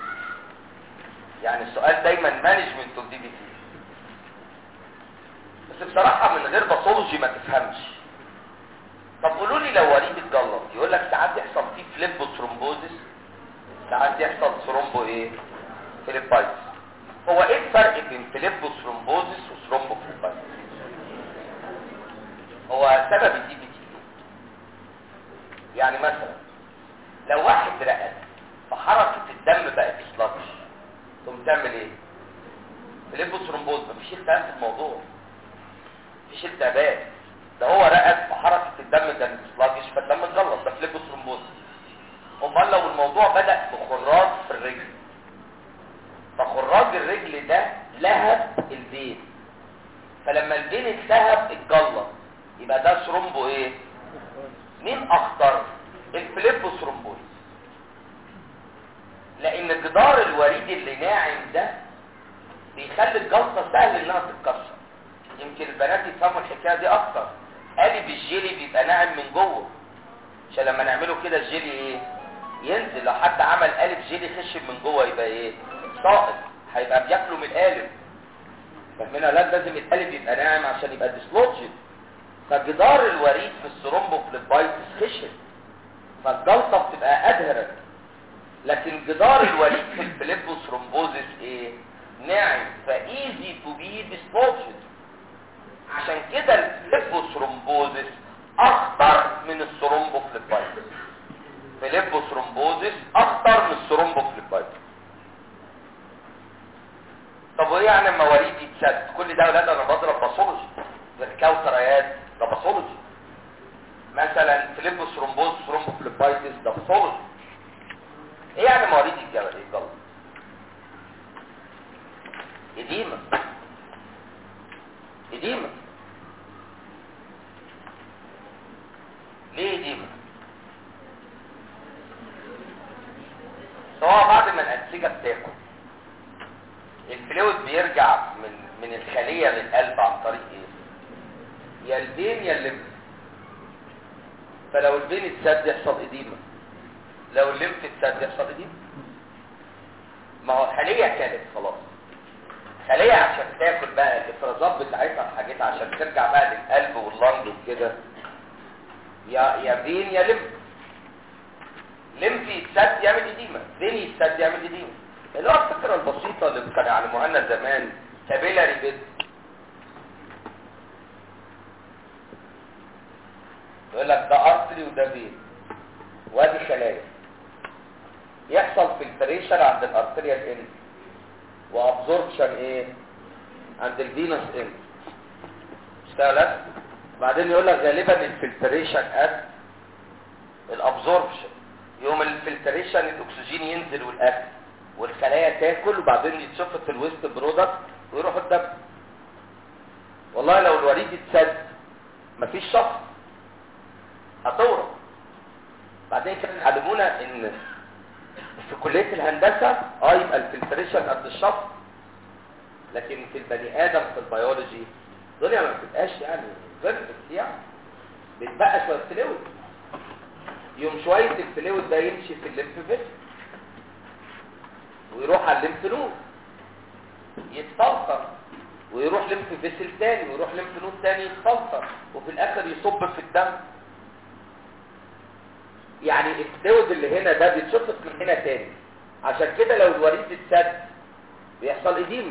يعني السؤال دايما مانجمنت اوف دي في تي بس بصراحه من غير باثولوجي ما تفهمش طب قولوا لي لو وريد اتجلط يقول لك ساعات يحصل فيه فليبو ثرومبوزيس ساعات يحصل ثرومبو ايه فيليبايتس هو ايه الفرق بين فيليبوثرومبوزس وثرومبوفليبايتس هو سبب الدي بي تي يعني مثلا لو واحد رقد فحركة الدم بقت سلاتش تقوم تعمل ايه فيليبوثرومبوز مفيش التهاب في الموضوع مفيش التهابات ده هو رقد فحركة الدم كانت سلاتش فالدم اتجلط ده فيليبوثرومبوز امال لو الموضوع بدأ بخراج في الرجل فخراج الرجل ده لهب الفين فلما الفين اتلهب اتجلط يبقى ده ثرومبو ايه مين اخطر الفليبوثرومبوز لان جدار الوريد اللي ناعم ده بيخلي الجلطه سهل انها تتكسر يمكن البنات يفهموا الحكايه دي اكتر قالب الجيلي بيبقى ناعم من جوه عشان لما نعمله كده الجيلي ايه ينزل لو حد عمل قالب جيلي خشب من جوه يبقى ايه ساقط هيبقى بياكله من القالب فاهمين لا لازم القالب يبقى ناعم عشان يبقى ديسلوجد فجدار الوريد في الثرومبوفليبايتس خشب فالجلطه بتبقى ادهرت لكن جدار الوريد في الفليبوثرومبوزس ايه ناعم فايزي تو بي ديسلوجد عشان كده الفليبوثرومبوزس اخطر من الثرومبوفليبايتس فليبوثرومبوزس اخطر من الثرومبوفليبايتس طب وايه يعني المواريد يتسد كل ده ولاد انا بضرب باثولوجي الكاوتريات ده باثولوجي مثلا فليبوثرومبوز ثرومبوفليبايتس ده باثولوجي ايه يعني مواريد الجبل ايه الجلط اديمه اديمه ليه اديمه سواء بعد ما الانسجه بتاكل الفلويد بيرجع من من الخليه للقلب عن طريق ايه يا البين يا الليمف فلو البين اتسد يحصل اديمه لو الليمف اتسد يحصل اديمه ما هو خليه كانت خلاص خليه عشان تاكل بقى الافرازات بتاعتها حاجتها عشان ترجع بقى للقلب واللنج وكده يا يا بين يا ليمف ليمف يتسد يعمل اديمه بين يتسد يعمل اديمه اللي هو الفكره البسيطه اللي كان يعلموها لنا زمان كابيلاري بيد يقول لك ده ارتري وده فين وادي خلايا يحصل فلتريشن عند الارتريال اند وابزوربشن ايه عند الفينوس اند اشتغلت بعدين يقول لك غالبا الفلتريشن قد الابزوربشن يوم الفلتريشن الاكسجين ينزل والاكل والخلايا تاكل وبعدين يتشفط الويست برودكت ويروح الدم والله لو الوريد اتسد مفيش شفط هتورم بعدين كانوا يعلمونا ان في كليه الهندسه اه يبقى الفلتريشن قد الشفط لكن في البني ادم في البيولوجي الدنيا ما بتبقاش يعني بيرفكت يعني بيتبقى شويه فلويد يوم شويه الفلويد ده يمشي في الليمف فيسل ويروح على الليمف نود يتفلتر ويروح ليمف فيسل تاني ويروح ليمف نود تاني يتفلتر وفي الاخر يصب في الدم يعني الفلويد اللي هنا ده بيتشفط من هنا تاني عشان كده لو الوريد اتسد بيحصل اديمه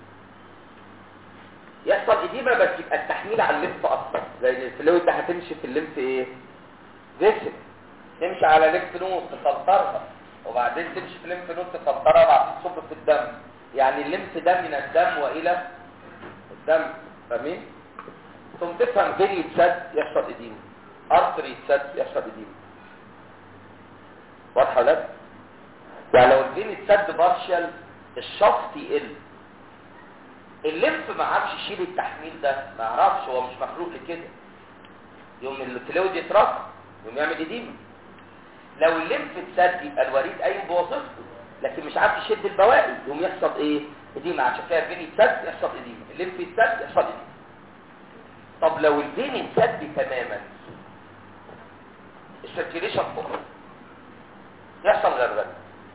يحصل اديمه بس يبقى التحميل على الليمف اكتر زي الفلويد ده هتمشي في الليمف ايه فيسل تمشي على ليمف نود تفلترها وبعدين تمشي في الليمف نود تفلترها وبعدين تصب في الدم يعني الليمف ده من الدم والى الدم فاهمين ثم تفهم فين يتسد يحصل اديمه ارتري يتسد يحصل اديمه واضحه ولا لا؟ يعني لو الفين اتسد بارشل الشفط يقل الليمف ما عرفش يشيل التحميل ده ما يعرفش هو مش مخلوق لكده يوم الفلويد يتراكم يوم يعمل اديمه لو الليمف اتسد يبقى الوريد قايم بوظيفته لكن مش عارف يشد البواقي يقوم يحصل ايه اديمه عشان كده الفين يتسد يحصل اديمه الليمف يتسد يحصل اديمه طب لو الفين اتسد تماما السيركيليشن فوق يحصل غرغره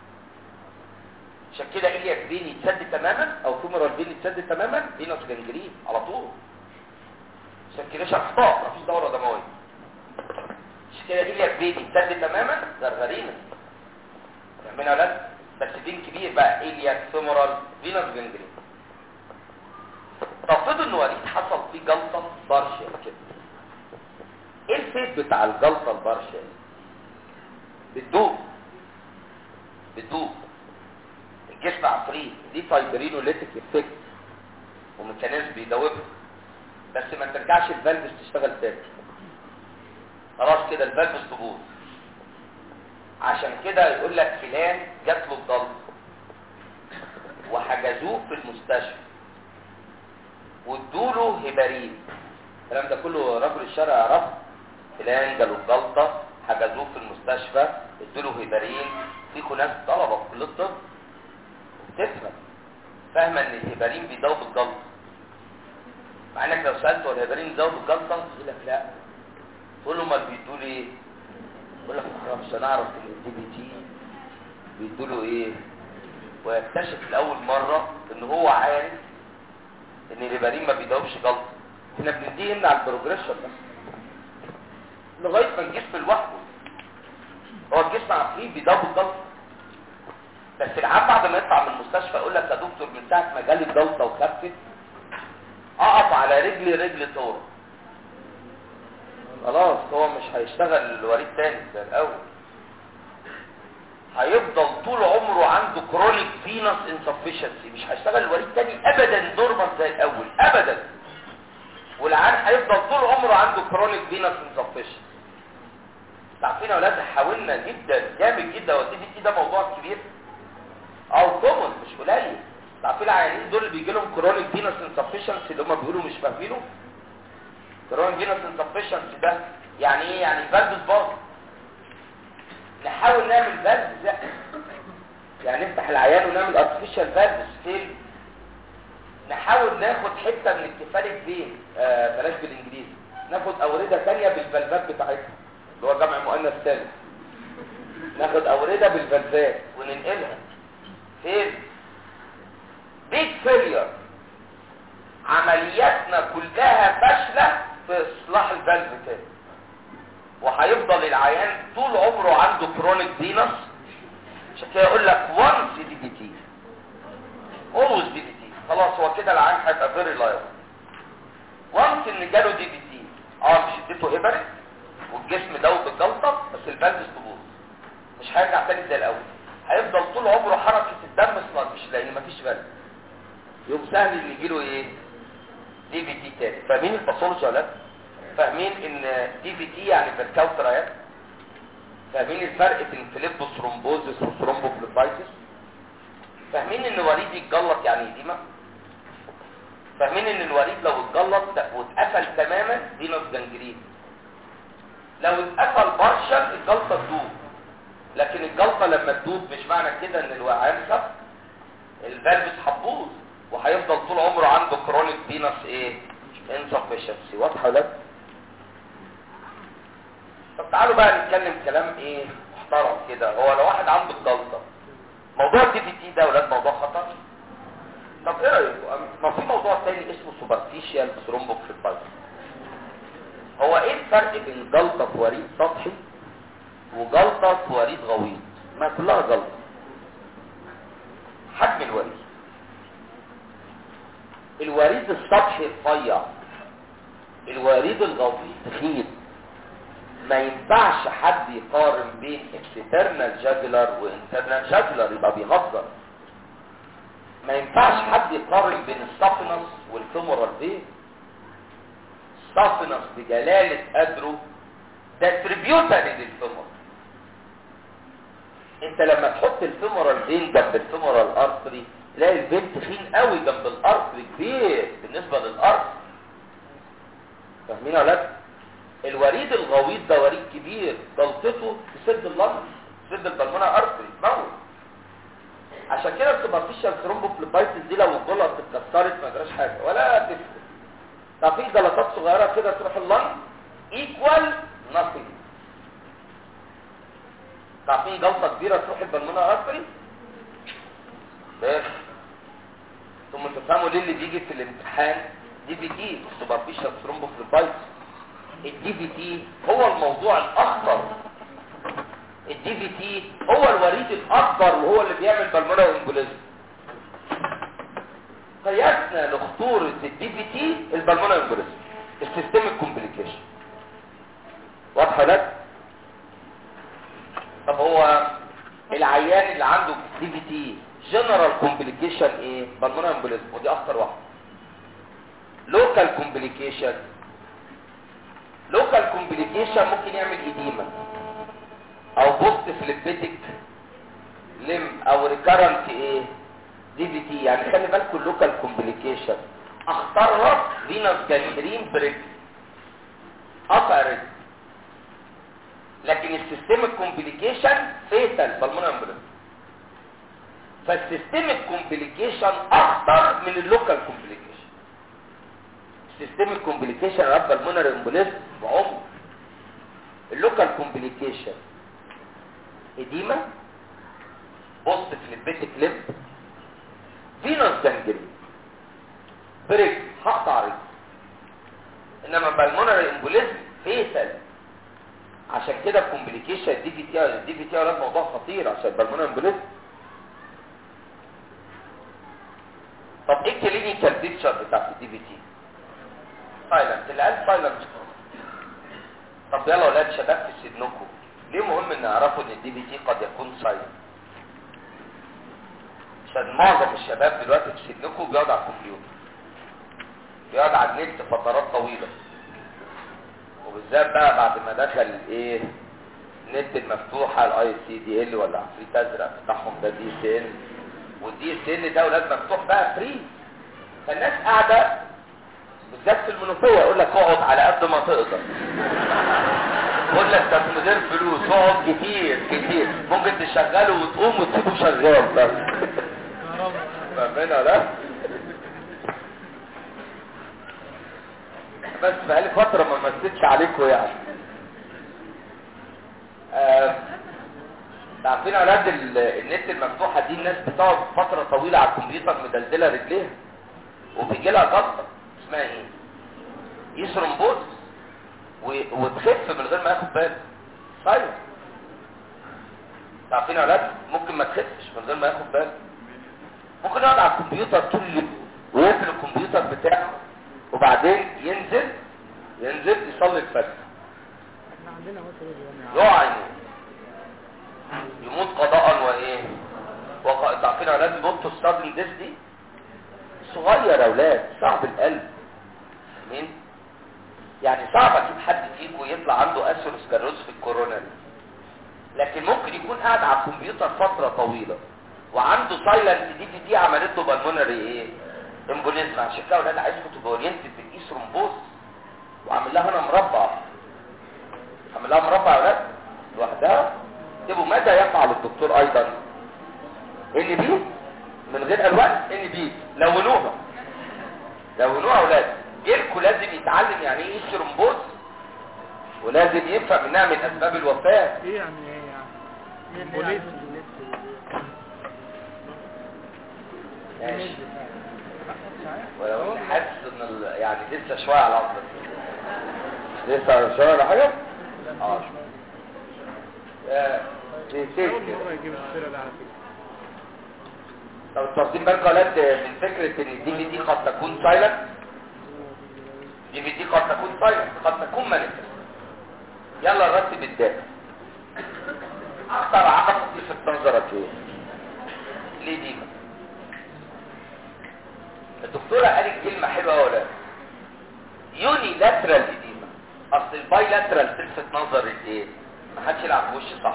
عشان كده الياك فين يتسد تماما او تومرال فين يتسد تماما فينوس جنجرين على طول سيركيليشن اخطاء مفيش دوره دمويه عشان كده الياك فين يتسد تماما غرغرينا فاهمين يا ولاد بس فين كبير بقى إلياك فيمورال فينوس جنجرين تفرضوا ان وليد حصل فيه جلطة بارشل كده ايه الفيت بتاع الجلطة البارشل بتدوب بتدوب الجسم عفريت دي فايبرينوليتيك افكت وميكانيزم بيدوبها بس ما ترجعش الفالفس تشتغل تاني خلاص كده الفالفس تبوظ عشان كده يقول لك فلان جات له الضلط وحجزوه في المستشفى وادوله هبارين الكلام ده كله رجل الشرع يعرفه فلان جاله الجلطه حجزوه في المستشفى ادوله هبارين فيكم ناس طلبه في كليه الطب تفهم فاهمه ان الهبارين بيداووا بالجلطه مع انك لو سالته هو الهبارين بيداووا بالجلطه يقول لك لا تقول له امال بيدوا لي ايه يقول لك احنا مش هنعرف ان الدي بي تي بيدوا له ايه ويكتشف لاول مره ان هو عارف ان الهبارين ما بيداوبش جلطه احنا بنديه يمنع البروجريشن بس لغايه ما الجسم لوحده هو الجسم عفريت بيداوب الجلطه بس العام بعد ما يطلع من المستشفى يقول لك يا دكتور من ساعه ما جالي الجلطه وخفت اقف على رجلي رجل طور خلاص هو مش هيشتغل الوريد تاني زي الاول هيفضل طول عمره عنده كرونيك فينس انسفشنسي مش هيشتغل الوريد تاني ابدا نورمال زي الاول ابدا والعيان هيفضل طول عمره عنده كرونيك فينس انسفشنسي عارفين يا اولاد حاولنا جدا جامد جدا والدي بي تي ده موضوع كبير او كومن مش قليل عارفين العيانين دول اللي بيجي لهم كرونيك فينس انسفشنسي اللي هم بيقولوا مش فاهمينه كرونيك فينس انسفشنسي ده يعني ايه يعني فالفز باظ نحاول نعمل فالفز لا يعني نفتح العيان ونعمل ارتفيشال فالفز فين نحاول ناخد حته من الكفالك فين آه بلاش بالانجليزي ناخد اورده ثانيه بالفالفات بتاعتها اللي هو جمع مؤنث ثالث ناخد اورده بالفالفات وننقلها فين بيج فيلير عملياتنا كلها فاشله في اصلاح الفالف تاني وهيفضل العيان طول عمره عنده كرونيك فينس عشان كده يقول لك وانس دي بي تي اولويز دي بي تي خلاص هو كده العيان هيبقى فيري لايف وانس ان جاله دي بي تي اه مش اديته هبرت والجسم دوب الجلطه بس الفالفس تبوظ مش هيرجع تاني زي الاول هيفضل طول عمره حركه الدم سلانش لان مفيش فالف يوم سهل ان يجيله ايه دي بي تي تاني فاهمين الباثولوجي ولا لا فاهمين ان دي بي تي يعني بالكاوترايات فاهمين الفرق بين فيليبوثرومبوزس وثرومبوفليبايتس فاهمين ان الوريد يتجلط يعني يديمه فاهمين ان الوريد لو اتجلط واتقفل تماما فينوس جنجرين لو اتقفل بارشل الجلطه تدوب لكن الجلطه لما تدوب مش معنى كده ان الوعيان خف الفالفس هتبوظ وهيفضل طول عمره عنده كرونيك فينس ايه انسفشنسي واضحه ولا طب تعالوا بقى نتكلم كلام ايه محترم كده هو لو واحد عنده الجلطه موضوع الدي بي تي ده ولاد موضوع خطر طب ايه رايكم ما في موضوع تاني اسمه سوبرفيشال ثرومبوفليبايتس هو ايه الفرق بين جلطه في وريد سطحي وجلطه في وريد غويط ما كلها جلطه حجم الوريد الوريد السطحي رفيع الوريد الغويط تخين ما ينفعش حد يقارن بين اكسترنال جاجلر وانترنال جاجلر يبقى بيهزر ما ينفعش حد يقارن بين السافنس والفيمورال فين السافنس بجلالة قدره ده تريبيوتري للفيمور انت لما تحط الفيمورال فين جنب الفيمورال ارتري تلاقي الفين تخين قوي جنب الارتري كبير بالنسبه للارتري فاهمين يا ولاد الوريد الغويط ده وريد كبير ضلطته تسد اللنج تسد البلمونة ارتري تموت عشان كده السوبرفيشال ثرومبوفليبايتس دي لو الجلط اتكسرت ما جراش حاجه ولا تفرق طب في جلطات صغيره كده تروح اللنج ايكوال ناثينج طب في جلطه كبيره تروح البلمونة ارتري بس ثم تفهموا ليه اللي بيجي في الامتحان دي بي تي السوبرفيشال ثرومبوفليبايتس الدي بي تي هو الموضوع الاخطر الدي في تي هو الوريد الاكبر وهو اللي بيعمل بالمونري امبوليزم قياسنا لخطورة الدي في تي البالمونري امبوليزم السيستميك كومبليكيشن واضحه لك طب هو العيان اللي عنده دي في تي جنرال كومبليكيشن ايه بالمونري امبوليزم ودي اخطر واحده لوكال كومبليكيشن لوكال كومبليكيشن ممكن يعمل ايديما او بوست فليبيتك لم او ريكارنت ايه دي في تي يعني خلي بالكم اللوكال كومبليكيشن اختارها فينوس جانجرين بريك قطع رجل لكن السيستميك كومبليكيشن فيتال بالمونري امبوليزم فالسيستميك كومبليكيشن اخطر من اللوكال كومبليكيشن السيستميك كومبليكيشن رب المونري امبوليزم بعمر اللوكال كومبليكيشن اديما بوست فليبيتك لب فينوس جانجرين بريك هقطع رجل انما بالمونري امبوليزم فيتال عشان كده الكومبليكيشن دي في تي الدي في تي ده موضوع خطير عشان البلمونري امبوليزم طب ايه الكلينيكال بيكتشر بتاعت الدي في تي سايلنت اللي قال سايلنت طب يلا يا ولاد شباب في سنكم ليه مهم ان نعرفوا ان الدي في تي قد يكون سايلنت عشان معظم الشباب دلوقتي في سنكم بيقعد على الكمبيوتر بيقعد على النت فترات طويله وبالذات بقى بعد ما دخل ايه النت المفتوحه الاي سي دي ال ولا عفريت ازرق بتاعهم ده دي سي ان والدي سي ان ده ولاد مفتوح بقى فري فالناس قاعده بالذات في المنوفيه يقول لك اقعد على قد ما تقدر يقول لك ده من غير فلوس اقعد كتير كتير ممكن تشغله وتقوم وتسيبه شغال بس فاهمين ولا بس بقالي فترة ما مسيتش عليكم يعني آه، عارفين اولاد ال- النت المفتوحة دي الناس بتقعد فترة طويلة على الكمبيوتر مدلدلة رجليها وبيجي لها جلطة اسمها ايه يسرمبوز و- وتخف من غير ما ياخد باله طيب عارفين يا اولاد ممكن ما تخفش من غير ما ياخد باله ممكن يقعد على الكمبيوتر طول اليوم ويقفل الكمبيوتر بتاعه وبعدين ينزل ينزل يصلي الفجر احنا عندنا مثلا يقع يموت يموت قضاء وايه وق- انتوا عارفين يا اولاد البوتو ستادن ديس دي صغير يا اولاد صعب القلب مين يعني صعب اجيب حد فيكم يطلع عنده اثيروسكلروز في الكورونا دي. لكن ممكن يكون قاعد على الكمبيوتر فتره طويله وعنده سايلنت دي في دي عملت له بالمونري ايه امبوليزم عشان كده يا اولاد عايزكم تبقوا اورينتد بالايس رومبوز وعامل لها انا مربع عامل لها مربع يا اولاد لوحدها تبقوا ماذا يفعل الدكتور ايضا ان بي من غير الوان ان بي لونوها لونوها يا اولاد جيلكوا لازم يتعلم يعني ايه ثرومبوز ولازم يفهم انها من اسباب الوفاه ايه يعني ايه يعني بوليس ماشي ولو انت حاسس ان ال- يعني لسه شويه على الارض لسه شويه ولا حاجه اه آه، نسيت اول كده. مره يجيب السيره ده على فكره طب انتوا واخدين بالكم يا ولاد من فكره ان الدي في دي قد تكون سايلنت دي في دي قد تكون سايلنت قد تكون مانيفست يلا نرتب الداتا اكتر عقد تلفت نظرك ايه ليه دي بقى؟ الدكتوره قالت كلمه حلوه يا ولاد يوني لاترال اديما اصل الباي لاترال تلفت نظرك ايه ما حدش يلعب في وش صح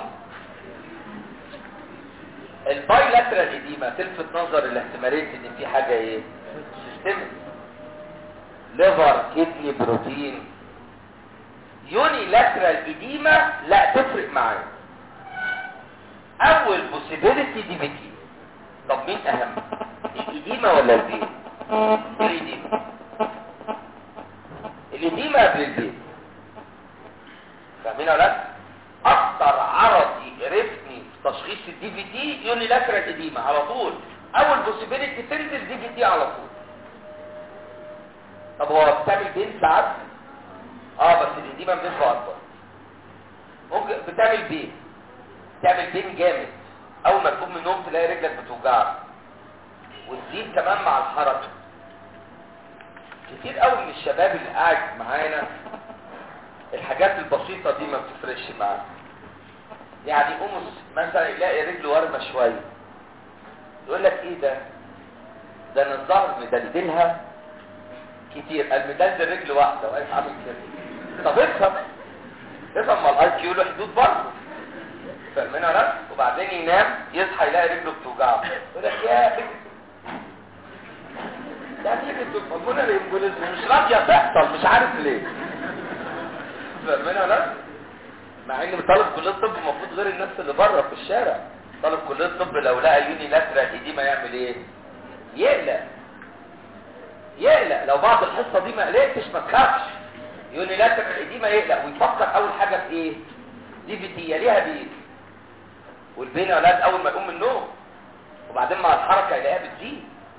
الباي لاترال اديما تلفت نظر الاحتماليه ان في حاجه ايه سيستمك ليفر كدني بروتين يوني لاترال اديما لا تفرق معايا اول بوسيبيليتي دي بيكي طب مين اهم الاديما ولا البين الاديما الاديما قبل البين فاهمين ولا لا اكتر عرض يقرفني في تشخيص الدي في دي يوني لاترال اديما على طول اول بوسيبيليتي تنزل دي في دي على طول طب هو بتعمل بين ساعات اه بس الاديمه بنسبه اكبر ممكن بتعمل بين تعمل بين جامد اول ما تقوم من النوم تلاقي رجلك بتوجعك وتزيد كمان مع الحركه كتير قوي من الشباب اللي قاعد معانا الحاجات البسيطه دي ما بتفرقش معاه يعني يقوم مثلا يلاقي رجله ورمه شويه يقول لك ايه ده ده انا الظهر مدلدلها كتير المدلدل رجل واحده واقف عامل كده طب افهم افهم ما الاي كيو له حدود برضه فاهمين ولا لا؟ وبعدين ينام يصحى يلاقي رجله بتوجعه يقول لك يا ده نتيجه الهرمون الامبوليزم مش راضيه تحصل مش عارف ليه فاهمين ولا لا؟ مع ان طالب كليه الطب المفروض غير الناس اللي بره في الشارع طالب كليه الطب لو لقى يوني لاترال ايديما يعمل ايه يقلق يقلق لو بعد الحصه دي ما قلقتش ما تخافش يوني لاترال ايديما يقلق ويفكر اول حاجه في ايه دي في دي ليها بيه والبين يا اولاد اول ما يقوم من النوم وبعدين مع الحركه يلاقيها بتزيد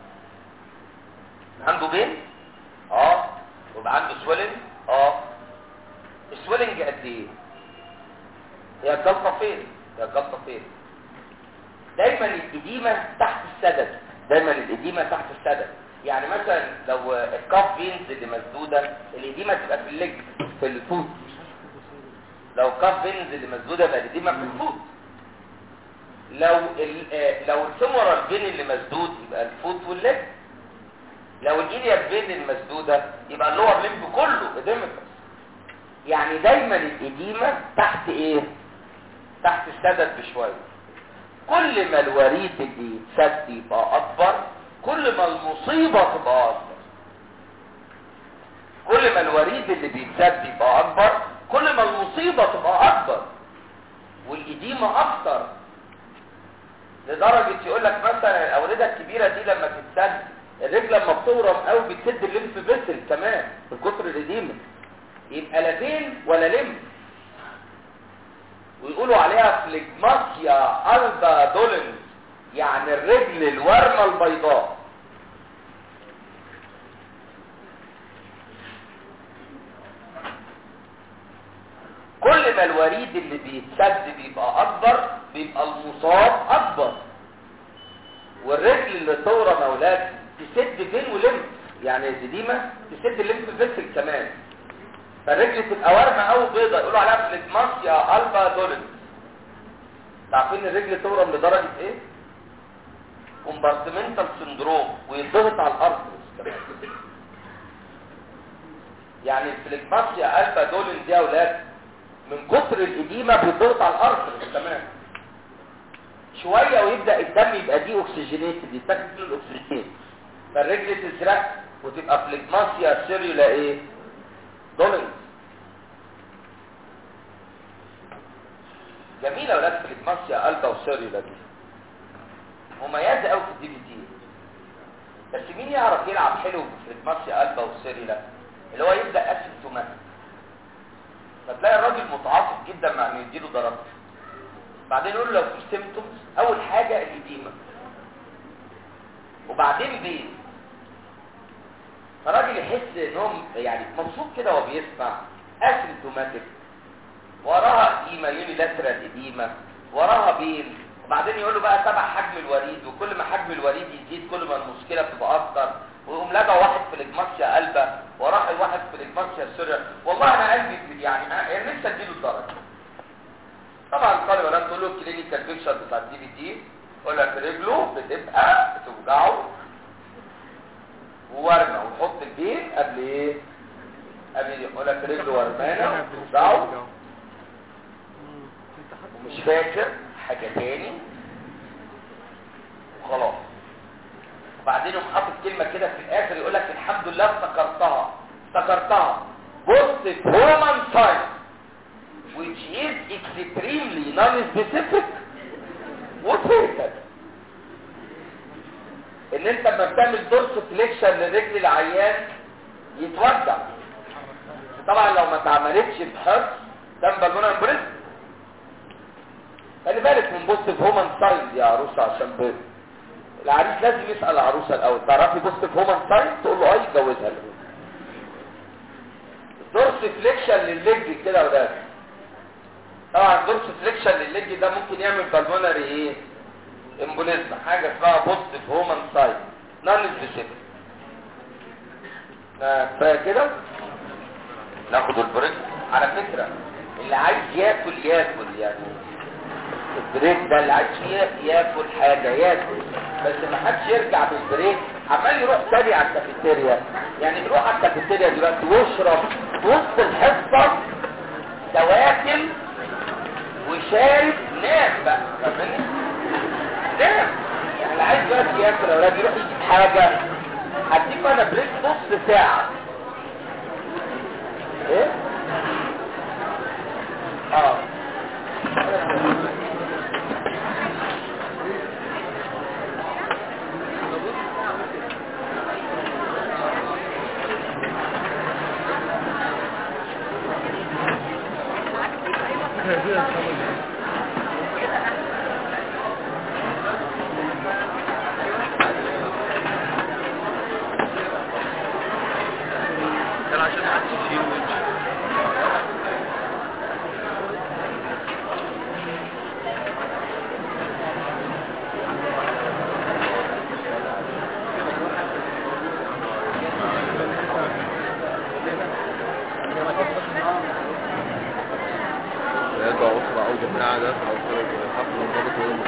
عنده بين اه ويبقى عنده سويلنج اه السويلنج قد ايه هي الجلطه فين هي الجلطه فين دايما الاديمه تحت السدد دايما الاديمه تحت السدد يعني مثلا لو الكاف فينز اللي مسدوده الاديمه تبقى في الليج في الفوت لو الكاف فينز اللي مسدوده يبقى الاديمه في الفوت لو ال آه لو الفيمورال فين اللي مسدود يبقى الفوت والليج لو الايليا فين المسدوده يبقى اللور ليمب كله اديمتس يعني دايما الاديمه تحت ايه تحت السدد بشويه كل ما الوريد اللي يتسد يبقى اكبر كل ما المصيبه تبقى اكبر كل ما الوريد اللي بيتسد يبقى اكبر كل ما المصيبه تبقى اكبر والاديمه اكتر لدرجه يقول لك مثلا الاورده الكبيره دي لما تتسد الرجل لما بتورم قوي بتسد الليمف فيسل كمان من كتر الاديمه يبقى لا فين ولا لمف ويقولوا عليها فليجماسيا البا دولنز يعني الرجل الورمه البيضاء كل ما الوريد اللي بيتسد بيبقى اكبر بيبقى المصاب اكبر والرجل اللي تورم اولاد تسد فين ولمف يعني الزديمه تسد الليمف فيسل كمان فالرجل تبقى ورمه او بيضه يقولوا عليها فليجماسيا البا دولنز عارفين الرجل تورم لدرجه ايه كومبارتمنتال سندروم ويضغط على الارض يعني الفليجماسيا البا دولنز دي يا اولاد من كتر الاديمه بيضغط على الارض كمان شويه ويبدا الدم يبقى دي اوكسجينيتد يتاخد منه الاكسجين فالرجل تزرق وتبقى فليجماسيا سيريولا ايه دولنز جميله يا ولاد فليجماسيا البا وسيريولا دي مميزه قوي في الدي بي تي بس مين يعرف يلعب حلو في فليجماسيا البا وسيريولا اللي هو يبدا اسيمتوماتيك فتلاقي الراجل متعاطف جدا مع انه يديله ضربه بعدين يقول له لو في سيمتومز اول حاجه الاديمه وبعدين بين فالراجل يحس ان هو يعني مبسوط كده وهو بيسمع اسيمتوماتيك وراها اديمه يونيلاترال اديمه وراها بين وبعدين يقول له بقى تبع حجم الوريد وكل ما حجم الوريد يزيد كل ما المشكله بتبقى اكتر ويقوم لقى واحد في الاجماسيا قلبه وراح واحد في الاجماسيا سوريا والله انا قلبي يعني انا نفسي اديله الدرجه طبعا الطالب ولا تقول له الكلينيكال بيكشر بتاع الدي بي تي يقول لك رجله بتبقى بتوجعه وورمه وتحط البين قبل ايه قبل يقول لك رجله ورمانه وتوجعه ومش فاكر حاجه تاني وخلاص وبعدين يقوم حاطط كلمه كده في الاخر يقول لك الحمد لله افتكرتها افتكرتها بوست هومان ساين which is extremely non-specific وفيتك ان انت لما بتعمل دورس فليكشن لرجل العيان يتوجع طبعا لو ما اتعملتش بحرص ده بالونه امبريزم خلي بالك من بوست هومان ساين دي يا عروسه عشان بيت العريس لازم يسال العروسه الاول تعرفي بوست هومان ساين تقول له اه يتجوزها دورس فليكشن للليج كده وده طبعا دورس فليكشن للليج ده ممكن يعمل بالمونري ايه امبوليزم حاجه اسمها بوزيتيف هومن سايت نون سبيسيفيك كفايه كده ناخد البريك على فكره اللي عايز ياكل ياكل يعني البريك ده اللي عايز فيه ياكل حاجه ياكل بس ما حدش يرجع بالبريك عمال يروح تاني على الكافيتيريا يعني يروح على الكافيتيريا دلوقتي ويشرب في وسط الحصه دواكل وشارب نام بقى فاهمني نام يعني اللي عايز دلوقتي ياكل يا اولاد يروح يجيب حاجه هديكوا انا بريك نص ساعه ايه اه كان عشان محدش يشيل ويمشي يرجع أسرع أو جماعة ده أو حفل منضبط ويوم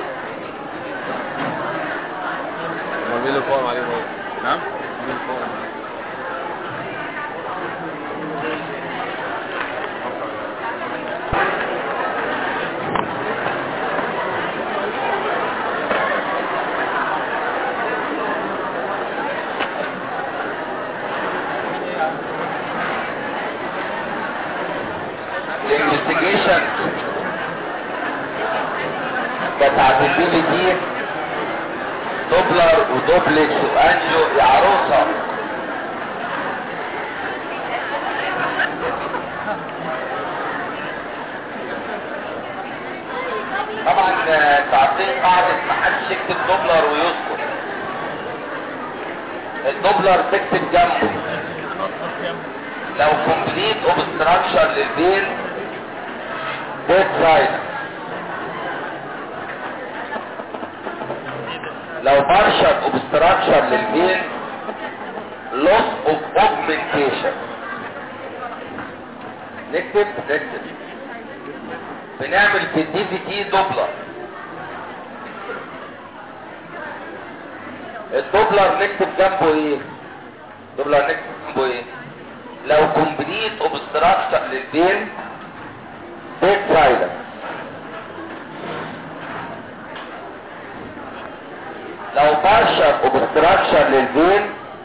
ما مين اللي فوق عليه هو نعم مين اللي فوق الانفستيجيشن بتاعت البي بي دي دوبلر ودوبلكس وانجو يا عروسه طبعا آه، تعطيل قاعدة محدش يكتب دوبلر ويسكت الدوبلر تكتب جنبه لو كومبليت اوبستراكشر للبين ديد سايد لو بارشل اوبستراكشر للبين لوس اوف اوجمنتيشن نكتب نكتب بنعمل في الدي في تي دوبلر الدوبلر نكتب جنبه ايه دوبلر نكتب جنبه ايه لو كومبليت اوبستراكشن للبين ديد سايلنس لو بارشل اوبستراكشن للبين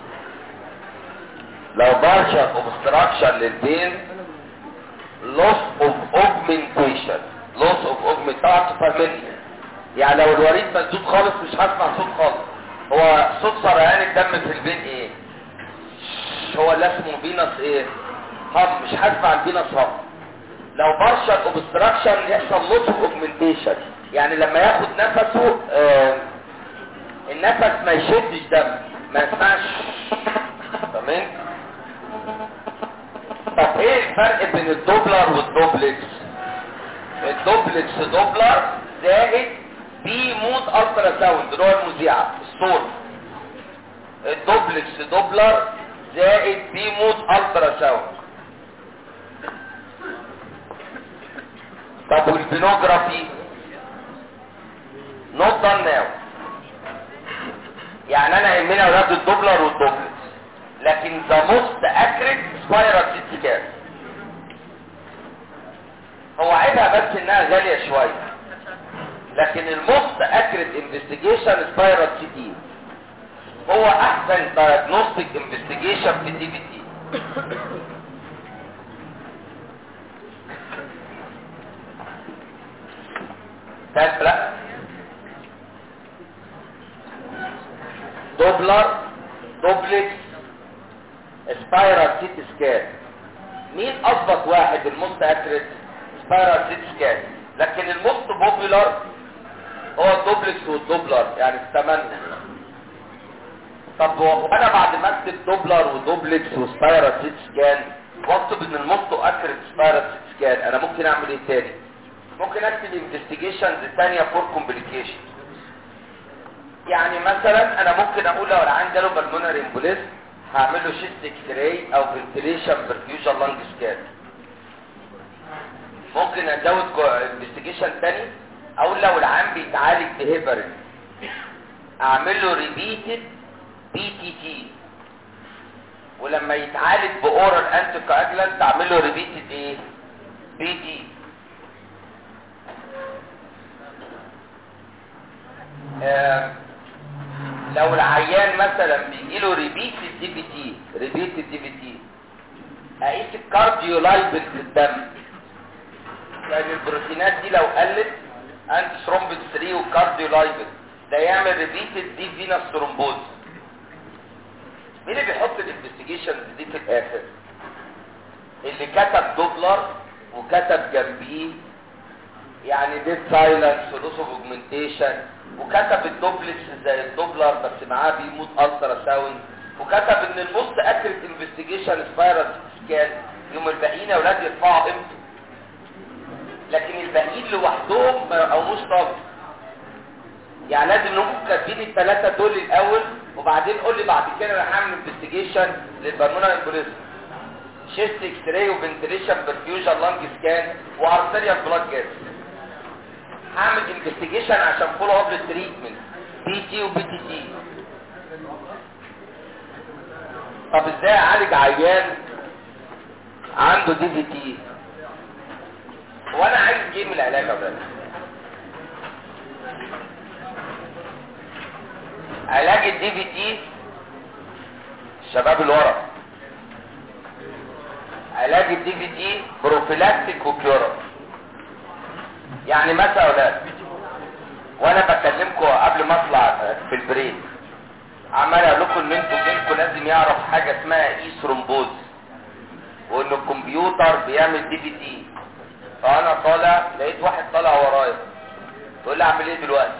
لو بارشل اوبستراكشن للبين loss of augmentation loss of augmentation طبعا تفهمني يعني لو الوريد مسدود خالص مش هسمع صوت خالص هو صوت سريان الدم في البين ايه هو اللي اسمه فينس ايه هم مش هسمع الفينس هم لو بارشل اوبستراكشن يحصل لوس اوف اوجمنتيشن يعني لما ياخد نفسه آه النفس ما يشدش دم ما يسمعش تمام طب ايه الفرق بين الدوبلر والدوبلكس الدوبلكس دوبلر زائد بي مود الترا ساوند اللي هو المذيعه الصوت الدوبلكس دوبلر زائد بي مود الترا ساوند طب والبينوجرافي نوت دان ناو يعني انا يهمني اولاد الدوبلر والدوبلكس لكن ذا موست اكريت سبايرال سيت سكان هو عيبها بس انها غاليه شويه لكن الموست اكريت انفستيجيشن سبايرال سي تي هو احسن دايجنوستيك انفستيجيشن في الدي بي تي تاب لا دوبلر دوبلكس سبايرال سيت سكان مين اضبط واحد الموست اكريت سبايرال سيت سكان لكن الموست بوبولار هو الدوبلكس والدوبلر يعني الثمانية طب وانا بعد ما اكتب دوبلر ودوبلكس وسبايرال سيت سكان واكتب ان الموست اكريت سبايرال سيت سكان انا ممكن اعمل ايه تاني ممكن اكتب انفستيجيشنز ثانيه فور كومبليكيشن يعني مثلا انا ممكن اقول لو العيان جاله بالمونري امبوليزم هعمل له شيست اكس راي او فنتليشن برفيوجن لانج سكان ممكن ازود انفستيجيشن تاني اقول لو العيان بيتعالج بهيبرين اعمل له ريبيتد بي تي تي ولما يتعالج باورال انتي كواجلانت اعمل له ريبيتد ايه بي تي آه لو العيان مثلا بيجي له ريبيتد دي بي تي ريبيتد دي بي تي اقيس الكارديو لايبل في الدم لان البروتينات دي لو قلت انتي ثرومبين 3 وكارديو لايبل ده يعمل ريبيتد دي فينس ثرومبوز مين اللي بيحط الانفستيجيشن دي في الاخر اللي كتب دوبلر وكتب جنبيه يعني ديد سايلنس ولوس اوف اوجمنتيشن وكتب الدوبلكس زي الدوبلر بس معاه بيموت الترا ساوند وكتب ان الموست اكيوريت انفستيجيشن سبايرال سكان يوم الباقيين يا اولاد يرفعوا قيمته لكن الباقيين لوحدهم ما يقوموش طبعا يعني لازم نكون كاتبين الثلاثه دول الاول وبعدين قول لي بعد كده انا هعمل انفستيجيشن للبالمونر امبوليزم شيست اكس راي وفنتليشن برفيوجن لانج سكان وارتريال بلاد جاز هعمل انفستيجيشن عشان فولو اب للتريتمنت بي تي وبي تي تي طب ازاي اعالج عيان عنده دي في تي وانا عايز ايه من العلاج يا ولاد علاج الدي في تي الشباب اللي ورا علاج الدي في تي بروفيلاكتيك وكيورا يعني مثلا يا اولاد وانا بكلمكم قبل ما اطلع في البريك عمال اقول لكم ان انتوا جيلكم لازم يعرف حاجه اسمها اي ثرومبوز وان الكمبيوتر بيعمل دي في تي فانا طالع لقيت واحد طالع ورايا يقول لي اعمل ايه دلوقتي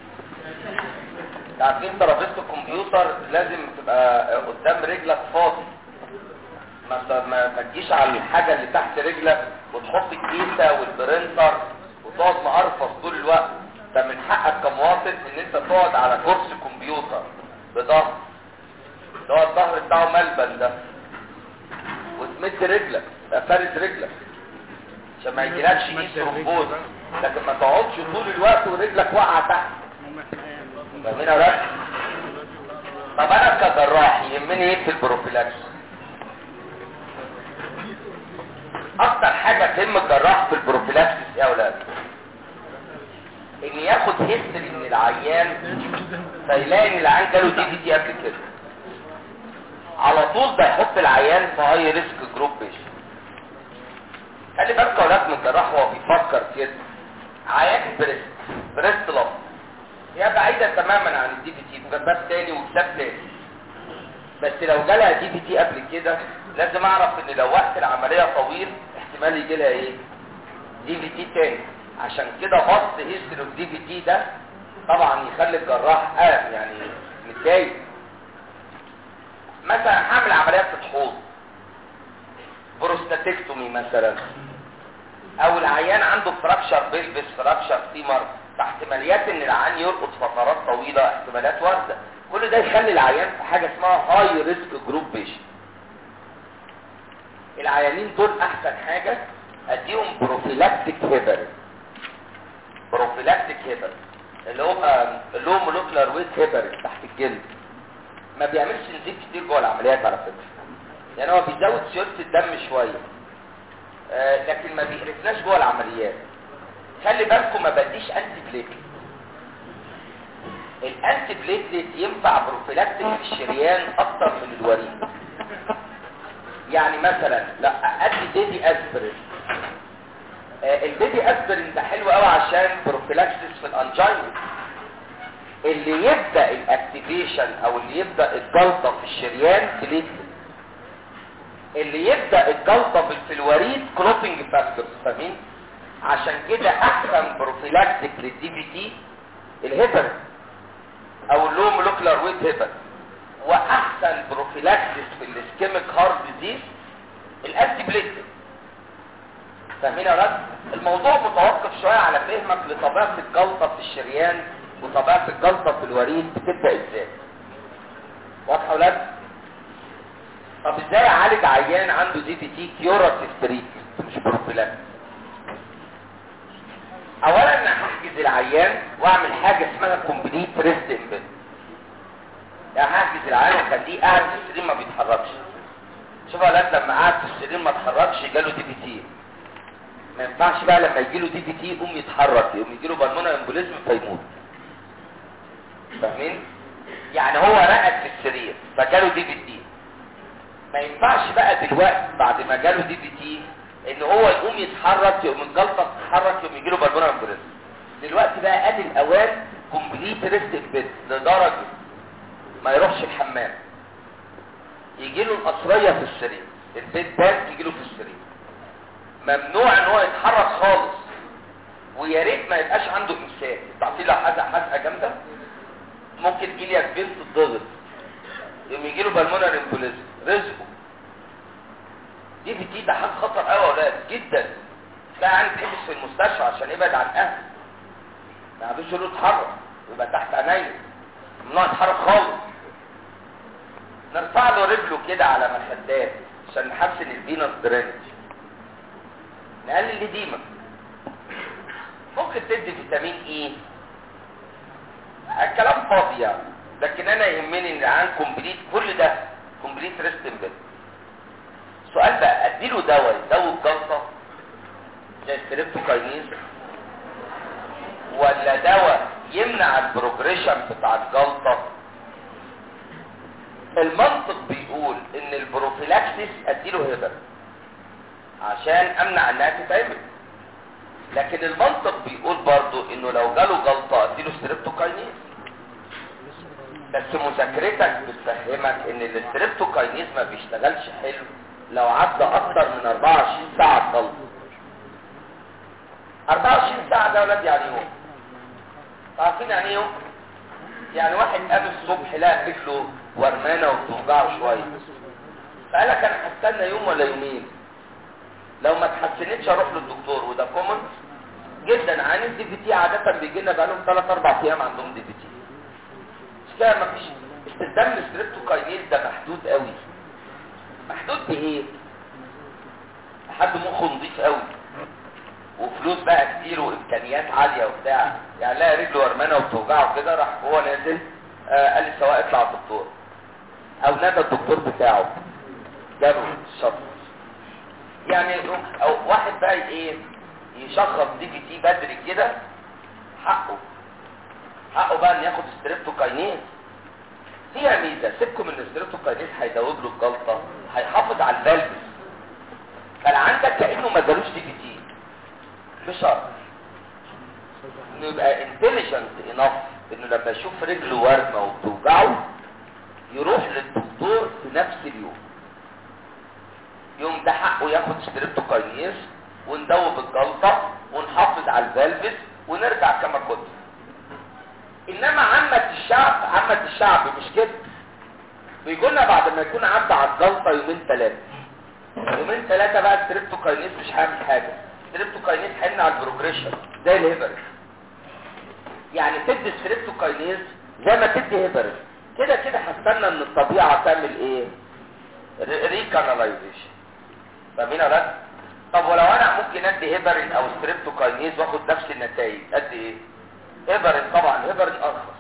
عارفين ترابيزه الكمبيوتر لازم تبقى قدام رجلك فاضي ما ما ما تجيش على الحاجه اللي تحت رجلك وتحط الكيسه والبرنتر وتقعد مقرفص طول الوقت ده من حقك كمواطن ان انت تقعد على كرسي كمبيوتر بظهر اللي هو الظهر بتاعه ملبن ده وتمد رجلك تبقى فارد رجلك عشان ما يجيلكش ايه ثرومبوز لكن ما تقعدش طول الوقت ورجلك واقعه تحت فاهمين يا ولاد طب انا كجراح يهمني ايه في البروفيلاكس اكتر حاجه تهم الجراح في البروفيلاكس يا ولاد ان ياخد هيستوري من العيان فيلاقي ان العيان جاله دي في تي قبل كده على طول ده يحط العيان في هاي ريسك جروب بيشن خلي بالك يا ولاد من الجراح وهو بيفكر كده عيان بريست بريست لف هي بعيدة تماما عن الدي في تي مجبات تاني وكتاب تاني بس لو جالها دي في تي قبل كده لازم اعرف ان لو وقت العملية طويل احتمال يجي لها ايه دي في تي تاني عشان كده بص هيستري الدي في تي ده طبعا يخلي الجراح قلق يعني متضايق مثلا هعمل عمليات في الحوض بروستاتكتومي مثلا او العيان عنده فراكشر بيلبس فراكشر فيمر احتماليات ان العيان يرقد فترات طويلة احتمالات واردة كل ده يخلي العيان في حاجة اسمها هاي ريسك جروب بيشن العيانين دول احسن حاجة اديهم بروفيلاكتيك هيبر بروفيلاكتيك هيبر اللي هو اللي هو مولوكولار ويت هيبر تحت الجلد ما بيعملش نزيف كتير جوه العمليات على فكرة يعني هو بيزود سيولة الدم شوية آه لكن ما بيقرفناش جوه العمليات خلي بالكم ما بديش انتي بليتلت الانتي بليتلت ينفع بروفيلاكتيك في الشريان اكتر من الوريد يعني مثلا لا ادي ديدي اسبرين آه الديدي اسبرين ده حلو قوي عشان بروفيلاكسيس في الانجينا اللي يبدا الاكتيفيشن او اللي يبدا الجلطه في الشريان بليتلت اللي يبدا الجلطه في الوريد كلوتنج فاكتورز فاهمين عشان كده احسن بروفيلاكتيك للدي في تي الهيبر او اللو مولكولار ويت هيبر واحسن بروفيلاكتيك في الاسكيميك هارت ديزيز الانتي بليتلت فاهمين يا ولاد الموضوع متوقف شويه على فهمك لطبيعه الجلطه في الشريان وطبيعه الجلطه في الوريد بتبدا ازاي واضحه يا ولاد طب ازاي اعالج عيان عنده دي بي تي كيوراتيف تريتمنت مش بروفيلاكس اولا انا هحجز العيان واعمل حاجه اسمها كومبليت ريست امبيد يعني هحجز العيان واخليه قاعد في السرير ما بيتحركش شوف يا ولاد لما قعد في السرير ما اتحركش جاله دي بي تي ما ينفعش بقى لما يجيله دي بي تي يقوم يتحرك يقوم يجيله بالمونة امبوليزم فيموت فاهمين يعني هو رقد في السرير فجاله دي بي تي ما ينفعش بقى دلوقتي بعد ما جاله دي بي تي ان هو يقوم يتحرك يقوم الجلطه تتحرك يقوم يجيله بالمونة امبوليزم دلوقتي بقى ادي الاوان كومبليت ريست بيت لدرجه ما يروحش الحمام يجيله القصريه في السرير البيت بان يجيله في السرير ممنوع ان هو يتحرك خالص ويا ريت ما يبقاش عنده امساك تعطيه لو حزق حزقه جامده ممكن تجيلي يا كبير تتضغط يقوم يجي له بالمونر امبوليزم رزقه دي في دي ده حاجه خطر قوي يا اولاد جدا تلاقي عندي تحبس في المستشفى عشان يبعد عن اهله ما عندوش له يتحرك ويبقى تحت عينيا ممنوع يتحرك خالص نرفع له رجله كده على مخدات عشان نحسن الفينوس درينج نقلل الهديمة ممكن تدي فيتامين ايه الكلام فاضي يعني لكن انا يهمني ان عن كومبليت كل ده كومبليت ريست امبيد سؤال بقى اديله دواء يدوي الجلطه زي ستريبتوكاينيز ولا دواء يمنع البروجريشن بتاع الجلطه المنطق بيقول ان البروفيلاكسيس اديله هيبر عشان امنع انها تتعمل لكن المنطق بيقول برضو انه لو جاله جلطه اديله ستريبتوكاينيز بس مذاكرتك بتفهمك ان الستريبتوكاينيز ما بيشتغلش حلو لو عدى اكتر من 24 ساعه جلطه 24 ساعه ده يا ولاد يعني يوم عارفين يعني ايه يوم يعني واحد قام الصبح لقى رجله ورمانه وبتوجعه شويه فقال لك انا هستنى يوم ولا يومين لو ما اتحسنتش اروح للدكتور وده كومن جدا عن الدي بي تي عاده بيجي لنا بقالهم 3 4 ايام عندهم دي بي تي مش كده ما فيش استخدام الستريبتوكاينيز ده محدود قوي محدود بايه حد مخه نضيف قوي وفلوس بقى كتير وامكانيات عاليه وبتاع يعني لا رجله ورمانه وبتوجعه كده راح هو نازل آه قال لي سواء اطلع الدكتور او نادى الدكتور بتاعه جابه الشط يعني او واحد بقى ايه يشخص دي بي تي بدري كده حقه حقه بقى ان ياخد ستريبتوكاينيز فيها ميزه سيبكم ان الستريبتوكاينيز هيدوب له الجلطه هيحافظ على الفالفز بل عندك كانه ما جالوش دي بي تي بشرط انه يبقى انتليجنت انف انه لما يشوف رجله ورمه وبتوجعه يروح للدكتور في نفس اليوم يوم ده حقه ياخد ستريبتوكاينيز وندوب الجلطه ونحافظ على الفالفز ونرجع كما كنت انما عامة الشعب عامة الشعب مش كده بيقولنا بعد ما يكون عدى على الجلطه يومين ثلاثه يومين ثلاثه بقى الستريبتوكاينيز مش هيعمل حاجه ستريبتوكاينيز هيمنع البروجريشن زي الهيبرين يعني تدي ستريبتوكاينيز زي ما تدي هيبرين كده كده هستنى ان الطبيعه تعمل ايه ريكاناليزيشن فاهمين ولا لا طب ولو انا ممكن ادي هيبرين او ستريبتوكاينيز واخد نفس النتائج ادي ايه هيبرين طبعا هيبرين ارخص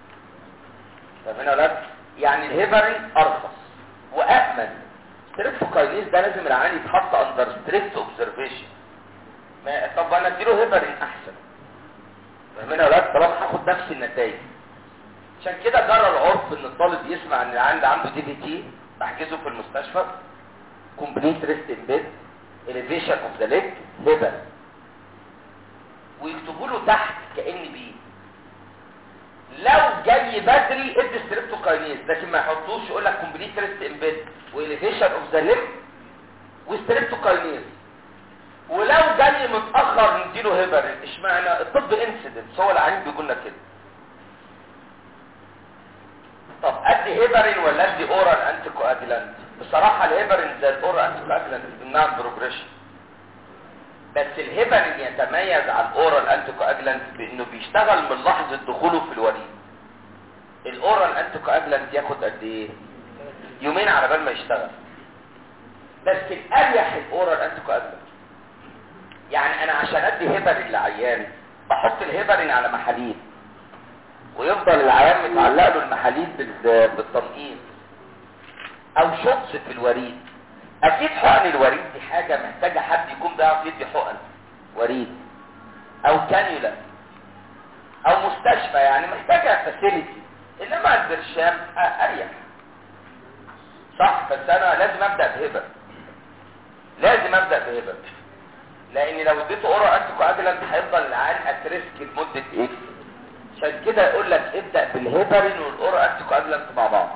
فاهمين ولا لا يعني الهيبرين ارخص وامن ستريبتوكاينيز ده لازم العيان يتحط اندر ستريكت اوبزرفيشن ما طب انا اديله هيبرين احسن فاهمين يا ولاد طالما هاخد نفس النتائج عشان كده جرى العرف ان الطالب يسمع ان العيان ده عنده دي بي تي بحجزه في المستشفى كومبليت ريست ان بيد elevation اوف ذا ليج هيبر ويكتبوا له تحت كان بي لو جاي بدري ادي ستريبتوكاينيز لكن ما يحطوش يقول لك كومبليت ريست ان بيد واليفيشن اوف ذا ليج وستريبتوكاينيز ولو جاي متاخر نديله هيبرين اشمعنى الطب انسيدنس هو العيان بيقول لنا كده طب ادي هيبرين ولا ادي اورال انتي كواجلانت بصراحه الهيبرين زي الاورال انتي كواجلانت بيمنع البروجريشن بس الهيبرين يتميز عن الاورال انتيكواجلانت بانه بيشتغل من لحظه دخوله في الوريد الاورال انتيكواجلانت ياخد قد ايه يومين على بال ما يشتغل بس الاريح الاورال انتيكواجلانت يعني انا عشان ادي هيبرين لعيان بحط الهيبرين على محاليل ويفضل العيان متعلق له المحاليل بال- بالتنقيط او شخص في الوريد اكيد حقن الوريد دي حاجة محتاجة حد يكون بيعرف يدي حقن وريد او كانيولا او مستشفى يعني محتاجة فاسيلتي انما البرشام آه، اريح صح بس انا لازم ابدأ بهبة لازم ابدأ بهبة لان لو اديته اورا انتيكو اجلنت هيفضل العيان اتريسك لمدة ايه عشان كده يقول لك ابدأ بالهيبرين والاورا انتيكو اجلنت مع بعض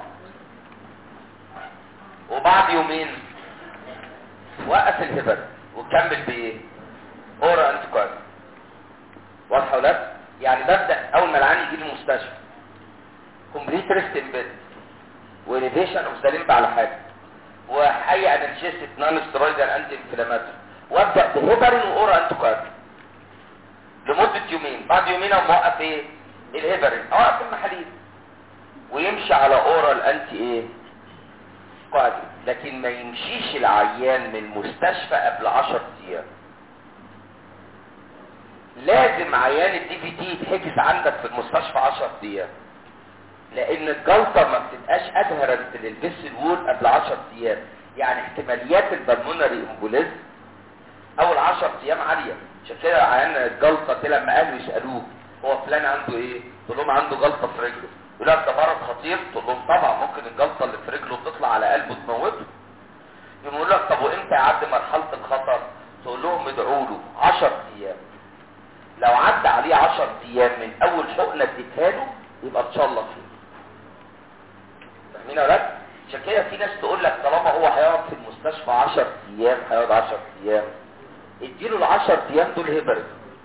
وبعد يومين وقف الهبر وكمل بايه اورا انتيكواد واضحه ولا لا؟ يعني ببدا اول ما العيان يجي لي المستشفى كومبليت ريست ان بيد وريفيشن اوف ذا ليمب على حاجه واي انرجيستيك نون سترويدال انتي انفلاماتوري وابدا بهيبرين واورا انتيكواد لمده يومين بعد يومين اقوم موقف ايه الهيبرين اوقف المحاليل ويمشي على اورال انتي ايه قادم لكن ما يمشيش العيان من المستشفى قبل 10 ايام لازم عيان الدي في تي يتحجز عندك في المستشفى 10 ايام لان الجلطه ما بتبقاش ادهرنت للفيسل وول قبل 10 ايام يعني احتماليات البلمونري امبوليزم اول 10 ايام عاليه عشان كده عيان الجلطه كده لما اهله يسالوه هو فلان عنده ايه تقول لهم عنده جلطه في رجله يقول لك ده مرض خطير تقول لهم طبعا ممكن الجلطه اللي في رجله تطلع على قلبه تموته يقول لك طب وامتى يعدي مرحله الخطر تقول لهم ادعوا له 10 ايام لو عدى عليه 10 ايام من اول حقنه اديتها له يبقى ان شاء الله خير فاهمين يا ولاد عشان كده في ناس تقول لك طالما هو هيقعد في المستشفى 10 ايام هيقعد 10 ايام اديله ال 10 ايام دول هيبرين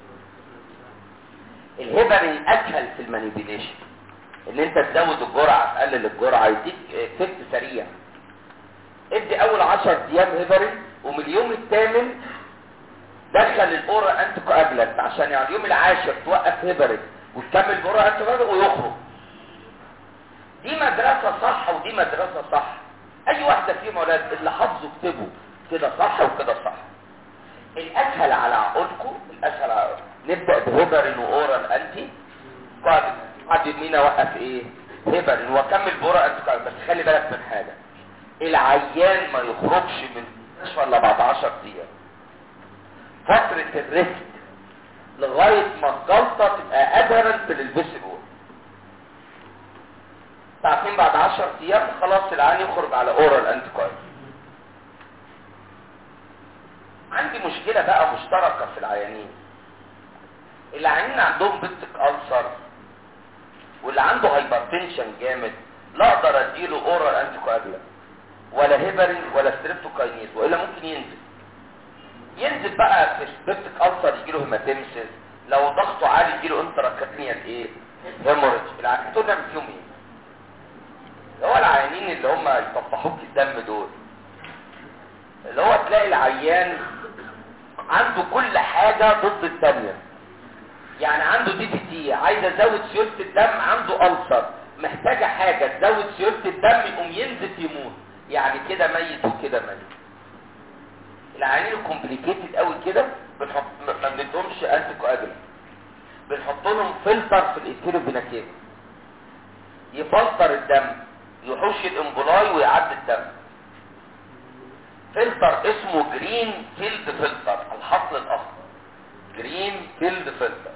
الهيبرين اسهل في المانيبيليشن ان انت تزود الجرعه تقلل الجرعه يديك افكت سريع ادي اول 10 ايام هيبرين ومن اليوم الثامن دخل الاورا انتو كواجلانت عشان يعني اليوم العاشر توقف هيبرين وتكمل جرعه انتو كواجلانت ويخرج دي مدرسه صح ودي مدرسه صح اي واحده فيهم اولاد اللي حافظوا اكتبوا كده صح وكده صح الاسهل على عقولكم الاسهل على عقولكم نبدا بهيبرين واورال انتي كواجلانت بعد يومين اوقف ايه هيبرين واكمل بورا انتو كواجلانت بس خلي بالك من حاجه العيان ما يخرجش من المستشفى الا بعد 10 ايام فترة الريسك لغاية ما الجلطة تبقى ادهرنت للفيسل وول تعرفين بعد 10 ايام خلاص العيان يخرج على اورال انتيكوين عندي مشكلة بقى مشتركة في العيانين العيانين عندهم بيتك ألسر واللي عنده هايبرتنشن جامد لا اقدر اديله اورال انتيكواجلانت ولا هيبرين ولا ستريبتوكاينيز والا ممكن ينزل ينزل بقى في سبيبتك ألسر يجيله هيماتيمسيس لو ضغطه عالي يجيله انتراكاتنيال ايه هيموريج العيانين دول نعمل فيهم ايه اللي هو العيانين اللي هم يطفحوك الدم دول اللي هو تلاقي العيان عنده كل حاجة ضد الثانية يعني عنده دي بي تي عايز ازود سيولة الدم عنده ألسر محتاجة حاجة تزود سيولة الدم يقوم ينزف يموت يعني كده ميت وكده ميت العيانين الكومبليكيتد قوي كده بنحط ما بندهمش انتي كواجولانت بنحط لهم فلتر في الايثيروفيناكيف يفلتر الدم يحوش الامبولاي ويعدي الدم فلتر اسمه جرين فيلد فلتر الحصل الاخضر جرين فيلد فلتر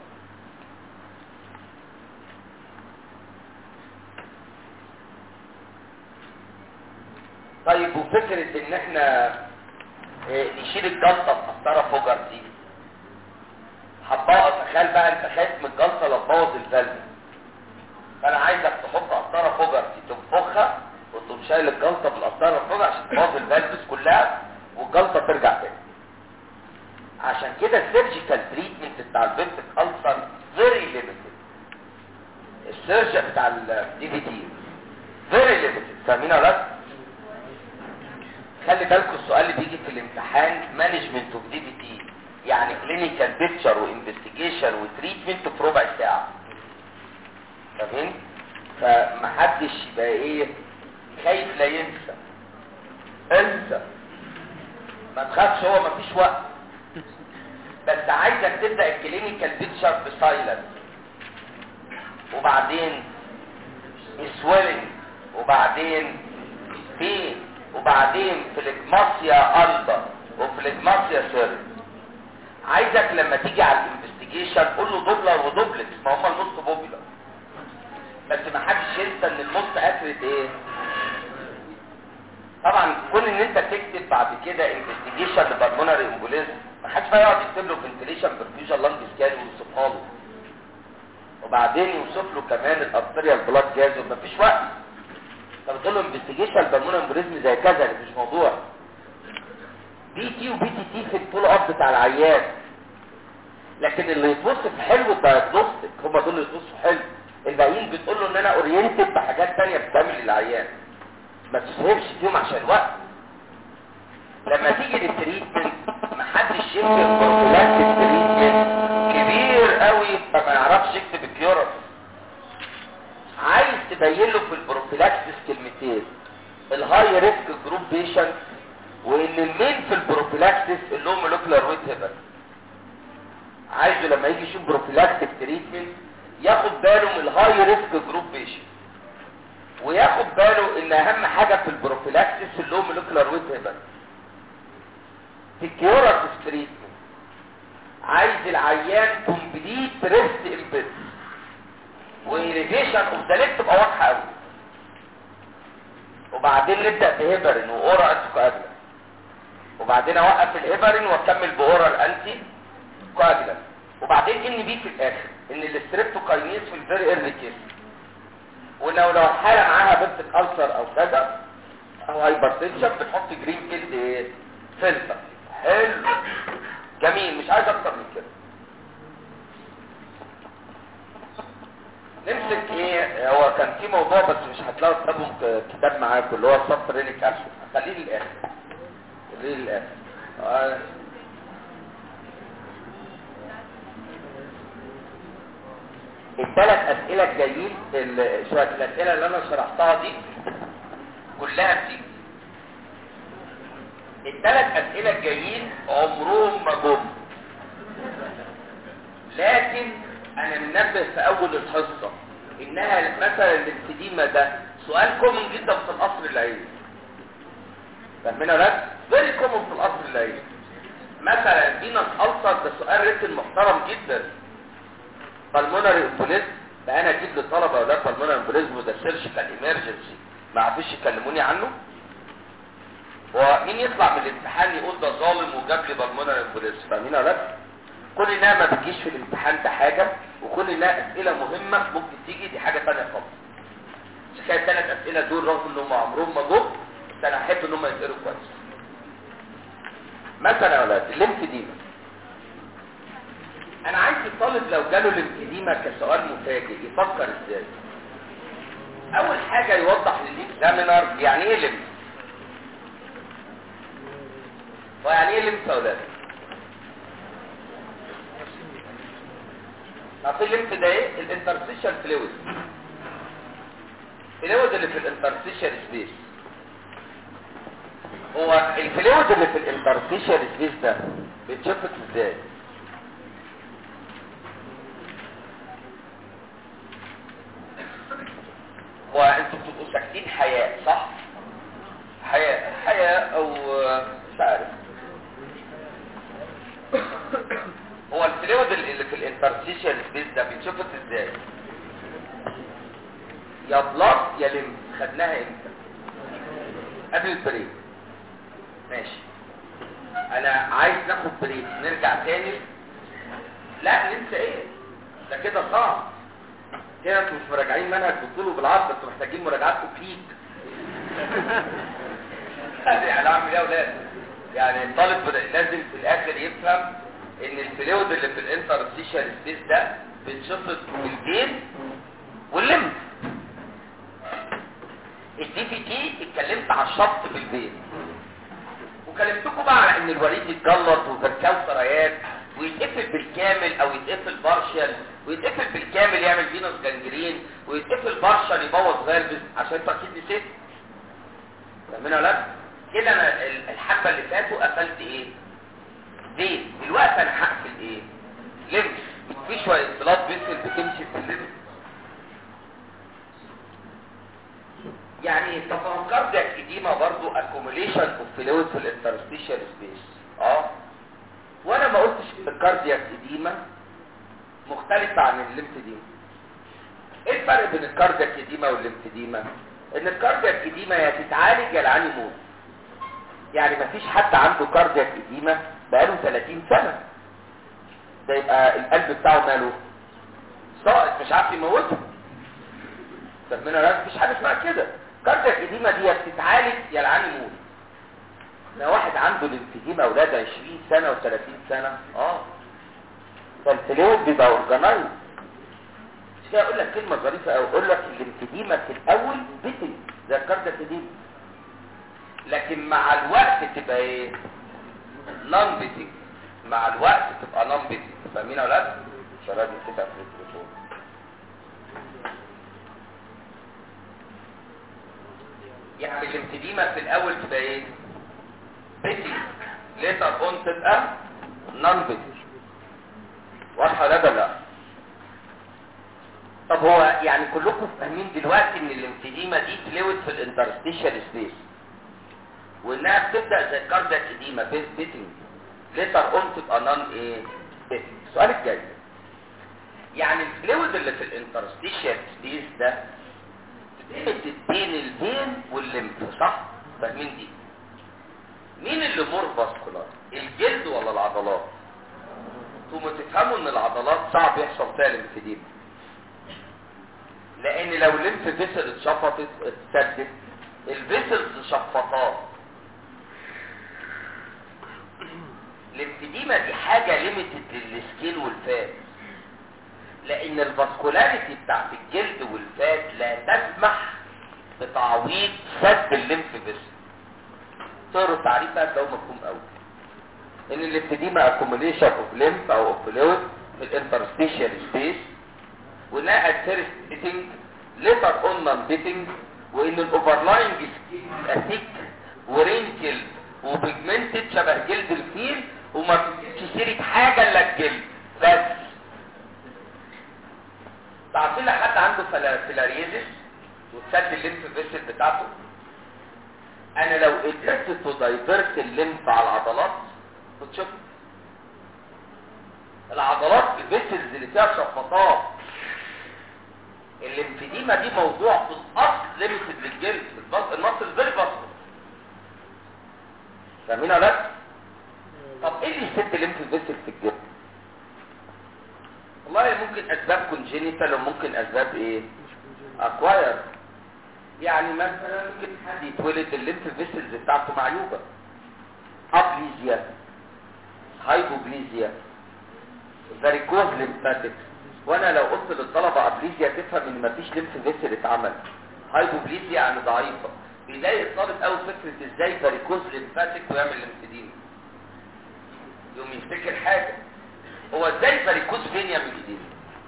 طيب وفكرة ان احنا اه نشيل الجلطة بقسطرة فوجر دي هتبوظ تخيل بقى انت خايف من الجلطة لو تبوظ الفلتر فانا عايزك تحط قسطرة فوجر دي تنفخها وتقوم شايل الجلطة بالقسطرة الفوجر عشان تبوظ الفلتس كلها والجلطة ترجع تاني عشان كده السيرجيكال تريتمنت بتاع البنتك ألسر فيري ليميتد السيرجن بتاع الدي في تي فيري ليميتد فاهمين ولا لا؟ خلي بالكم السؤال اللي بيجي في الامتحان مانجمنت اوف دي في تي يعني كلينيكال بيكتشر وانفستيجيشن وتريتمنت في ربع ساعه فاهمين فمحدش يبقى ايه خايف لا ينسى انسى ما تخافش هو مفيش وقت بس عايزك تبدا الكلينيكال بيكتشر بسايلنس وبعدين سويلنج وبعدين بين وبعدين فليجماسيا البا وفليجماسيا سيرف عايزك لما تيجي على الانفستيجيشن قول له دوبلر ودوبلكس ما هم النص بوبلر بس ما حدش ينسى ان النص اكرت ايه طبعا كون ان انت تكتب بعد كده انفستيجيشن لبالمونري امبوليزم ما حدش بقى يقعد يكتب له فنتليشن برفيوجن لانج سكان ويوصفها له وبعدين يوصف له كمان الارتريال بلاد جاز ومفيش وقت طب تقول له انفستيجيشن بالمونري امبوليزم زي كذا اللي مش موضوع بي تي وبي تي تي في الفول اب بتاع العيان لكن اللي يتوصف حلو الدايجنوستيك هم دول اللي يتوصفوا حلو الباقيين بتقول له ان انا اورينتد بحاجات تانية بتعمل للعيان ما تسهبش فيهم عشان الوقت لما تيجي للتريتمنت محدش يكتب بروفيلاكتيك تريتمنت كبير قوي فما يعرفش يكتب الكيورس عايز تبين له في البروفيلاكسيس كلمتين الهاي ريسك جروب بيشنت وان المين في البروفيلاكسيس اللي هو مولكيولار ويت هيبر عايزه لما يجي يشوف بروفيلاكتيك تريتمنت ياخد باله من الهاي ريسك جروب بيشنت وياخد باله ان اهم حاجه في البروفيلاكسيس اللي هو مولكيولار ويت هيبر في الكيورس تريتمنت عايز العيان كومبليت ريست امبيد واليفيشن اوف ذا ليج تبقى واضحه قوي وبعدين نبدا بهيبرين واورا انتي وبعدين اوقف الهيبرين واكمل باورا الانتي كواجلان وبعدين ان بي في الاخر ان الاستريبتوكاينيز في الفيري ايرلي كيس ولو لو حاله معاها بنت الالسر او كذا او هايبرتنشن بنحط جرين كيلد ايه فلتر حلو جميل مش عايز اكتر من كده نمسك ايه هو كان في موضوع بس مش هتلاقوا كتابهم كتاب معاكم اللي هو الصف رينيك اسيد خليه للاخر خليه للاخر آه. الثلاث اسئله الجايين ال- شويه الاسئله اللي انا شرحتها دي كلها بتيجي الثلاث اسئله الجايين عمرهم ما جم لكن انا منبه في اول الحصه انها مثلا الانسديمه ده سؤال كومن جدا في القصر العيني فاهمين ولا لا فيري كومن في القصر العيني مثلا فينس السر ده سؤال ريتن محترم جدا بالمونري امبوليزم بقى انا اجيب للطلبه ولا بالمونري امبوليزم وده سيرجيكال ايمرجنسي ما عرفوش يكلموني عنه ومين يطلع من الامتحان يقول ده ظالم وجاب لي بالمونري امبوليزم فاهمين ولا لا كل انها ما بتجيش في الامتحان ده حاجه وكل انها اسئله مهمه ممكن تيجي دي حاجه ثانيه خالص مش كده الثلاث اسئله دول رغم ان هم عمرهم ما جم بس انا احب ان هم يتقروا كويس مثلا يا ولاد الليمفديما انا عايز الطالب لو جاله الليمفديما كسؤال مفاجئ يفكر ازاي اول حاجه يوضح للاكزامينر يعني ايه ليمف ويعني ايه ليمف يا ولاد عارفين الليمف ده ايه الانترستيشن فلويد الفلويد اللي في الانترستيشن سبيس هو الفلويد اللي في الانترستيشن سبيس ده بيتشفط ازاي هو انتوا بتبقوا ساكتين حياة صح حياة حياة او مش عارف هو الفلويد اللي في الانترستيشن سبيس ده بيتشفط ازاي يا بلاد يا لم خدناها امتى قبل البريك ماشي انا عايز ناخد بريك نرجع تاني لا ننسى ايه ده كده صعب كده انتوا مش مراجعين منهج بتقولوا بالعرض انتوا محتاجين مراجعات كوكليك يعني اعمل ايه يا اولاد يعني الطالب لازم في الاخر يفهم ان الفلويد اللي في الانترستيشن سبيس ده بيتشفط بالبين واللمف الدي في تي اتكلمت على الشط في البيت وكلمتكم بقى على ان الوريد يتجلط وبركاو سرايات ويتقفل بالكامل او يتقفل بارشل ويتقفل بالكامل يعمل فينوس جانجرين ويتقفل بارشل يبوظ فالفز عشان انت اكيد نسيت فاهمين ولا لا كده انا ال- الحبه اللي فاتوا قفلت ايه ليه دلوقتي انا هقفل ايه لمس في شويه بلاد فيسل بتمشي في اللمس يعني تفكر ده اديما برضو accumulation of fluid في الانترستيشال سبيس اه وانا ما قلتش ان الكاردياك اديما مختلفة عن الليمفديما ايه الفرق بين الكاردياك اديما والليمفديما ان الكاردياك اديما يا تتعالج يا العين يموت يعني ما فيش حد عنده كاردياك اديما بقاله 30 سنة ده يبقى القلب بتاعه ماله ساقط مش عارف يموته فاهمين ولا لا؟ مفيش حاجه اسمها كده كاردياك اديما دي يا بتتعالج يا العين يموت لو واحد عنده الانفديما اولاد 20 سنه و30 سنه اه فالفلويد بيبقى اورجانايز مش كده اقول لك كلمه ظريفه قوي اقول لك الانفديما في الاول بتن زي الكاردياك اديما لكن مع الوقت تبقى ايه نون بيتنج مع الوقت تبقى نون بيتنج فاهمين يا اولاد شباب كده في التليفون يعني الانفديما في الاول تبقى ايه بيتي ليتر اون تبقى نون بيتي واضحه ولا لا لا طب هو يعني كلكم فاهمين دلوقتي ان الانفديما دي فلويد في الانترستيشال سبيس وانها بتبدا زي الكاردياك اديما بيتنج ليتر اون تبقى نون ايه بيتنج السؤال الجاي يعني الفلويد اللي في الانترستيشال سبيس ده ليميتد بين الفين والليمف صح فاهمين دي مين اللي مور فاسكولار الجلد ولا العضلات انتوا تفهموا ان العضلات صعب يحصل فيها ليمفيديما لان لو الليمف فيسل اتشفطت اتسدت الفيسلز شفطات الليمفيديما دي حاجه ليميتد للسكين والفات لان الفاسكولاريتي بتاعت الجلد والفات لا تسمح بتعويض سد الليمف فيسل تقروا التعريف بقى ده مفهوم قوي ان الليمفيديما اكوميليشن اوف ليمف او اوف فلويد في الانترستيشال سبيس وانها ات فيرست بيتنج ليتر اون نون بيتنج وان الاوفرلاينج سكين ثيك ورينكل وبيجمنتد شبه جلد الفيل وما بتجيبش سيره حاجه الا الجلد بس تعرفين لو حد عنده فلا- فيلاريزس وتسد الليمف فيسل بتاعته انا لو قدرت تو دايفرت الليمف على العضلات بتشوف العضلات الفيسلز اللي فيها شفطات الليمفيديما دي موضوع في الاصل ليميتد للجلد البص- المصل فيري بسيط فاهمين ولا لا؟ طب ايه اللي يسد الليمف فيسل في الجلد والله ممكن اسباب كونجينيتال وممكن اسباب ايه اكواير يعني مثلا ممكن حد يتولد الليمف فيسلز بتاعته معيوبه ابليزيا هايبوبليزيا فاريكوز ليمفاتيك وانا لو قلت للطلبه ابليزيا تفهم ان مفيش ليمف فيسل اتعمل هايبوبليزيا يعني ضعيفه بيلاقي الطالب قوي فكره ازاي فاريكوز ليمفاتيك ويعمل ليمفديما يقوم يفتكر حاجه هو ازاي فاريكوز فين يعمل ايدين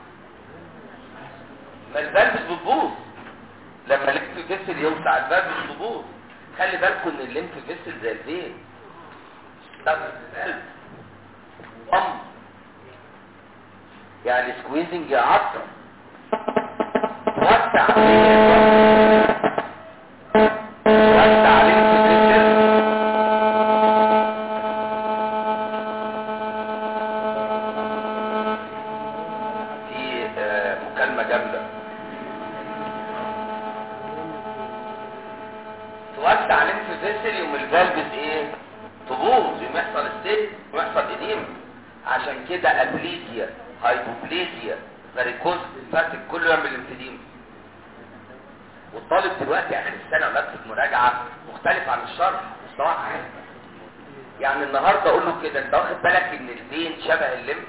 ما الفالفز بتبوظ لما الليمف فيسل يوسع الفالفز بتبوظ خلي بالكم ان الليمف فيسل زي الفين طب الفالف ام يعني سكويزنج يعطل وسع وسع الليمف فيسل في آه، مكالمة جامدة توسع ليمف فيسل يوم الفالفز ايه تبوظ يوم يحصل ستيل ويحصل اديم عشان كده ابليزيا هايبوبليزيا فاريكوز فاتك كله يعمل انفديم والطالب دلوقتي اخر السنه مكتب مراجعه مختلف عن الشرح مستواه عالي يعني النهارده اقول له كده انت واخد بالك ان الفين شبه الليمف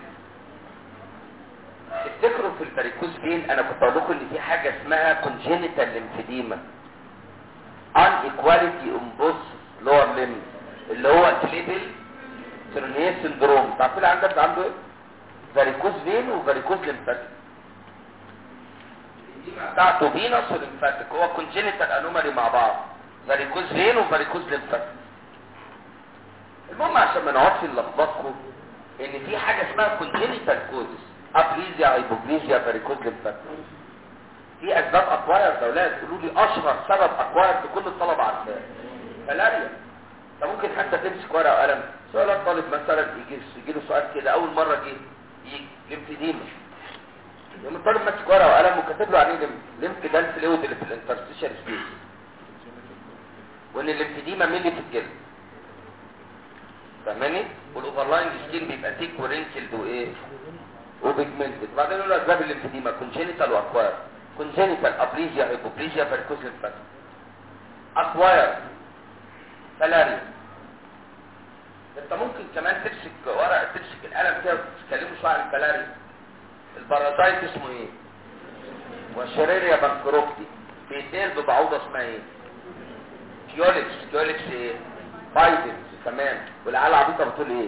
تفتكروا في الفاريكوز فين انا كنت اقول لكم ان في حاجه اسمها كونجينيتال ليمفيديما ان ايكواليتي اون بوث لور ليمب اللي هو كليبل سيرونيه سندروم تعرف اللي عندك عنده ايه فاريكوز فين وفاريكوز ليمفاتيك بتاعته فينس وليمفاتيك هو كونجينيتال انومالي مع بعض فاريكوز فين وفاريكوز ليمفاتيك المهم عشان ما نقعدش نلخبطكم ان في حاجه اسمها كونجينيتال كوزس ابريزيا هايبوبليزيا فاريكوز ليمفاتيك في اسباب اكواير ده اولاد قولوا لي اشهر سبب اكواير كل الطلبه عارفاه فلاريا انت ممكن حتى تمسك ورقه وقلم سؤال طالب مثلا يجي يجي له سؤال كده اول مره جه يجي ليمفيديما يوم الطالب ماسك ورقه وقلم وكاتب له عليه ليمف ليمف ده الفلويد اللي في الانترستيشن سبيس وان الليمفيديما مين اللي في الجلد فاهماني والاوفرلاين سكين بيبقى تيك ورينكلد وايه وبيجمنتد بعدين يقول له اسباب الليمفيديما كونجينيتال واكواير كونجينيتال ابريزيا هايبوبليزيا فاريكوز ليمفاتيك اكواير فلاريا انت ممكن كمان تمسك ورقه تمسك القلم كده وتتكلموا شويه عن الفلاريا البارازايت اسمه ايه والشريريا بانكروبتي بيتنقل ببعوضه اسمها ايه كيوليكس كيوليكس ايه بايدنز تمام والعيال العبيطه بتقول ايه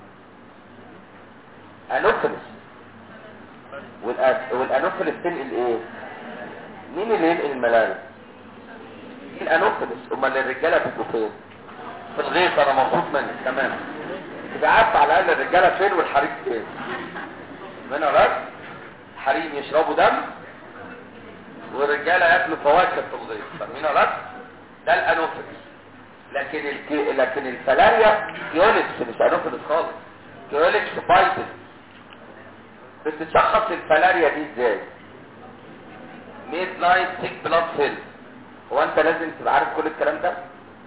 انوفيلس والأ- والانوفيلس تنقل ايه مين اللي ينقل الملاريا الانوفيلس امال الرجاله بيبقوا فين في الغيط انا مبسوط منك تمام تبقى عارف على الاقل الرجاله فين والحريم فين هنا بس حريم يشربوا دم والرجاله ياكلوا فواكه في الغيط فاهمين ولا لا؟ ده الانوفيلس لكن الكي... لكن الفلاريا كيوليكس مش انوفيلس خالص كيوليكس بايتس بتتشخص الفلاريا دي ازاي ميد نايت سيك بلاد سيل هو انت لازم تبقى عارف كل الكلام ده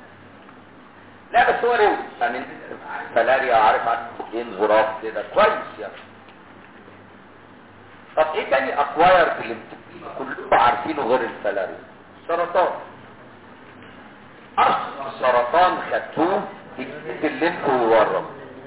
لا بس هو روش يعني انت تبقى عارف فلاريا وعارف عن ايه انظراف كده كويس يعني طب ايه تاني اكواير في الامتحان كلكم عارفينه غير الفلاريا سرطان أصل السرطان خدتوه بيجيب الليمف ويورم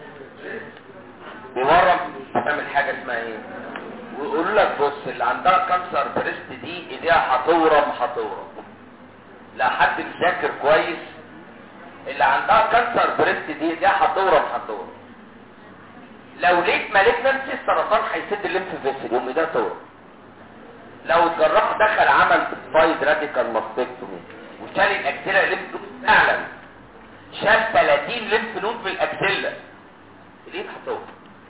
بيورم بيعمل حاجة اسمها ايه ويقول لك بص اللي عندها كانسر بريست دي ايديها هتورم هتورم لا حد مذاكر كويس اللي عندها كانسر بريست دي ايديها هتورم هتورم لو لقيت مالجنسي السرطان هيسد الليمف فيسل يقوم ايديها تورم لو الجراح دخل عمل سبايد راديكال ماستكتومي وشال الاكسيلا ليمف نود فعلا شال 30 ليمف نود في الاكسيلا ليه هتورم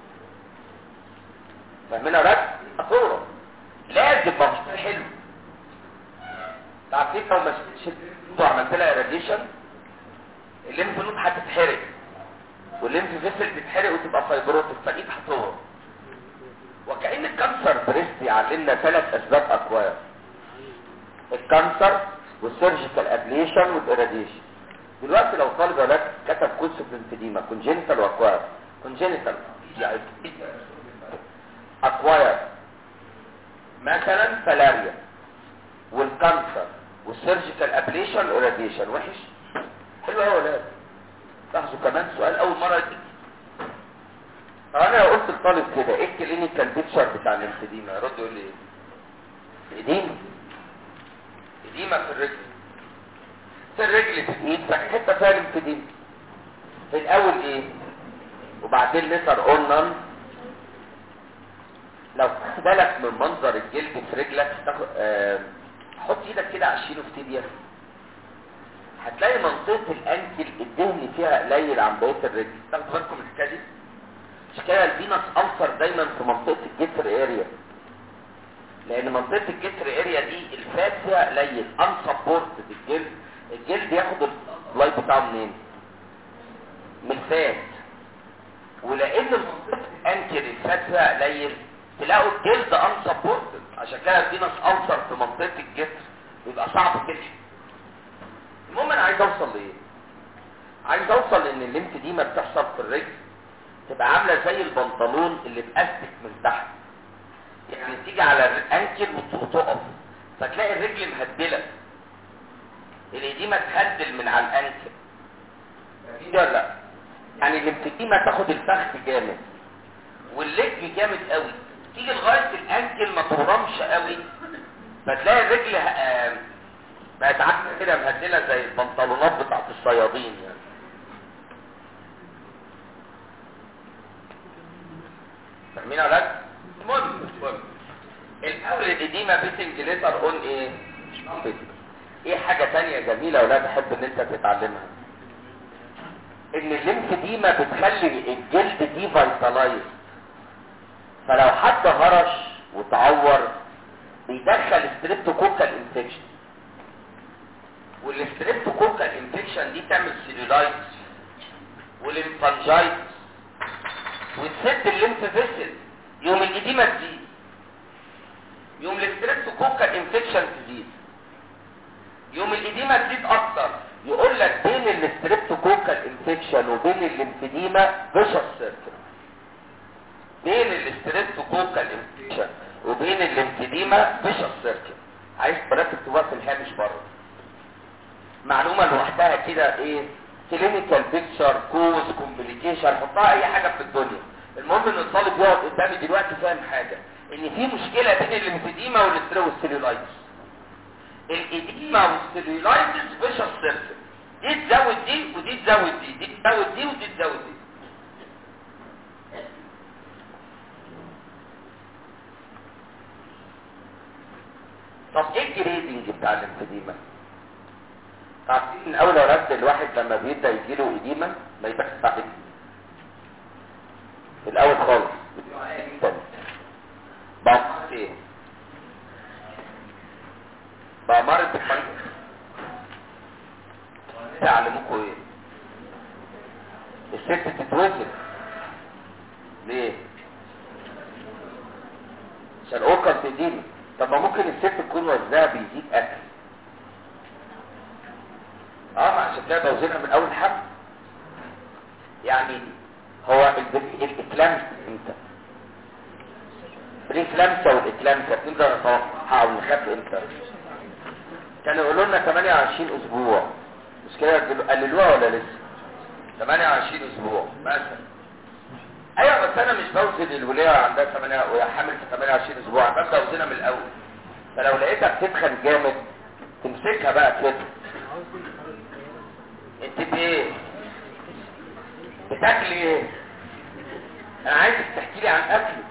فاهمين يا راجل هتورم لازم مفصول حلو تعرفين لو ما شلت وعملت لها راديشن الليمف نود هتتحرق والليمف فيسل تتحرق وتبقى فايبروتك فالايد هتورم وكأن الكانسر بريست يعلمنا ثلاث اسباب اكوار الكانسر والسيرجيكال ابليشن والاراديشن دلوقتي لو طالب ولاد كتب كونسبت انفيديما كونجينيتال واكواير كونجينيتال يعني اكواير مثلا فلاريا والكانسر والسيرجيكال ابليشن والاراديشن وحش حلو قوي يا ولاد لاحظوا كمان سؤال اول مره يجي انا لو قلت للطالب كده ايه الكلينيكال بيكتشر بتاع الانفيديما يرد يقول لي ايه اديمه اديمه في الرجل في الرجل في الايد في حته فيها الانفيديما في الاول ايه وبعدين ليتر اونن لو خدت بالك من منظر الجلد في رجلك تاخد آه حط ايدك كده على الشينوفتيبيا هتلاقي منطقه الانكل الدهن فيها قليل عن بقيه الرجل تاخدوا بالكم من الحكايه دي مش كده الفينس ألسر دايما في منطقة الجسر اريا لان منطقة الجسر اريا دي الفات فيها قليل unsupported الجلد الجلد ياخد اللاي بتاعه منين من الفات ولان منطقة الانكر الفات فيها قليل تلاقوا الجلد unsupported عشان كده الفينس ألسر في منطقة الجسر بيبقى صعب كده المهم انا عايز اوصل لايه عايز اوصل ان الليمف دي ما بتحصل في الرجل تبقى عامله زي البنطلون اللي باستك من تحت يعني تيجي على الانكل وتقف فتلاقي الرجل مهدله الايديمه تهدل من على الانكل ولا لا يعني الامتديمه تاخد الفخذ جامد واللج جامد قوي تيجي لغايه الانكل ما تورمش قوي فتلاقي الرجل آه بقت عامله كده مهدله زي البنطلونات بتاعت الصيادين يعني فاهمين يا ولاد المهم المهم الاول الاديمه بيتنج ليتر اون ايه ايه حاجه تانية جميله يا ولاد احب ان انت تتعلمها ان الليمفديما بتخلي الجلد دي فيتالايز فلو حد هرش وتعور بيدخل ستريبتوكوكال انفكشن والستريبتوكوكال انفكشن دي تعمل سيلولايتس والانفانجايتس وتسد الليمف فيسل يوم الإديمة تزيد يوم الستريبتوكوكال انفكشن تزيد يوم الإديمة تزيد أكتر يقول لك بين الستريبتوكوكال انفكشن وبين الليمفديما فيشس سيركل بين الستريبتوكوكال انفكشن وبين الليمفديما فيشس سيركل عايز تركز تكتبها في الهامش بره معلومة لوحدها كده ايه كلينيكال بيكتشر كوز كومبليكيشن حطها اي حاجة في الدنيا المهم ان الطالب يقعد قدامي دلوقتي فاهم حاجة ان في مشكلة بين الليمفديما والستريوسيلولايتس الاديما والسيلولايتس فيشس سيركل دي تزود دي ودي تزود دي دي تزود دي ودي تزود دي طب ايه الجريدنج بتاع الليمفديما عارفين من اول ولاد الواحد لما بيبدا يجيله اديمه ما يبقاش بعد في الاول خالص بعد ايه بأمارة الفنجس تعلموكوا ايه الست تتوزن ليه عشان اوكر تديني طب ما ممكن الست تكون وزنها بيزيد اكل اه ما عشان كده بوزنها من اول حمل يعني هو الاكلامس امتى الإكلامسة والإكلامسة بنقدر نتوقعها أو نخاف امتى كانوا يقولوا لنا 28 أسبوع مش كده قللوها ولا لسه 28 أسبوع مثلا أيوة بس أنا مش بوزن الولاية عندها 8 وهي حامل في 28 أسبوع أنا ببدأ أوزنها من الأول فلو لقيتها بتدخن جامد تمسكها بقى كده انت بايه بتاكلي ايه انا عايزك تحكي لي عن اكلك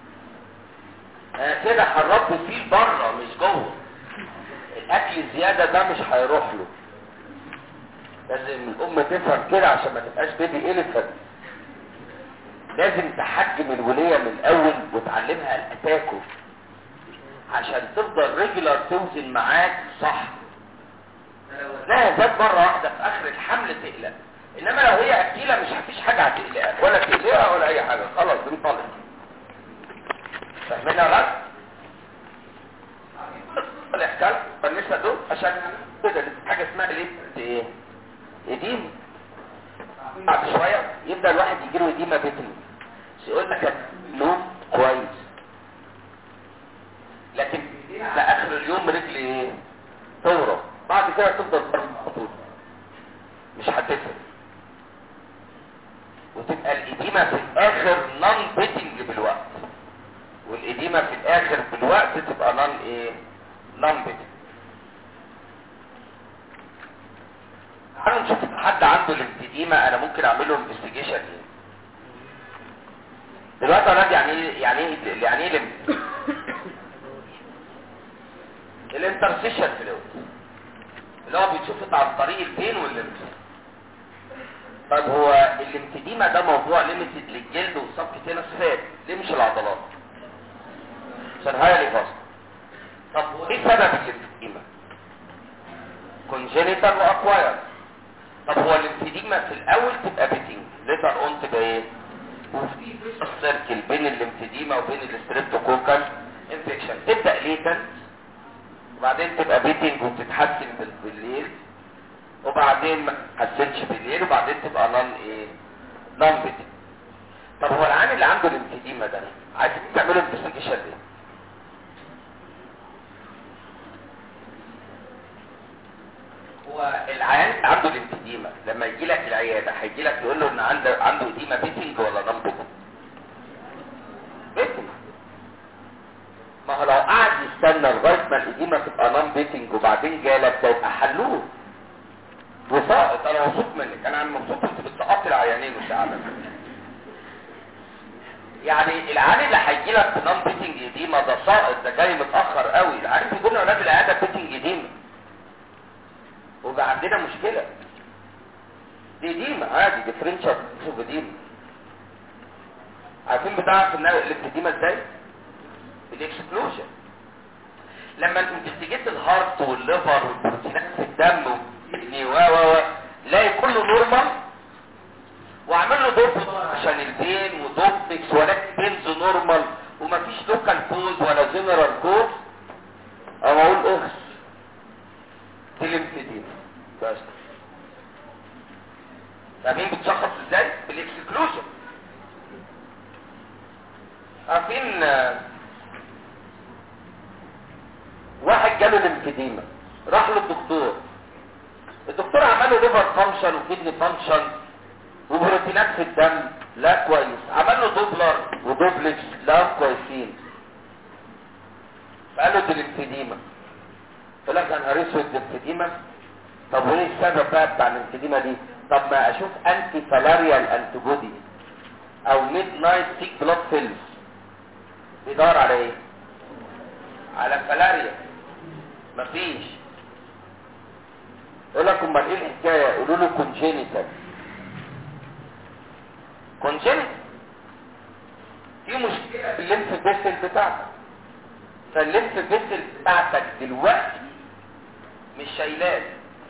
انا كده حربت فيه بره مش جوه الاكل الزياده ده مش هيروح له لازم الام تفهم كده عشان ما تبقاش بيبي اليفنت لازم تحجم الوليه من الاول وتعلمها الاتاكل عشان تفضل ريجولار توزن معاك صح لا زاد مرة واحدة في اخر الحمل تقلق انما لو هي اكيلة مش هفيش حاجة هتقلقها ولا تقلقها ولا اي حاجة خلاص بنطلق فاهمين يا ولاد؟ الاحكام بالنسبة دول عشان كده حاجة اسمها ليه ايه اديم بعد شوية يبدأ الواحد يجيله اديمة بيتني يقول لك لون كويس لكن على اخر اليوم رجلي ايه تورم بعد كده تفضل مربوط مش هتفرق وتبقى الإديمة في الآخر نون بيتنج بالوقت والإديمة في الآخر بالوقت تبقى نون إيه نون بيتنج تعالوا نشوف حد عنده الانفديمة أنا ممكن أعمل له انفستيجيشن إيه دلوقتي أنا يعني إيه يعني إيه يعني إيه الانترسيشن فلويد اللي هو بيتشوف عن طريق البين واللمس طيب هو الامتديمة ده موضوع ليميتد للجلد والسبكتينس فات ليه مش العضلات عشان هاي فاست طب ايه سبب الامتديمة كونجينيتال واكواير طب هو الامتديمة في الاول تبقى بيتنج ليتر اون تبقى ايه وفي سيركل بين الامتديمة وبين الستريبتوكوكال انفكشن تبدأ ليتنت وبعدين تبقى بيتنج وتتحسن بالليل وبعدين ما تتحسنش بالليل وبعدين تبقى نون ايه نون بيتنج طب هو العيان اللي عنده الانفديمة ده عايز تعمله انفستيجيشن ليه هو العيان اللي عنده الانفديمة لما يجي لك العيادة هيجي لك يقول له ان عنده عنده اديمة بيتنج ولا نون بيتنج بيتنج ما هو لو قعد يستنى لغايه ما الاديمه تبقى نون بيتنج وبعدين جالك ده يبقى حلوه وساقط انا مبسوط منك انا مبسوط كنت بتسقطي العيانين مش عارف يعني العيان اللي هيجي لك بنون بيتنج اديما ده ساقط ده جاي متاخر قوي العيان بيجوا لنا اولاد العياده بيتنج اديما وبقى عندنا مشكله دي اديما عادي ديفرنشال شوف اديما عارفين بتعرف ان الابتديمه ازاي الاكسكلوجن لما انفستيجيت الهارت والليفر والبروتينات في الدم والكدني و و و لاقي كله نورمال واعمل له دوب عشان البين ودوبكس ولكن بينز نورمال ومفيش لوكال كوز ولا جنرال كوز او اقول اخس دي الانفيديما بس فاهمين بتشخص ازاي بالاكسكلوجن عارفين آه، واحد جاله الانفيديما راح للدكتور الدكتور عمل له ليفر فانكشن وكدني فانكشن وبروتينات في الدم لا كويس عمل له دوبلر ودوبلكس لا كويسين فقال له دي الانفيديما يقول لك يا نهار اسود دي الانفيديما طب وايه السبب بقى بتاع الانفيديما دي طب ما اشوف انتي فالاريال انتيبودي او ميد نايت سيك بلاد سيلز بيدور على ايه على فلاريا مفيش يقول لك امال ايه الحكايه يقولوا له كونجينيتال كونجينيتال في مشكله في الليمف فيسل بتاعتك فالليمف فيسل بتاعتك دلوقتي مش شايلاه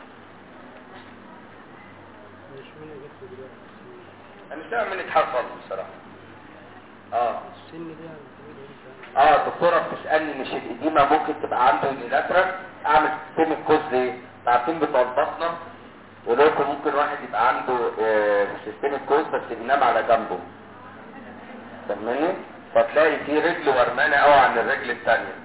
مش مين جبت دلوقتي انا مش فاهم منك حاجه خالص بصراحه اه السن دي يعني بتقول ايه اه الدكتوره بتسالني مش الاديمه ممكن تبقى عنده يونيلاترال اعمل سيستميك كوز ليه عارفين بتوع البطنه يقولوا لكم ممكن واحد يبقى عنده سيستميك كوز بس بينام على جنبه فاهمني فتلاقي في رجل ورمانه قوي عن الرجل الثانيه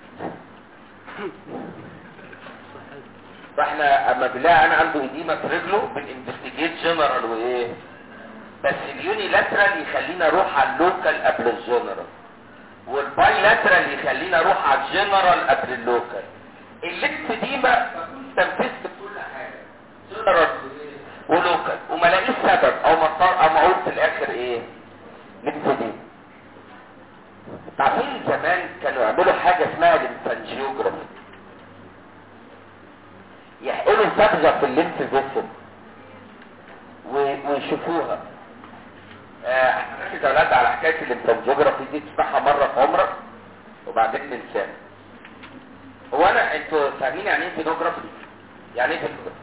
فاحنا اما بنلاقي انا عنده اديمه في رجله بننفستيجيت جنرال وايه بس اليونيلاترال يخلينا اروح على اللوكال قبل الجنرال والبايلاترال يخلينا اروح على الجنرال قبل اللوكال الليمف دي بقى تنفذت كل حاجه جنرال ولوكال وما لاقيش سبب او ما صار او ما اقول في الاخر ايه ليمف دي عارفين زمان كانوا يعملوا حاجه اسمها الانفانجيوجرافي يحقنوا صبغه في الليمف فيسل و- ويشوفوها آه، احكي يا اولاد على حكايه الانفانجيوجرافي دي تسمعها مره في عمرك وبعدين تنساها هو انا انتوا فاهمين يعني ايه فينوجرافي يعني ايه فينوجرافي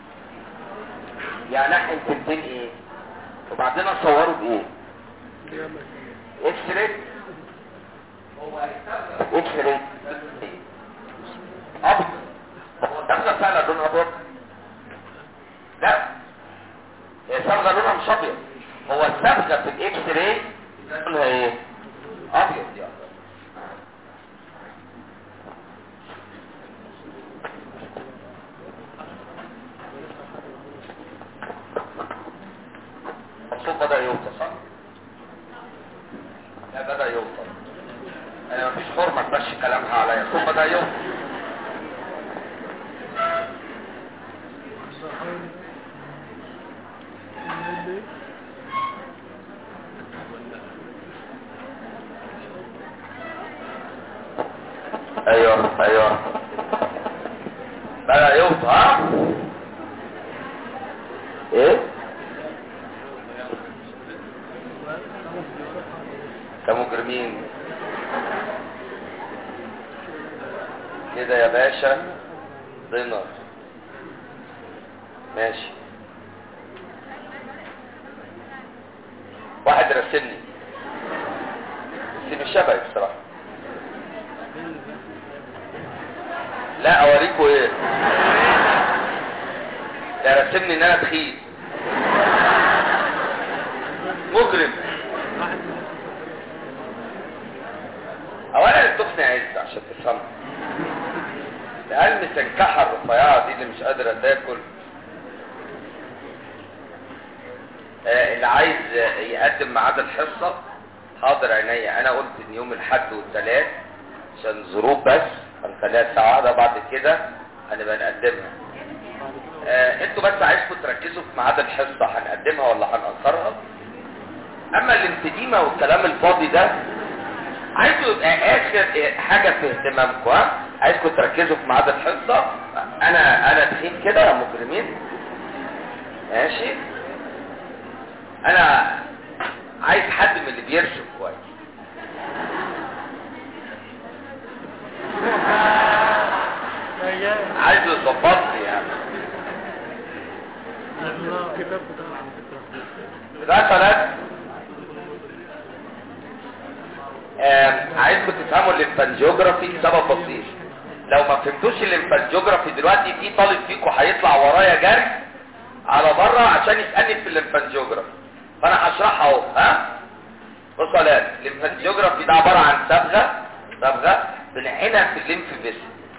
يعني احقن تلتين ايه وبعدين اصوره بايه اكس راي هو اكس راي ابيض هو الدم فعلا لون ابيض لا هي صبغه لونها مش ابيض هو الصبغه في الاكس راي لونها ايه ابيض يعني الصوت بدأ يوصل صح؟ لا بدأ يوصل انا مفيش حرمة تمشي كلامها عليا الصوت بدأ يوصل ايوه ايوه بدأ يوصل ها؟ ايه؟ كمجرمين كده يا باشا دينار ماشي واحد رسمني بس مش شبهي بصراحة لا اوريكوا ايه ده رسمني ان انا تخيل مجرم اولا التخن عز عشان تفهم العلم تنكحة الرفيعة دي اللي مش قادرة تاكل آه اللي عايز آه، يقدم ميعاد الحصة حاضر عينيا انا قلت ان يوم الحد والثلاث عشان ظروف بس هنخليها الساعة واحدة بعد كده هنبقى نقدمها آه انتوا بس عايزكم تركزوا في ميعاد الحصة هنقدمها ولا هنأخرها اما الانفديمة والكلام الفاضي ده عايزه يبقى اخر حاجة في اهتمامكم ها عايزكم تركزوا في ميعاد الحصة انا انا تخين كده يا مجرمين ماشي انا عايز حد من اللي بيرسم كويس عايز يظبطني يعني مثلا عايزكم تفهموا الليمفانجيوجرافي لسبب بسيط لو ما فهمتوش الليمفانجيوجرافي دلوقتي في طالب فيكم هيطلع ورايا جري على بره عشان يسالني في الليمفانجيوجرافي فانا هشرحها اهو ها بصوا يا ولاد الليمفانجيوجرافي ده عباره عن صبغه صبغه بنحقنها في الليمف فيسل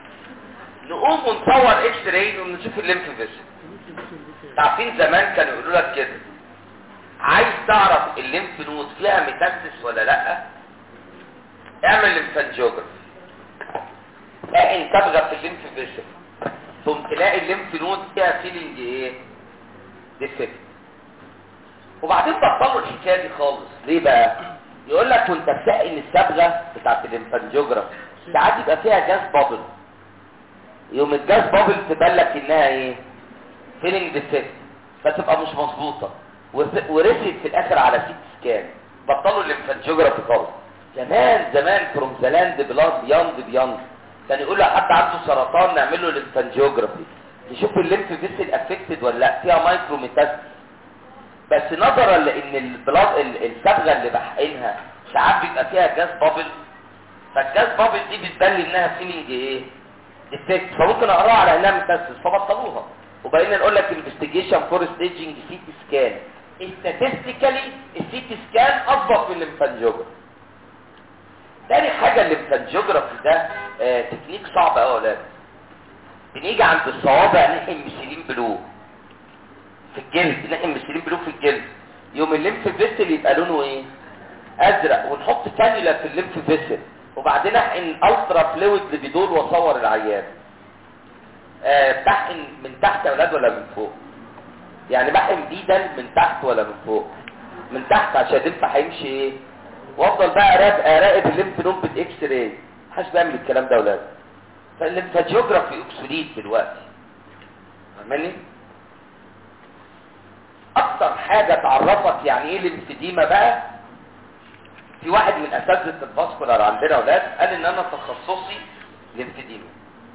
نقوم ونصور اكس راي ونشوف الليمف فيسل عارفين زمان كانوا يقولوا لك كده عايز تعرف الليمف نود فيها ميتاستس ولا لا اعمل ليمفانجيوجرافي احقن صبغه في الليمف فيسل ثم تلاقي الليمف نود فيها فيلينج ايه ديفكت وبعدين بطلوا الحكايه دي خالص ليه بقى يقول لك وانت بتحقن الصبغه بتاعت الليمفانجيوجرافي ساعات يبقى فيها جاز بابل يوم الجاز بابل تبان لك انها ايه فيلينج ديفكت فتبقى مش مظبوطه ورست في الاخر على سيت سكان بطلوا الليمفانجيوجرافي خالص زمان زمان فروم ذا لاند بلاد بياند بياند كان يقول لو حد عنده سرطان نعمل له ليمفانجيوجرافي نشوف الليمف فيسل افكتد ولا لا فيها مايكرو ميتاستس بس نظرا لان البلاد الصبغه اللي بحقنها ساعات بيبقى فيها جاز بابل فالجاز بابل دي بتبان لي انها فيلينج ايه ديفكت فممكن اقراها على انها ميتاستس فبطلوها وبقينا نقول لك انفستيجيشن فور ستيجنج سي تي سكان statistically السي تي سكان اضبط من الليمفانجيوجرافي تاني حاجه الليمفانجيوجرافي ده آه تكنيك صعب قوي يا اولاد بنيجي عند الصوابع نحقن ميثيلين بلو في الجلد نحقن ميثيلين بلو في الجلد يوم الليمف فيسل يبقى لونه ايه ازرق ونحط كانيولا في الليمف فيسل وبعدين احقن الترا فلويد لبيدول واصور العيان أه بحقن من تحت يا اولاد ولا من فوق يعني بحقن بيدل من تحت ولا من فوق من تحت عشان الليمف هيمشي ايه وافضل بقى اراقب اراقب الليمف نود بالاكس راي محدش بيعمل الكلام ده يا اولاد فالليمفاجيوجرافي اكسوليت دلوقتي فاهماني اكتر حاجه تعرفك يعني ايه الليمفديما بقى في واحد من اساتذه الفاسكولار عندنا اولاد قال ان انا تخصصي ليمفديما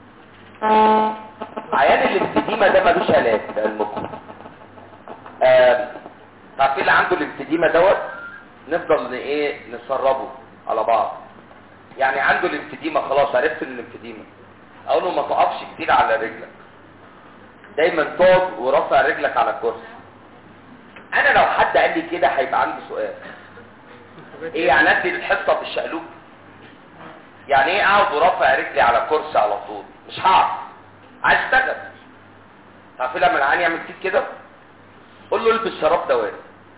عيان الليمفديما ده ملوش علاج لعلمكم آه عارفين اللي عنده الليمفديما دوت نفضل ايه نسربه على بعض يعني عنده الليمفديما خلاص عرفت ان الليمفديما اقول له ما تقفش كتير على رجلك دايما تقعد ورافع رجلك على الكرسي انا لو حد قال لي كده هيبقى عندي سؤال ايه يعني ادي الحصه بالشقلوب يعني ايه اقعد ورافع رجلي على كرسي على طول مش هعرف عايز اشتغل عارفين لما العيان يعمل فيك كده قول له البس شراب دوائي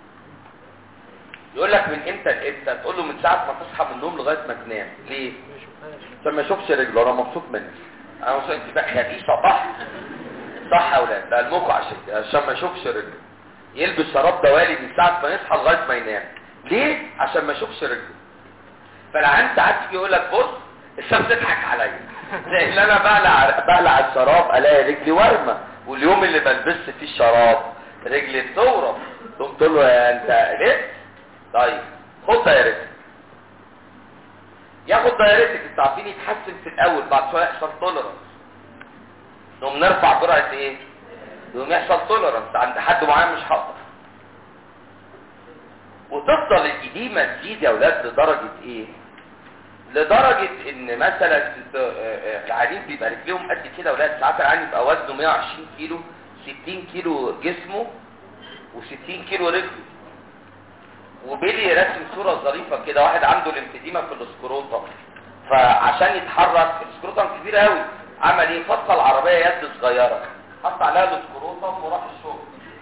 يقول لك من امتى لامتى تقول له من ساعه ما تصحى من النوم لغايه ما تنام ليه عشان ما يشوفش رجله انا مبسوط منك انا مبسوط انت بقى خبيثه صح صح يا اولاد لعلمكم عشان كده عشان ما يشوفش رجله يلبس شراب دوالي من ساعه ما يصحى لغايه ما ينام ليه عشان ما يشوفش رجله فالعيان ساعات يجي يقول لك بص الشمس تضحك عليا لان انا بقلع بقلع الشراب الاقي رجلي ورمه واليوم اللي بلبس فيه الشراب رجلي بتورم قلت له يا انت ليه طيب خد دايرتك ياخد دايرتك انتوا عارفين يتحسن في الاول بعد شويه يحصل توليرانس نقوم نرفع جرعه ايه يقوم يحصل توليرانس عند حد معين مش هقدر وتفضل الإديمة تزيد يا اولاد لدرجة ايه لدرجة ان مثلا العيانين بيبقى رجليهم قد كده اولاد ساعات العيان يبقى وزنه 120 كيلو 60 كيلو جسمه و60 كيلو رجله وبيلي رسم صورة ظريفة كده واحد عنده الانفديمة في الاسكروطة فعشان يتحرك الاسكروطة كبيرة قوي عمل ايه فصل العربية يد صغيرة حط عليها الاسكروطة وراح الشغل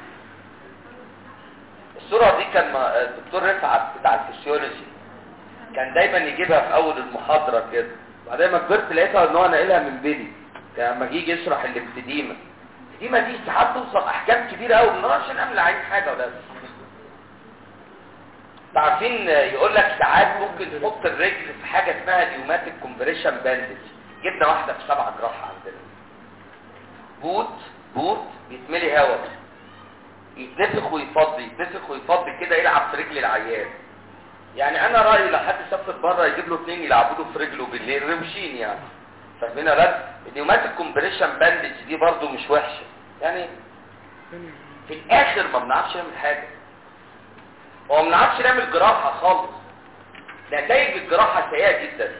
الصورة دي كان الدكتور رفعت بتاع الفسيولوجي كان دايما يجيبها في اول المحاضرة كده بعدين ما كبرت لقيتها ان هو ناقلها من بيلي كان لما يجي يشرح الانفديمة الانفديمة دي ساعات توصل احكام كبيرة قوي ما نقدرش نعمل عايز حاجة ولا عارفين يقول لك ساعات ممكن تحط الرجل في حاجه اسمها اليوماتيك كومبريشن باندج جبنا واحده في سبعه جراحه عندنا بوت بوت بيتملي هواء يتنفخ ويفضي يتنفخ ويفضي كده يلعب في رجل العيان يعني انا رايي لو حد سافر بره يجيب له اثنين يلعبوا له في رجله بالليل رمشين يعني فاهمين يا ولاد النيوماتيك كومبريشن باندج دي برضو مش وحشه يعني في الاخر ما بنعرفش نعمل حاجه هو ما بنعرفش نعمل جراحه خالص نتائج الجراحه سيئه جدا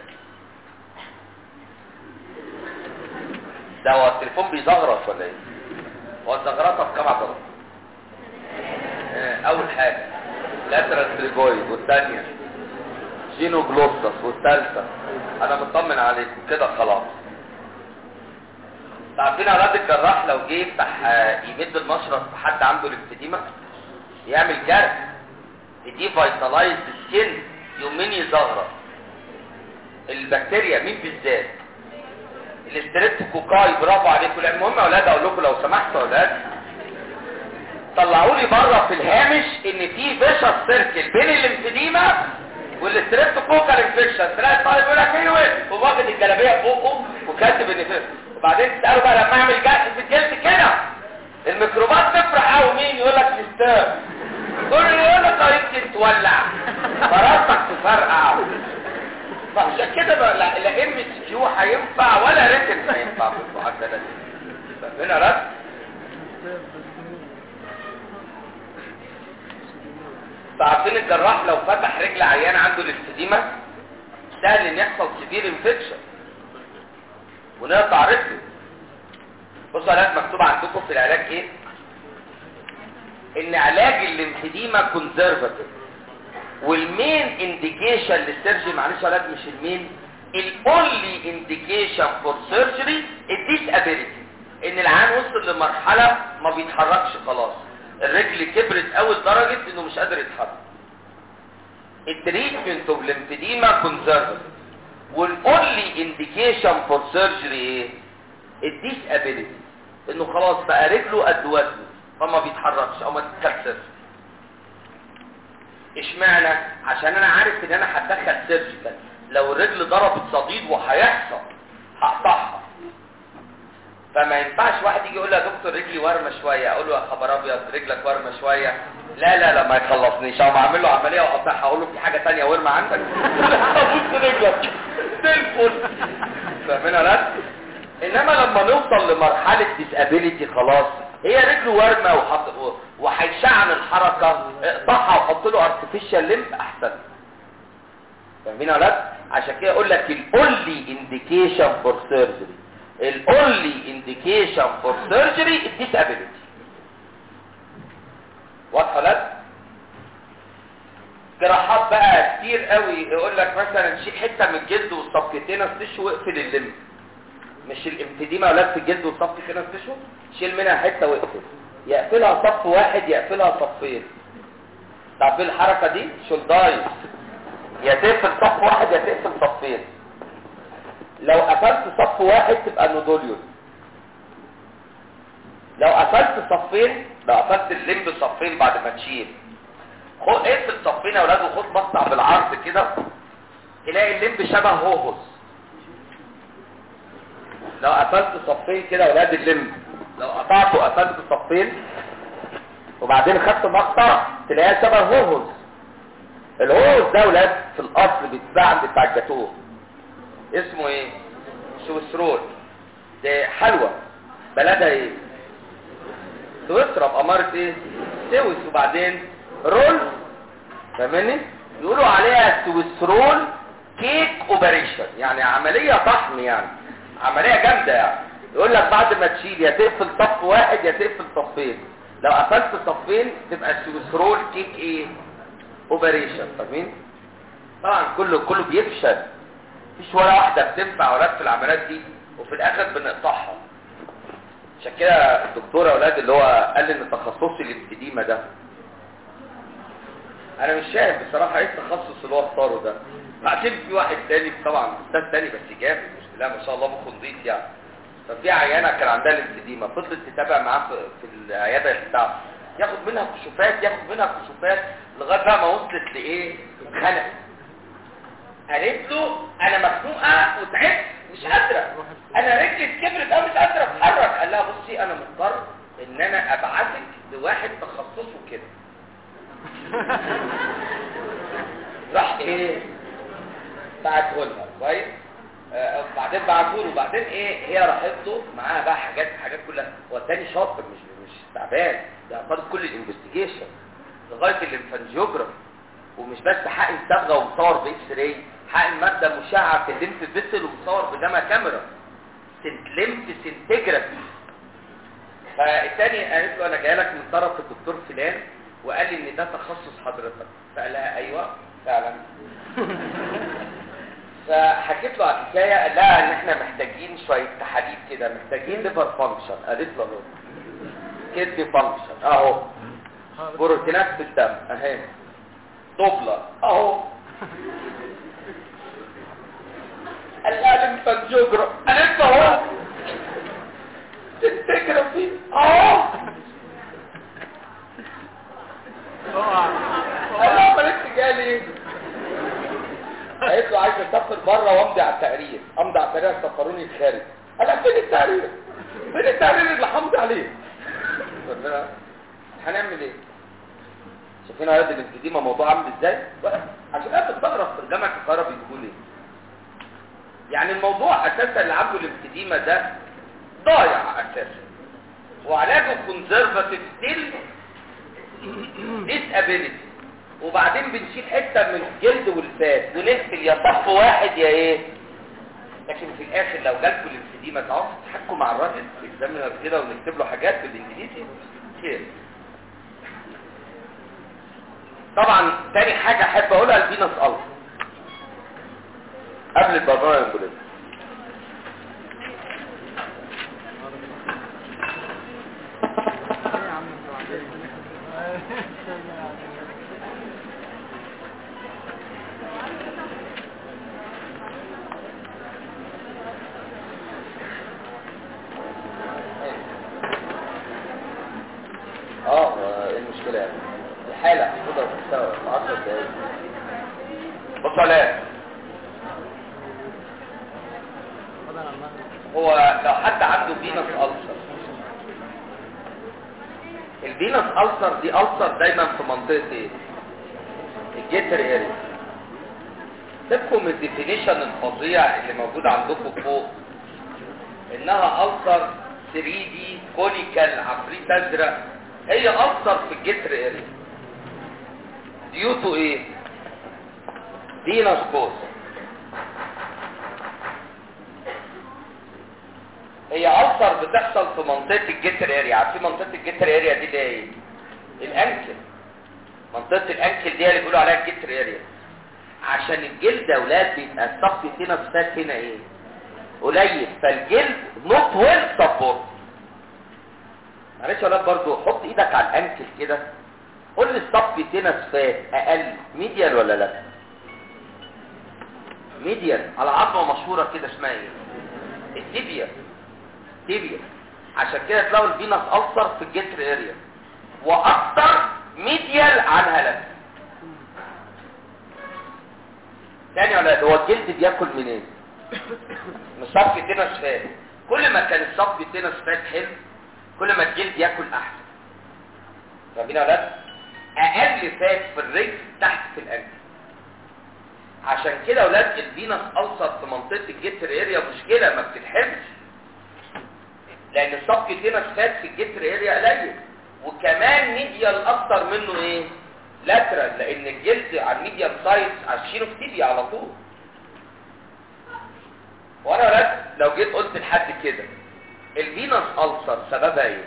ده هو التليفون بيزغرط ولا ايه هو الزغرطه بكام عضله آه، اول حاجه لاترال تريجويد والثانيه جينو جلوسس والثالثه انا مطمن عليكم كده خلاص عارفين اولاد الجراح لو جه يفتح آه، يمد المشرط في حد عنده ليمفيديما يعمل جرح دي فيتالايز السكن يومين يزغرط البكتيريا مين بالذات الاستريبتوكوكاي برافو عليكم لا المهم يا اولاد اقول لكم لو سمحتوا يا اولاد طلعوا لي بره في الهامش ان في فيشس سيركل بين الليمفيديما والاستريبتوكوكال انفكشن تلاقي الطالب يقول لك ايه وين وواخد الجلابيه فوقه وكاتب ان في وبعدين تساله بقى لما اعمل جرح في الجلد كده الميكروبات تفرح قوي مين يقول لك سيستم كل يقول لك اه يمكن تولع فراسك تفرقع فعشان كده بقى لا لا ام اس كيو هينفع ولا ريتن هينفع في المعادله دي فاهمين رد فعارفين الجراح لو فتح رجل عيان عنده الاستديمه سهل ان يحصل سيفير انفكشن ونقطع رجله بصوا علاج مكتوب عندكم في العلاج ايه ان علاج الليمفيديما كونزرفاتيف والمين انديكيشن للسيرجري معلش يا ولاد مش المين الاونلي انديكيشن فور سيرجري الديسابيليتي ان العيان وصل لمرحله ما بيتحركش خلاص الرجل كبرت قوي لدرجه انه مش قادر يتحرك التريتمنت اوف ليمفيديما كونزرفاتيف والاونلي انديكيشن فور سيرجري ايه الديسابيليتي انه خلاص بقى رجله قد وزنه فما بيتحركش او ما تتكسرش اشمعنى عشان انا عارف ان انا هتدخل سيرجيكال لو الرجل ضربت صديد وهيحصل هقطعها فما ينفعش واحد يجي يقول لي يا دكتور رجلي ورمه شويه اقول له يا خبر ابيض رجلك ورمه شويه لا لا لا ما يخلصنيش اقوم اعمل له عمليه واقطعها اقول له في حاجه ثانيه ورمه عندك ابص رجلك زي الفل فاهمين يا ولاد انما لما نوصل لمرحله ديسابيليتي خلاص هي رجله ورمه وحط وهيشعن الحركه اقطعها وحط له ارتفيشال ليمف احسن فاهمين يا ولاد عشان كده اقول لك الاونلي انديكيشن فور سيرجري الاونلي انديكيشن فور سيرجري الديسابيليتي واضحه يا ولاد جراحات بقى كتير قوي يقول لك مثلا شيل حته من الجلد والصفقتين استشوا واقفل الليمف مش الامتديمه يا ولاد في الجلد والصفقتين استشوا شيل منها حته واقفل يقفلها صف واحد يقفلها صفين طب الحركه دي شولدايز يا تقفل صف واحد يا تقفل صفين لو قفلت صف واحد تبقى نودوليون لو قفلت صفين لو قفلت الليمب صفين بعد ما تشيل خد اقفل صفين يا ولاد وخد مقطع بالعرض كده تلاقي الليمب شبه هوهوس لو قفلت صفين كده يا ولاد الليمب لو قطعته قفلت صفين وبعدين خدت مقطع تلاقيها شبه هوهوس الهوهوس ده ولاد في الاصل بيتباع عند بتاع الجاتوه اسمه ايه سويسرول ده حلوى بلدها ايه سويسرا بأمارة ايه سويس وبعدين رول فاهمني يقولوا عليها سويسرول كيك اوبريشن يعني عملية طحن يعني عملية جامدة يعني يقول لك بعد ما تشيل يا تقفل صف واحد يا تقفل صفين لو قفلت صفين تبقى سويسرول كيك ايه اوبريشن فاهمين طبعا كله كله بيفشل مفيش ولا واحدة بتنفع ولاد في العمليات دي وفي الاخر بنقطعها عشان كده الدكتور يا اولاد اللي هو قال ان تخصصي الابتديمة ده انا مش فاهم بصراحة ايه التخصص اللي هو اختاره ده بعدين في واحد تاني طبعا استاذ تاني بس جامد مش لا ما شاء الله مخه نضيف يعني ففي عيانة كان عندها الابتديمة فضلت تتابع معاه في, في العيادة بتاعته ياخد منها كشوفات ياخد منها كشوفات لغايه بقى ما وصلت لايه اتخنقت قالت له انا مخنوقه وتعبت مش قادره انا رجلي كبرت قوي مش قادره اتحرك قال لها بصي انا مضطر ان انا ابعتك لواحد تخصصه كده راح ايه بعته لها كويس آه، بعدين بعتوا له وبعدين ايه هي راحت له معاها بقى حاجات حاجات كلها هو التاني شاطر مش مش تعبان ده فرض كل الانفستيجيشن لغايه الانفانجيوجرافي ومش بس حقن صبغه ومصور باكس راي حقن ماده مشعه في الليمف فيسل ومصور بجاما كاميرا سنت ليمف سنتجرافي فالتاني قالت له انا جاي لك من طرف الدكتور فلان وقال لي ان ده تخصص حضرتك فقال لها ايوه فعلا فحكيت له على الحكايه قال لها ان احنا محتاجين شويه تحاليل كده محتاجين ليفر فانكشن قالت له اهو كدني فانكشن اهو بروتينات في الدم اهي دوبلر اهو قال لها لمفانجيوجرا قالت له اهو تفتكر اهو قال لها عملت جاي ليه قالت له عايز اسافر بره وامضي على التقرير امضي على التقرير سفروني الخارج قال لها فين التقرير فين التقرير اللي همضي عليه قلت لها هنعمل ايه شايفين عياد الانفديمة موضوع عامل ازاي عشان انا بستغرب في جامعه القاهره بيقولوا ليه يعني الموضوع اساسا اللي عنده الانفديمة ده ضايع اساسا وعلاجه كونزرفاتيف ستيل ديسابيليتي وبعدين بنشيل حته من الجلد والفات ونقفل يا صف واحد يا ايه لكن في الاخر لو جالكوا الانفديمة تعرفوا تحكوا مع الراجل اكزامينر كده ونكتب له حاجات بالانجليزي خير طبعا تاني حاجة احب اقولها الفينس الفا قبل البرنامج الامبوليزم اه ايه المشكلة يعني الحالة هتقدر تستوى في 10 دقايق بص عليها هو لو حد عنده فينس ألسر الفينس ألسر دي ألسر دايما في منطقة ايه الجيتر اريا سيبكم من الديفينيشن الفظيع اللي موجود عندكم فوق انها ألسر 3 دي كونيكال عفريت ازرق هي ألسر في الجيتر اريا ديوتو ايه فينس كوز هي ألسر بتحصل في منطقة الجتر اريا عارفين منطقة الجتر اريا دي اللي هي ايه الانكل منطقة الانكل دي اللي بيقولوا عليها الجتر اريا عشان الجلد يا اولاد بيبقى الصف فينا فات هنا ايه قليل فالجلد نوت ويل سبورت معلش يا اولاد برضو حط ايدك على الانكل كده قول لي الصف فينا فات اقل ميديال ولا لا ميديال على عظمه مشهوره كده اسمها ايه التيبيا تيبيا عشان كده تلاقوا الفينس ألسر في الجتر اريا واكتر ميديال عنها لا تاني يا ولاد هو الجلد بياكل منين من صف تنس فات كل ما كان الصف تنس فات حلو كل ما الجلد ياكل احسن فاهمين يا ولاد اقل فات في الرجل تحت في الانف عشان كده اولاد الفينس ألسر في منطقه الجتر اريا مشكله ما بتتحبش لان الصف فينس فات في الجتر اريا قليل وكمان ميديال اكتر منه ايه لاترال لان الجلد على الميديال سايز على الشينوفتيبيا على طول وانا ولاد لو جيت قلت لحد كده الفينس ألسر سببها ايه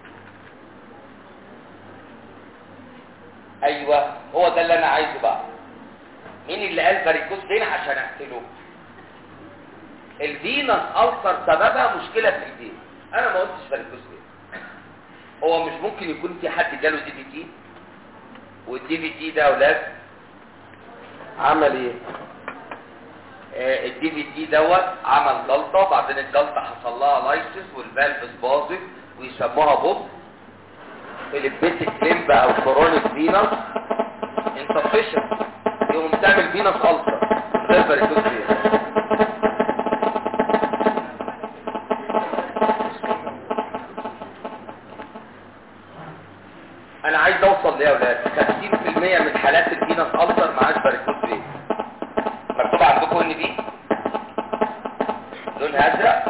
ايوه هو ده اللي انا عايزه بقى مين اللي قال فاريكوز فين عشان اقتله الفينس ألسر سببها مشكلة في الايدين انا ما قلتش فاريكوز فين هو مش ممكن يكون في حد جاله دي في تي والدي في تي ده اولاد عمل ايه آه الدي في تي دوت عمل جلطه بعدين الجلطه حصل لها لايسيس والفالفز باظت ويسموها بوب فيليبيتك ليمب او كورونيك فينس insufficient يقوم تعمل فينس ألسر غير فاريكوز فين انا عايز اوصل ليه يا اولاد 50% من حالات الفينس ألسر معاش فاريكوز فين مكتوب عندكم ان دي لونها ازرق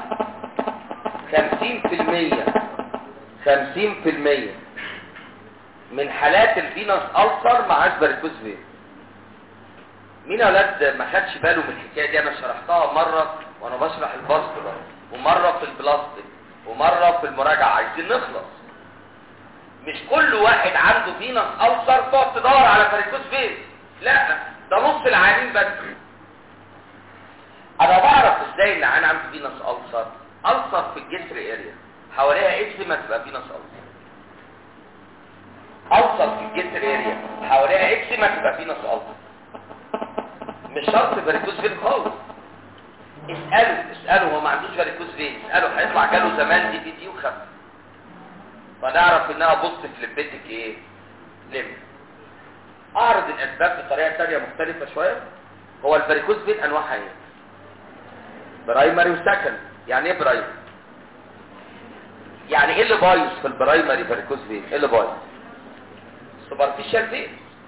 50% 50% من حالات الفينس ألسر معاش فاريكوز فين مين يا اولاد ما خدش باله من الحكايه دي انا شرحتها مره وانا بشرح الباسكولار ومره في البلاستيك ومره في المراجعه عايزين نخلص مش كل واحد عنده فينس ألسر تقعد تدور على فاريكوز فين لا ده نص العيانين بس انا بعرف ازاي ان انا عندي فينس ألسر ألسر في الجسر اريا حواليها اكزيما تبقى فينس ألسر ألسر في الجسر اريا حواليها اكزيما تبقى فينس ألسر مش شرط فاريكوز فين خالص اسأله اسأله هو ما عندوش فاريكوز فين اسأله هيطلع جاله زمان دي دي دي وخف فنعرف انها بوست فليبيتك ايه لم اعرض الاسباب بطريقه ثانيه مختلفه شويه هو الفاريكوز فين انواعها ايه برايمري وسكند يعني ايه برايمري يعني ايه اللي بايظ في البرايمري فاريكوز فين ايه اللي بايظ سوبرفيشال فين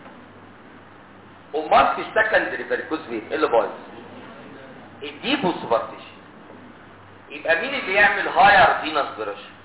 امال في السكندري فاريكوز فين ايه اللي بايظ الديبو سوبرفيشال يبقى مين اللي يعمل هاير فينس بريشر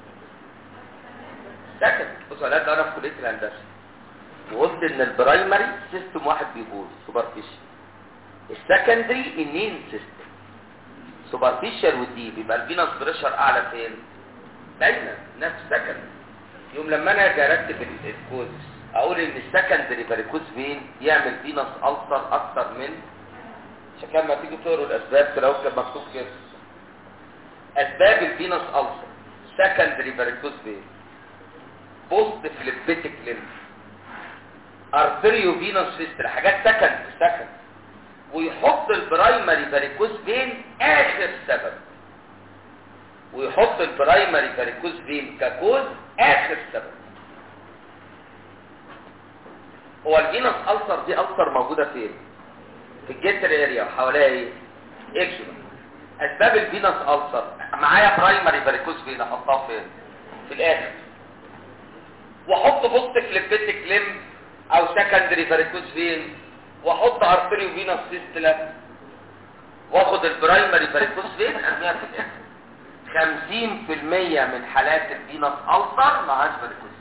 سكند بصوا لا ده انا في كليه الهندسه وقلت ان البرايمري سيستم واحد بيبوظ سوبرفيشال السكندري النين سيستم سوبرفيشال والديب يبقى الفينس بريشر اعلى فين دايما نفس سكند يوم لما انا اجي ارتب الكوز اقول ان السكندري فاريكوز فين يعمل فينس ألسر اكتر من عشان كده لما تيجي تقروا الاسباب تلاقوا كده مكتوب كده اسباب الفينس ألسر سكندري فاريكوز فين بوست فليبيتك ليمف ارتريو فينوس فيستر حاجات سكند سكند ويحط البرايمري فاريكوز فين اخر سبب ويحط البرايمري فاريكوز فين ككوز اخر سبب هو الفينوس ألسر دي ألسر موجودة فين في الجسر اريا وحواليها ايه اكشن اسباب الفينوس ألسر معايا برايمري فاريكوز فين احطها فين في الاخر واحط بوست فليبيتك ليم او سكندري فاريكوز فين واحط ارتريو فينوس فيستلا واخد البرايمري فاريكوز فين ارميها في الاخر 50% من حالات الفينوس ألسر معاش فاريكوز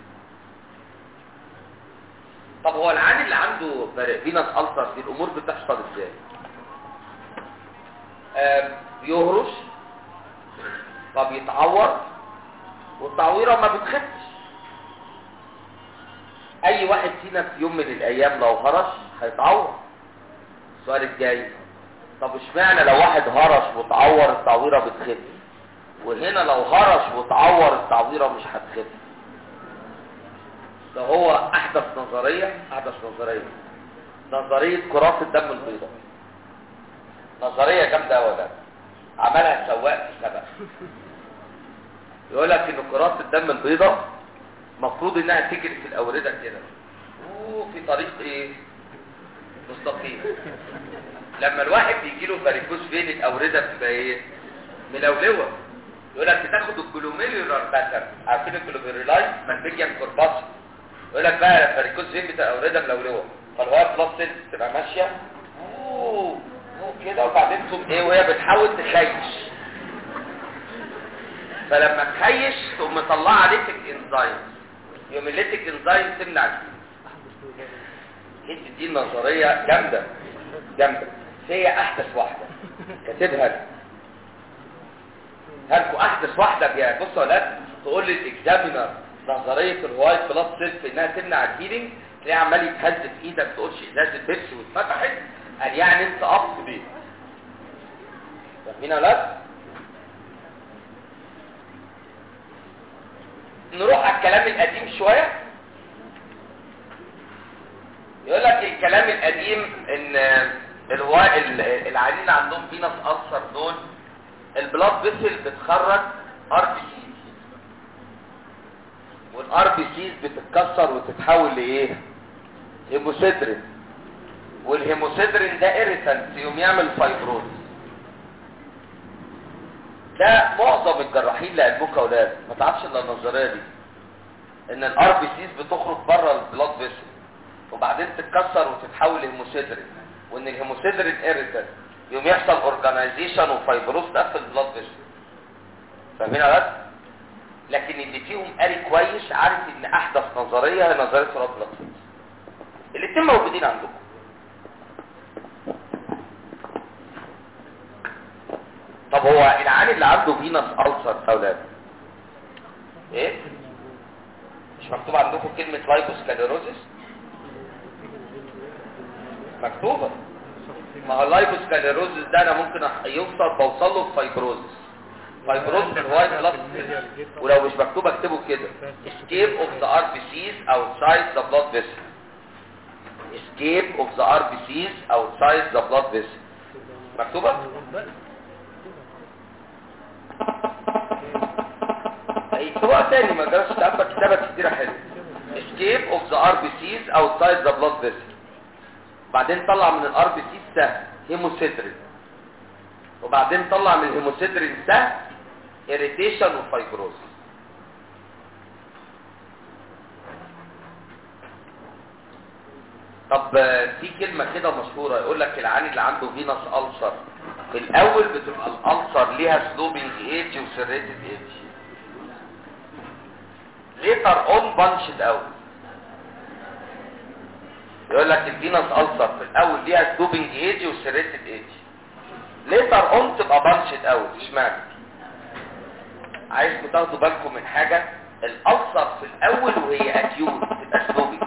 طب هو العيان اللي عنده فينوس ألسر دي الامور بتحصل ازاي آه بيهرش فبيتعور والتعويره ما بتخفش اي واحد فينا في يوم من الايام لو هرش هيتعور السؤال الجاي طب اشمعنى لو واحد هرش وتعور التعويره بتخف وهنا لو هرش وتعور التعويره مش هتخف ده هو احدث نظريه احدث نظريه نظريه كرات الدم البيضاء نظريه جامده قوي ده عملها سواق في سبق يقول لك ان كرات الدم البيضاء مفروض انها تجري في الاورده كده وفي طريق ايه مستقيم لما الواحد بيجي له فاريكوز فين الاورده بتبقى ايه ملولوه يقول لك تاخد الجلوميرولار باتر عارفين الجلوميرولاي مالبيجيان كورباس يقول لك بقى الفاريكوز فين بتاع الاورده ملولوه فالواير بلس سيل تبقى ماشيه أوه، أوه كده وبعدين تقوم ايه وهي بتحاول تخيش فلما تخيش تقوم مطلعه ليتك انزايم يوم الليتك انزايم تمنع الجين انت دي نظريه جامده جامده هي احدث واحده كاتبها لك هاتوا احدث واحده يا بصوا لا تقول لي الاكزامينر نظريه الوايت بلاد سيل في انها تمنع الهيلينج تلاقي عمال يتهز في ايدك تقولش ازازه بيبسي واتفتحت قال يعني انت اب بيه فاهمين يا ولاد نروح على الكلام القديم شوية يقول لك الكلام القديم ان الوا... العيانين اللي عندهم فينس ألسر دول البلاد فيسل بتخرج ار بي سي والار بي سيز بتتكسر وتتحول لايه هيموسيدرين والهيموسيدرين ده اريتانت يقوم يعمل فايبروز ده معظم الجراحين لعلموك يا اولاد ما تعرفش الا النظريه دي ان الار بي سيز بتخرج بره البلاد فيسل وبعدين تتكسر وتتحول لهيموسيدرين وان الهيموسيدرين اريتانت يقوم يحصل اورجانيزيشن وفايبروز تقفل البلاد فيسل فاهمين يا اولاد لكن اللي فيهم قاري كويس عارف ان احدث نظريه هي نظريه رد بلاد فيسل الاثنين موجودين عندكم طب هو العيان اللي عنده فينس ألسر يا اولاد ايه مش مكتوب عندكم كلمة لايبوسكاليروزيس مكتوبة ما هو اللايبوسكاليروزيس ده انا ممكن أح- يوصل بوصل له بفايبروزيس فايبروزيس الوايت بلاد ولو مش مكتوب اكتبه كده escape of the RBCs outside the blood vessel escape of the RBCs outside the blood vessel مكتوبة؟ ايوه تاني ما جراش تعبك كتابة كتيرة حلوة escape of the RBCs outside the blood vessel بعدين طلع من الار بي سي سهم هيموسيدرين وبعدين طلع من الهيموسيدرين سهم irritation وفايبروز طب آه، في كلمة كده مشهورة يقول لك العيان اللي عنده فينس ألسر في الأول بتبقى الألسر ليها سلوبنج ايدج وسريتد ايدج ليتر اون بانشد اوت يقول لك الفينس ألسر في الأول ليها سلوبنج ايدج وسريتد ايدج ليتر اون تبقى بانشد اوت اشمعنى عايزكم تاخدوا بالكم من حاجة الألسر في الأول وهي أكيوت تبقى سلوبنج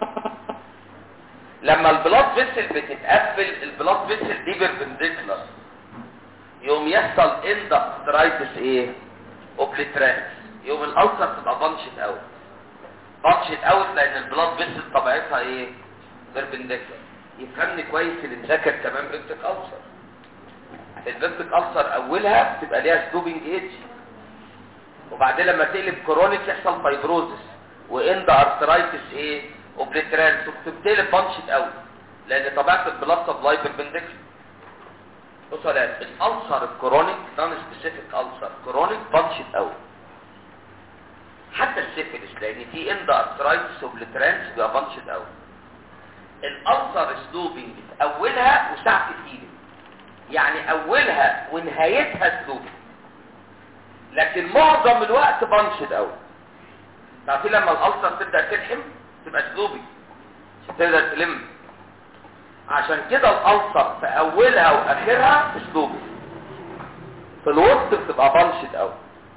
لما البلاد فيسل بتتقفل البلاد فيسل دي بيربنديكولار يوم يحصل اندسترايتس ايه اوبليترانس يوم الالسر تبقى بانشت اوت بانشت اوت لان البلاد فيسل طبيعتها ايه بيربنديكولار يفهمني كويس اللي مذاكر كمان بنتك السر البنتك السر اولها بتبقى ليها سلوبنج ايدج وبعدين لما تقلب كرونيك يحصل فايبروزس واند ارثرايتس ايه اوبليترانس وبتقلب بانشت اوت لان طبيعه البلاد سبلاي بيربنديكولار بصوا يا ولاد الالسر الكرونيك نون سبيسيفيك السر كرونيك بانشت اوت حتى السيفيلس لان في اند ارثرايتس اوبليترانس بيبقى بانشت اوت الالسر سلوبنج في اولها وساعه الهيلينج يعني اولها ونهايتها سلوبنج لكن معظم الوقت بانشد اوت تعرفين لما الالسر تبدا تلحم تبقى سلوبي عشان تقدر تلم عشان كده الالسر في اولها واخرها سلوبي في الوسط بتبقى بانشد اوت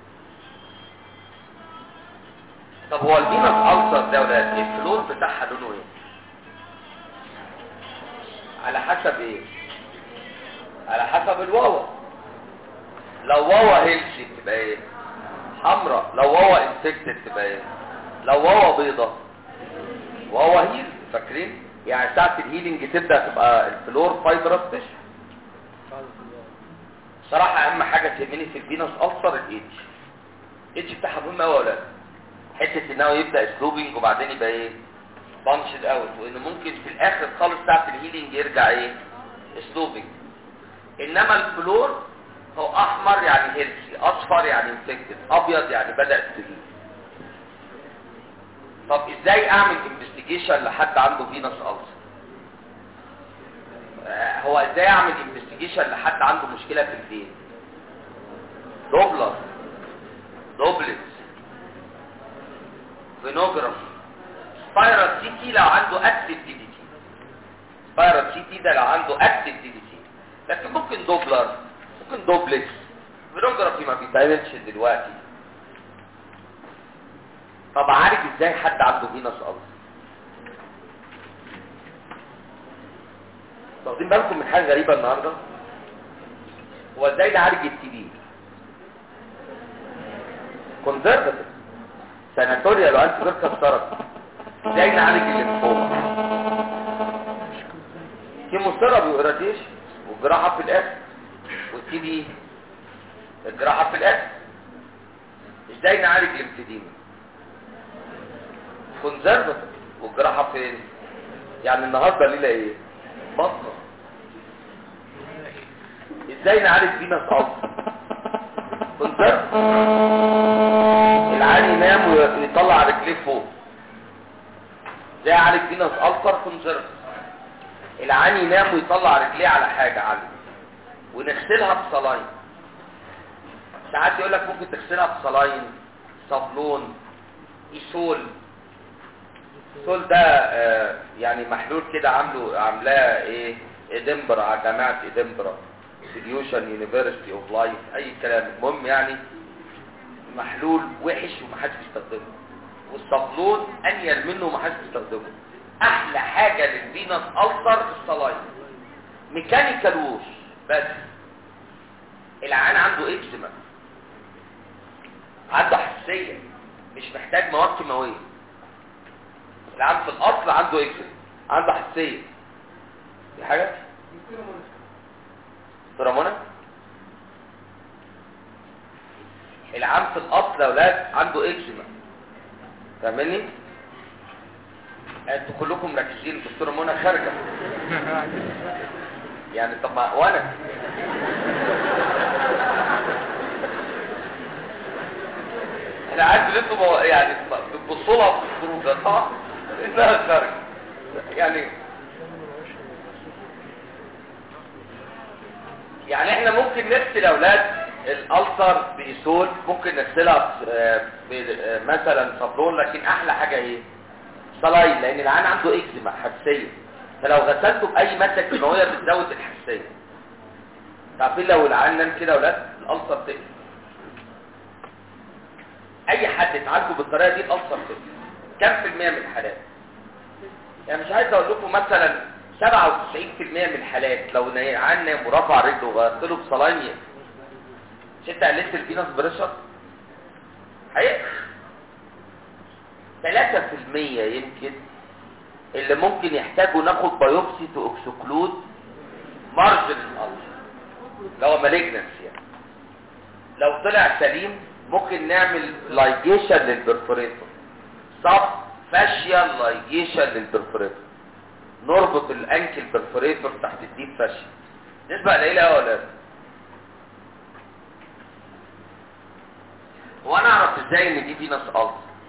طب هو الفينس السر ده ولا الفلور بتاعها لونه ايه على حسب ايه على حسب الواوا لو واوا هيلثي تبقى ايه حمراء لو واوا انفكتد تبقى ايه لو واوا بيضة واوا هيل فاكرين يعني ساعة الهيلينج تبدأ تبقى الفلور فايبرس تش صراحة اهم حاجة تهمني في الفينس ألسر الاتش الاتش بتاعها مهم قوي يا ولاد حتة ان هو يبدأ سلوبينج وبعدين يبقى ايه بانشد اوت وان ممكن في الاخر خالص ساعة الهيلينج يرجع ايه سلوبينج انما الفلور هو احمر يعني هيلثي اصفر يعني انفكتد ابيض يعني بدأ تجيب طب ازاي اعمل انفستيجيشن لحد عنده فينس ألسر آه، هو ازاي اعمل انفستيجيشن لحد عنده مشكلة في الفين دوبلر دوبلتس فينوجرافي سبايرال سي تي لو عنده اكتف دي دي تي سبايرال سي تي ده لو عنده اكتف دي دي تي لكن ممكن دوبلر ممكن دوبلكس فينوجرافي ما بيتعملش دلوقتي طب عارف ازاي حد عنده فينس ألسر واخدين بالكم من حاجه غريبه النهارده هو ازاي نعالج التي بي كونزرفاتيف ساناتوريال وانتي فيركس ثيرابي ازاي نعالج الليمفوما كيموثيرابي وايراديشن والجراحه في الاخر والتي بي الجراحه في الاخر ازاي نعالج الليمفيديما كونزرفتيف والجراحه فين يعني النهارده ليله ايه بطنه ازاي نعالج فينس ألسر كونزرفتيف العيان ينام ويطلع رجليه فوق ازاي اعالج فينس ألسر كونزرفتيف العيان ينام ويطلع رجليه على حاجه عاليه ونغسلها بصلاين ساعات يقول لك ممكن تغسلها بصلاين صابلون ايسول ايسول ده آه يعني محلول كده عامله عاملاه ايه ادنبرا على جامعه ادنبرا سوليوشن يونيفرسيتي اوف لايف اي كلام المهم يعني محلول وحش ومحدش بيستخدمه والصابلون انيل منه ومحدش بيستخدمه احلى حاجه للفينس التر الصلاين ميكانيكال ووش بس العيان عنده اكزيما عنده حساسيه مش محتاج مواد كيماويه العيان في الاصل عنده اكزيما عنده حساسيه دي حاجه دكتوره منى العام في الاصل يا اولاد عنده اكزيما فاهمني انتوا كلكم مركزين دكتوره منى خارجه يعني طب ما وانا انا عارف ان انتوا مو- يعني بتبصوا لها في الخروج صح انها خارجه يعني يعني احنا ممكن نغسل يا اولاد الالسر بيسول ممكن نغسلها ب- آه، ب- آه، مثلا صابون لكن احلى حاجه ايه صلاين لان العيان عنده اكزيما حساسيه فلو غسلته باي ماده كيماويه بتزود الحساسيه عارفين لو العيان نام كده يا اولاد الالسر تقفل اي حد اتعالجه بالطريقه دي الالسر تقفل كم في المية من الحالات يعني مش عايز اقول لكم مثلا 97% من الحالات لو عيان نام ورفع رجله وغسله له بصلاين يقفل. مش انت قللت الفينس بريشر هيقفل 3% يمكن اللي ممكن يحتاجوا ناخد بايوبسي تو اكسكلود مارجن الالسر اللي هو مالجنسي يعني لو طلع سليم ممكن نعمل لايجيشن للبرفوريتور سب فاشيال لايجيشن للبرفوريتور نربط الانكل برفوريتور تحت الديب فاشيا نسبة قليلة قوي ولا لا؟ هو انا اعرف ازاي ان دي فينس السر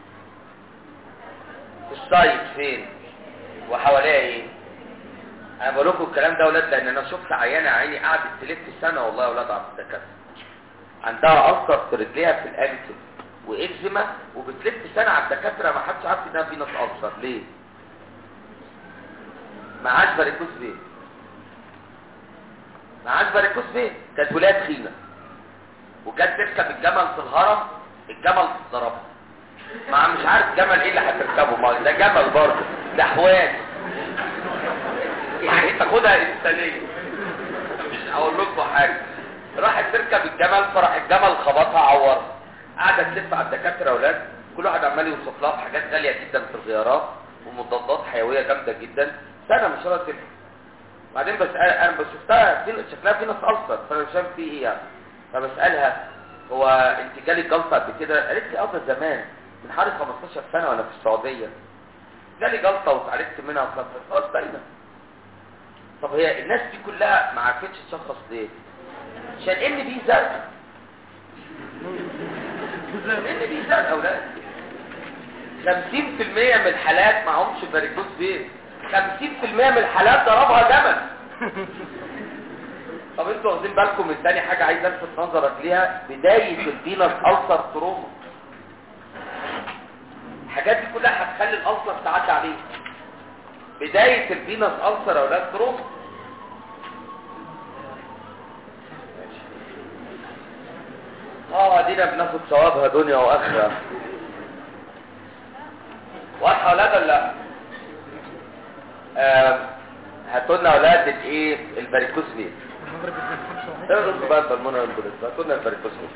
في السايد فين وحواليها ايه انا بقول لكم الكلام ده يا اولاد لان انا شفت عيانه عيني قعدت تلف سنه والله يا اولاد على الدكاتره عندها اثر في رجليها في الانكل واكزيما وبتلف سنه على الدكاتره ما حدش عارف انها فينس السر ليه معاش باريكوس فين معاش باريكوس فين كانت ولايه تخينه وكانت تركب الجمل في الهرم الجمل ضربها ما مش عارف جمل ايه اللي هتركبه ما ده جمل برضه ده حوان يعني تاخدها انسانيه مش هقول لكم حاجه راحت تركب الجمل فراح الجمل خبطها عورها قاعده تلف على الدكاتره يا اولاد كل واحد عمال يوصف لها بحاجات غاليه جدا في الغيارات ومضادات حيويه جامده جدا سنه مش راضيه تلف بعدين بسال انا بس شفتها فين شكلها فينس ألسر فانا مش فاهم في ايه يعني فبسالها هو انت جالي جلطه قبل كده قالت لي اه ده زمان من حوالي 15 سنه وانا في السعوديه جالي جلطه واتعالجت منها وخلصت خلاص باينه طب هي الناس دي كلها ما عرفتش تشخص ليه عشان ان بي زرق ان بي زرق اولاد 50% من الحالات معهمش فاريكوز فين 50% من الحالات ضربها جمل طب انتوا واخدين بالكم من تاني حاجه عايز الفت نظرك ليها بدايه الفينس السر تروما الحاجات دي كلها هتخلي الالسر تعدي عليك بدايه الفينس السر يا اولاد تروما اه دينا بناخد ثوابها دنيا واخره واضحه ولا لا لا آه هاتوا لنا اولاد الايه الباريكوس فين ايه رد بقى البلمونه والبوليس هاتوا لنا الباريكوس فين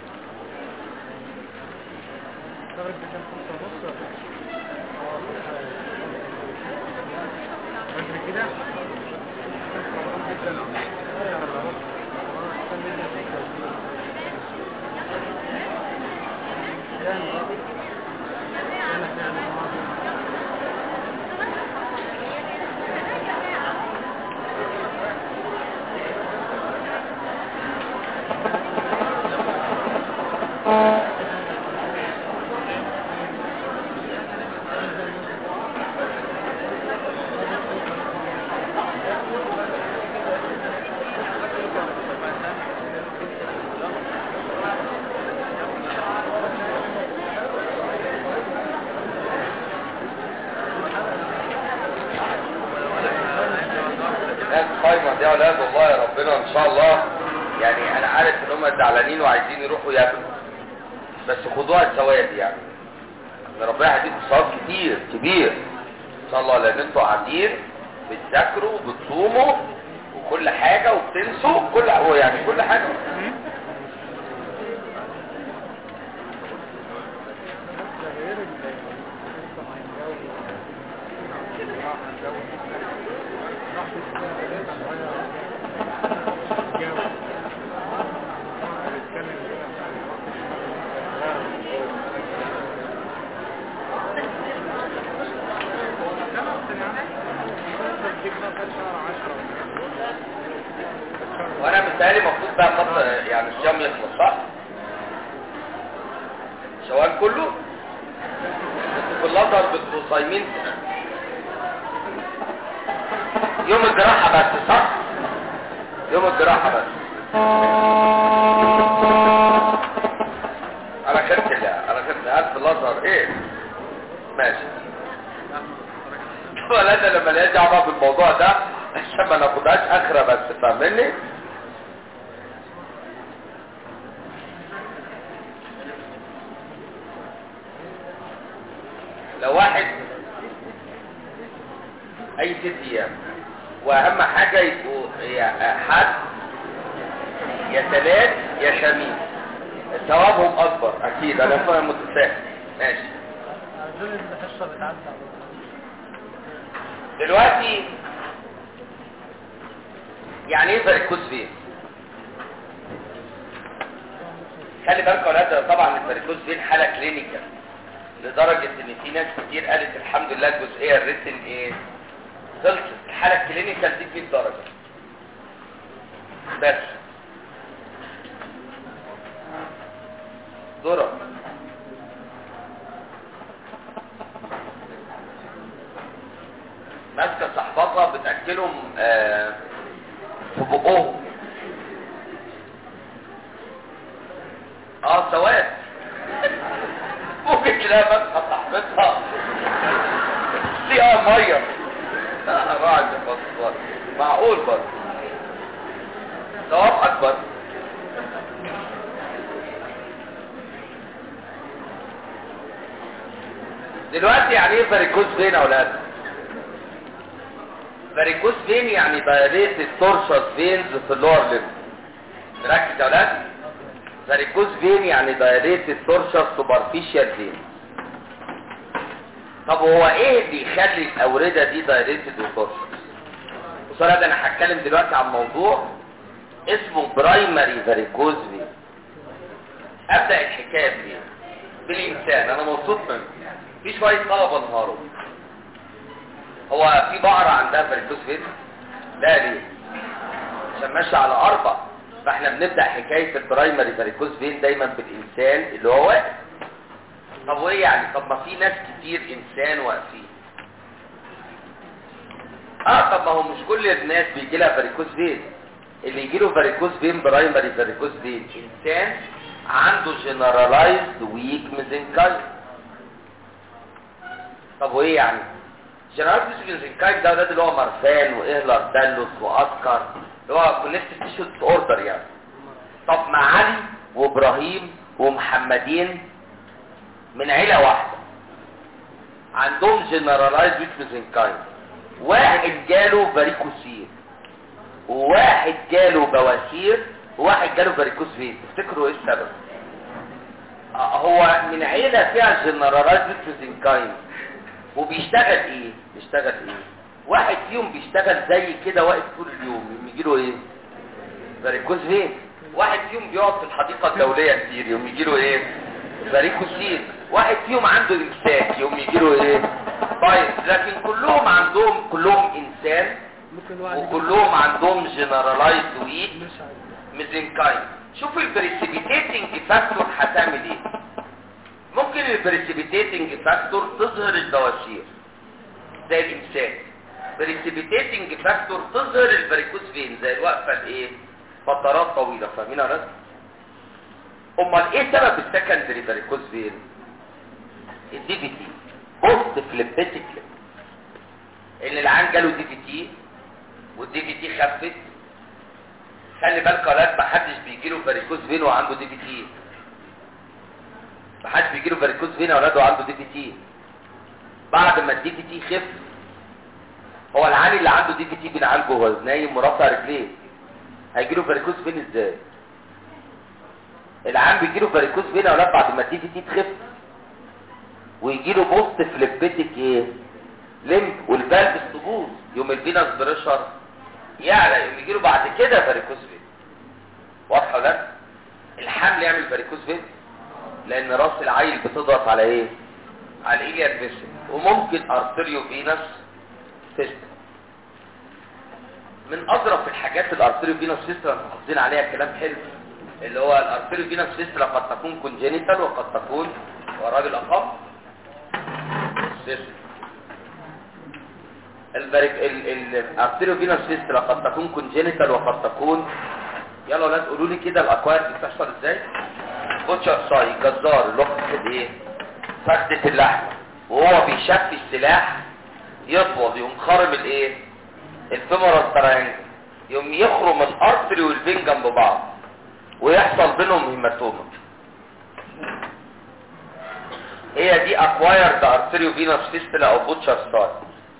هم دي اولاد والله يا ربنا ان شاء الله يعني انا عارف ان هم زعلانين وعايزين يروحوا ياكلوا بس خدوها الثواب يعني ان ربنا هيديكم ثواب كتير كبير ان شاء الله لان انتوا قاعدين بتذاكروا وبتصوموا وكل حاجه وبتنسوا كل هو يعني كل حاجه وانا متهيألي المفروض بقى خط يعني الصيام يخلص صح؟ شوال كله؟ انتوا في الازهر بتبقوا صايمين يوم الجراحة بس صح؟ يوم الجراحة بس انا خدت لا انا خدت قاعد في الازهر ايه؟ ماشي ولا انا لما الاقي دعوه بالموضوع ده عشان ما ناخدهاش اخره بس فاهمني؟ لو واحد اي ست ايام واهم حاجة يبقوا يا حد يا ثلاث يا خميس ثوابهم اكبر اكيد انا فاهم متفاهم ماشي دول الحصه بتاعتنا دلوقتي يعني ايه فاريكوز فين خلي بالكم يا ولاد طبعا الفاريكوز فين حاله كلينيكال لدرجة ان في ناس كتير قالت الحمد لله الجزئية الريتن ايه خلصت الحالة الكلينيكال دي 100 درجة بس ذرة ماسكة صحباتها بتأكلهم آه في بقهم اه سواد ممكن تلاقي ماسكة صاحبتها فيها مية راعي بس معقول برضه ثواب اكبر دلوقتي يعني ايه فاريكوز فين يا اولاد فاريكوز فين يعني دايريت التورشس فينز في اللور ليمب ركز يا اولاد فاريكوز فين يعني دايريت التورشس سوبرفيشال فين طب هو ايه اللي يخلي الاورده دي دايريتد وتورشس بصراحه انا هتكلم دلوقتي عن موضوع اسمه برايمري فاريكوز فين ابدا الحكايه بايه بالانسان انا مبسوط منه في شويه طلبه انهاروا هو في بقره عندها فاريكوز فين لا ليه عشان ماشي على اربع فاحنا بنبدا حكايه البرايمري فاريكوز فين دايما بالانسان اللي هو واقف طب وايه يعني طب ما في ناس كتير انسان واقفين اه طب ما هو مش كل الناس بيجي لها فاريكوز فين اللي يجي له فاريكوز فين برايمري فاريكوز فين انسان عنده جنرالايزد ويك ميزنكايم طب وايه يعني جنرالايزد ميزنكايم ده ده اللي هو مرفان واهلر دالوس واسكر اللي هو كونكتيف تيشو اوردر يعني طب مع علي وابراهيم ومحمدين من عيله واحده عندهم جنرالايز ويك ميزنكايم واحد جاله فاريكوسير وواحد جاله بواسير وواحد جاله فاريكوس فين تفتكروا ايه السبب آه هو من عيله فيها جنرالايز ويك ميزنكايم وبيشتغل ايه بيشتغل ايه واحد فيهم بيشتغل زي كده واقف طول اليوم يجي له ايه فاريكوز فين واحد فيهم بيقعد في الحديقه الدوليه كتير يوم يجي له ايه فاريكوسين واحد فيهم عنده امساك يوم يجي له ايه طيب لكن كلهم عندهم كلهم انسان ممكن واحد وكلهم عندهم جنرالايز ويك مش عارف ميزنكايم شوف البريسيبيتيتنج فاكتور هتعمل ايه ممكن البريسيبيتيتنج فاكتور تظهر البواسير زي الامساك بريسيبيتيتنج فاكتور تظهر الفاريكوز فين زي الوقفه الايه فترات طويله فاهمين يا ناس امال ايه سبب السكندري فاريكوز فين الدي في تي بوست فليبتيك ان العيان جاله دي في تي والدي في تي خفت خلي بالك يا ولاد محدش بيجي له فاريكوز فين وعنده دي في تي محدش بيجي له فاريكوز فين يا ولاد وعنده دي في تي بعد ما الدي في تي خف هو العالي اللي عنده دي في تي بنعالجه وهو نايم ورافع رجليه هيجي له فاريكوز فين ازاي العام بيجي له فاريكوز فين يا ولاد بعد ما الدي في تي تخف ويجي له بوست فليبتك ايه لمب والفالف تبوظ يوم الفينس بريشر يعلى يوم يجي له بعد كده فاريكوز فين واضحه ولا لا؟ الحمل يعمل فاريكوز فين لان راس العيل بتضغط على ايه على الايلياد فيسل وممكن ارتريو فينس سيستم من اظرف الحاجات الارتريو فينس سيستم حافظين عليها كلام حلو اللي هو الارتريو فينس سيستم قد تكون كونجينيتال وقد تكون وراجل اقام سيستم البريك الارتيريو فينوس فيسترا قد تكون كونجينيتال وقد تكون يلا ولاد قولوا لي كده الاكوار دي بتحصل ازاي بوتشر ساي جزار اللي هو فخد ايه فخدة اللحم وهو بيشفي السلاح يطول يقوم خارم الايه الفيمورال ترانجل يقوم يخرم الارتري والفين جنب بعض ويحصل بينهم هيماتوما هي دي اكوايرد ارتيريو فينوس فيستلا او بوتشر ساي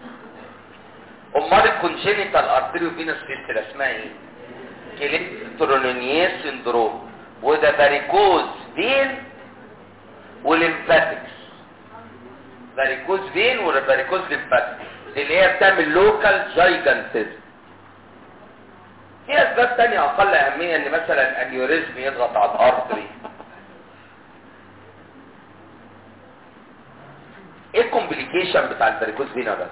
امال الكونجينيتال ارتيريو فينوس فيستلا اسمها ايه كليبترونينياس سندروم وده فاريكوز فين وليمفاتكس فاريكوز فين وفاريكوز ليمفاتكس دي اللي هي بتعمل لوكال جايجانتيزم في اسباب تانية اقل اهمية ان مثلا انيوريزم يضغط على الارتري ايه الكومبليكيشن بتاع الفاريكوز فين ده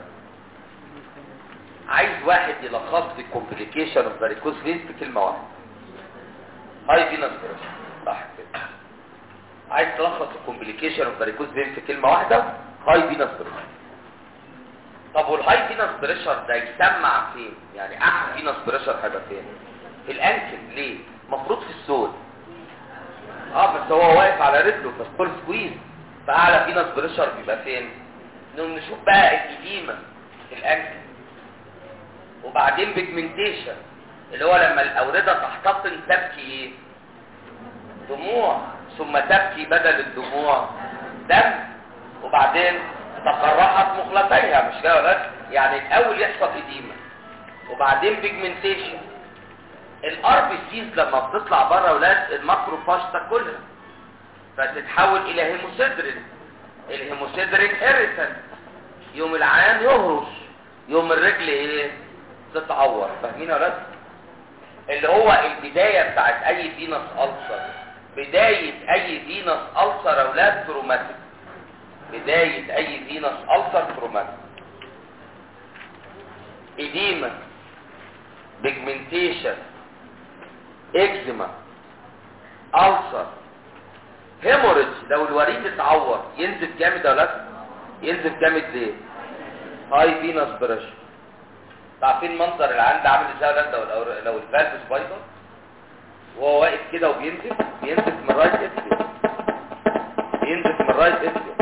عايز واحد يلخص لي الكومبليكيشن اوف فاريكوز فين في كلمه واحده هاي فينس بريشر صح كده عايز تلخص الكومبليكيشن اوف فاريكوز فين في كلمه واحده هاي فينس بريشر طب والهاي فينس بريشر ده يسمع فين يعني اعلى فينس بريشر هيبقى فين في الانكل ليه المفروض في السول اه بس هو واقف على رجله فالسول سكويز فاعلى فينس بريشر بيبقى فين نقوم نشوف بقى الإديمة في الانكل وبعدين بيجمنتيشن اللي هو لما الاوردة تحتقن تبكي ايه دموع ثم تبكي بدل الدموع دم وبعدين تقرحت مخلطيها مش كده ولا لا؟ يعني الاول يحصل اديمه وبعدين بيجمنتيشن الار بي سيز لما بتطلع بره اولاد الماكروفاج تاكلها فتتحول الى هيموسيدرين الهيموسيدرين اريتن يوم العيان يهرش يوم الرجل ايه تتعور فاهمين يا ولاد اللي هو البدايه بتاعت اي فينس ألسر بدايه اي فينس ألسر اولاد تروماتيك بدايه اي فينس ألسر تروماتيك اديما بيجمنتيشن اكزيما ألسر هيموريج لو الوريد اتعور ينزف جامد يا ولاد ينزف جامد ليه هاي فينس بريشر عارفين منظر العين ده عامل ازاي يا ولاد لو لو الفالف سبايدر وهو واقف كده وبينزف بينزف من رايت اتريوم بينزف من رايت اتريوم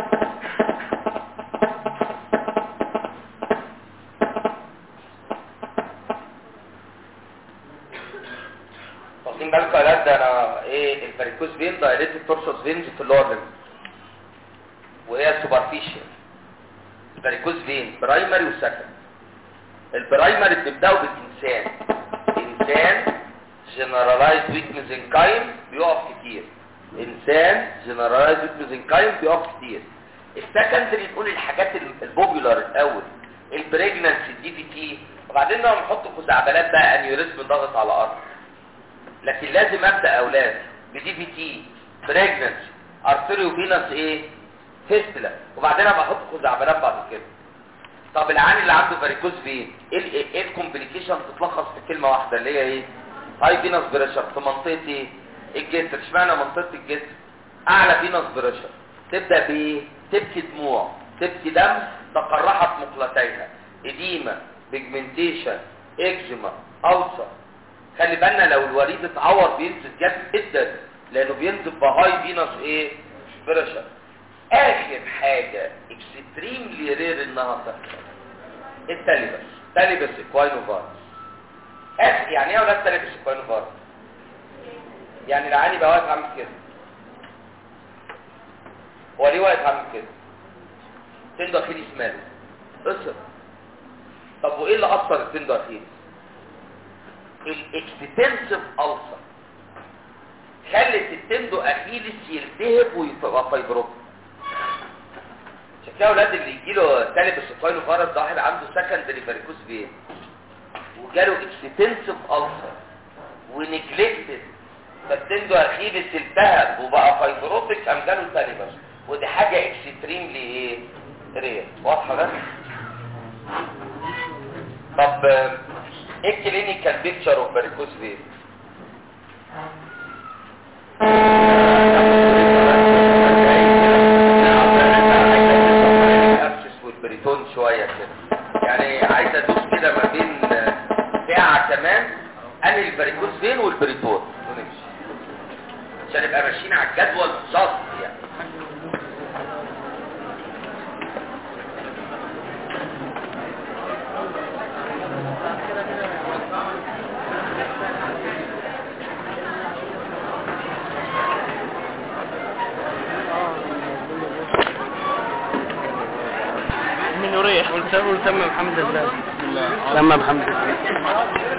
واخدين بالكم يا ولاد ده انا ايه الفاريكوز فين دايريتد تورسوس فينز في اللور ليمب وهي سوبرفيشال الفاريكوز فين برايمري وسكند البرايمري بنبداه بالانسان انسان جنرالايز ويكنس ان كايم بيقف كتير انسان جنرالايز ويكنس ان كايم بيقف كتير السكندري تقول الحاجات البوبولار الاول البريجنانسي دي في تي وبعدين لما نحط خزعبلات بقى انيوريزم ضغط على الارض لكن لازم ابدا اولاد بدي في تي بريجنانسي ارتريو فينس ايه فيستلا وبعدين ابقى احط خزعبلات بعد كده طب العين اللي عنده فاريكوز فين ايه ال- ايه الكومبليكيشن تتلخص في كلمه واحده اللي هي ايه هاي فينس بريشر في منطقه ايه الجسر اشمعنى منطقه الجسر اعلى فينس بريشر تبدا بايه تبكي دموع تبكي دم تقرحت مقلتيها اديمه بيجمنتيشن اكزيما ألسر خلي بالنا لو الوريد اتعور بينزف جامد جدا لانه بينزف بهاي فينس ايه بريشر اخر حاجة اكستريملي رير انها تحصل التاليبس تاليبس اكواينو فايروس اخ يعني ايه اولاد تاني بالسكوين فار يعني العيان يبقى واقف عامل كده هو ليه واقف عامل كده تندو اخيري شماله اصر طب وايه اللي اثر التندو اخيري الاكستنسيف ألسر خلت التندو اخيلس يلتهب ويبقى فايبروت عشان كده اولاد اللي يجي له تالب السفاينو فارس ده واحد عنده سكندري فاريكوز فين وجاله اكستنسيف ألسر ونجلكتد فالتندو اخيلس التهب وبقى فايبروتك قام جاله تالبس ودي حاجه اكستريملي ايه رير واضحه ده طب آه، ايه الكلينيكال بيكتشر اوف فاريكوز فين الابسس والبريتون شويه كده يعني عايز ادوس كده ما بين ساعه كمان انهي الفاريكوز فين والبريتون ونمشي عشان نبقى ماشيين على الجدول بالظبط يعني من يريح قلت قلت سمى محمد الله بسم الله سمى محمد الله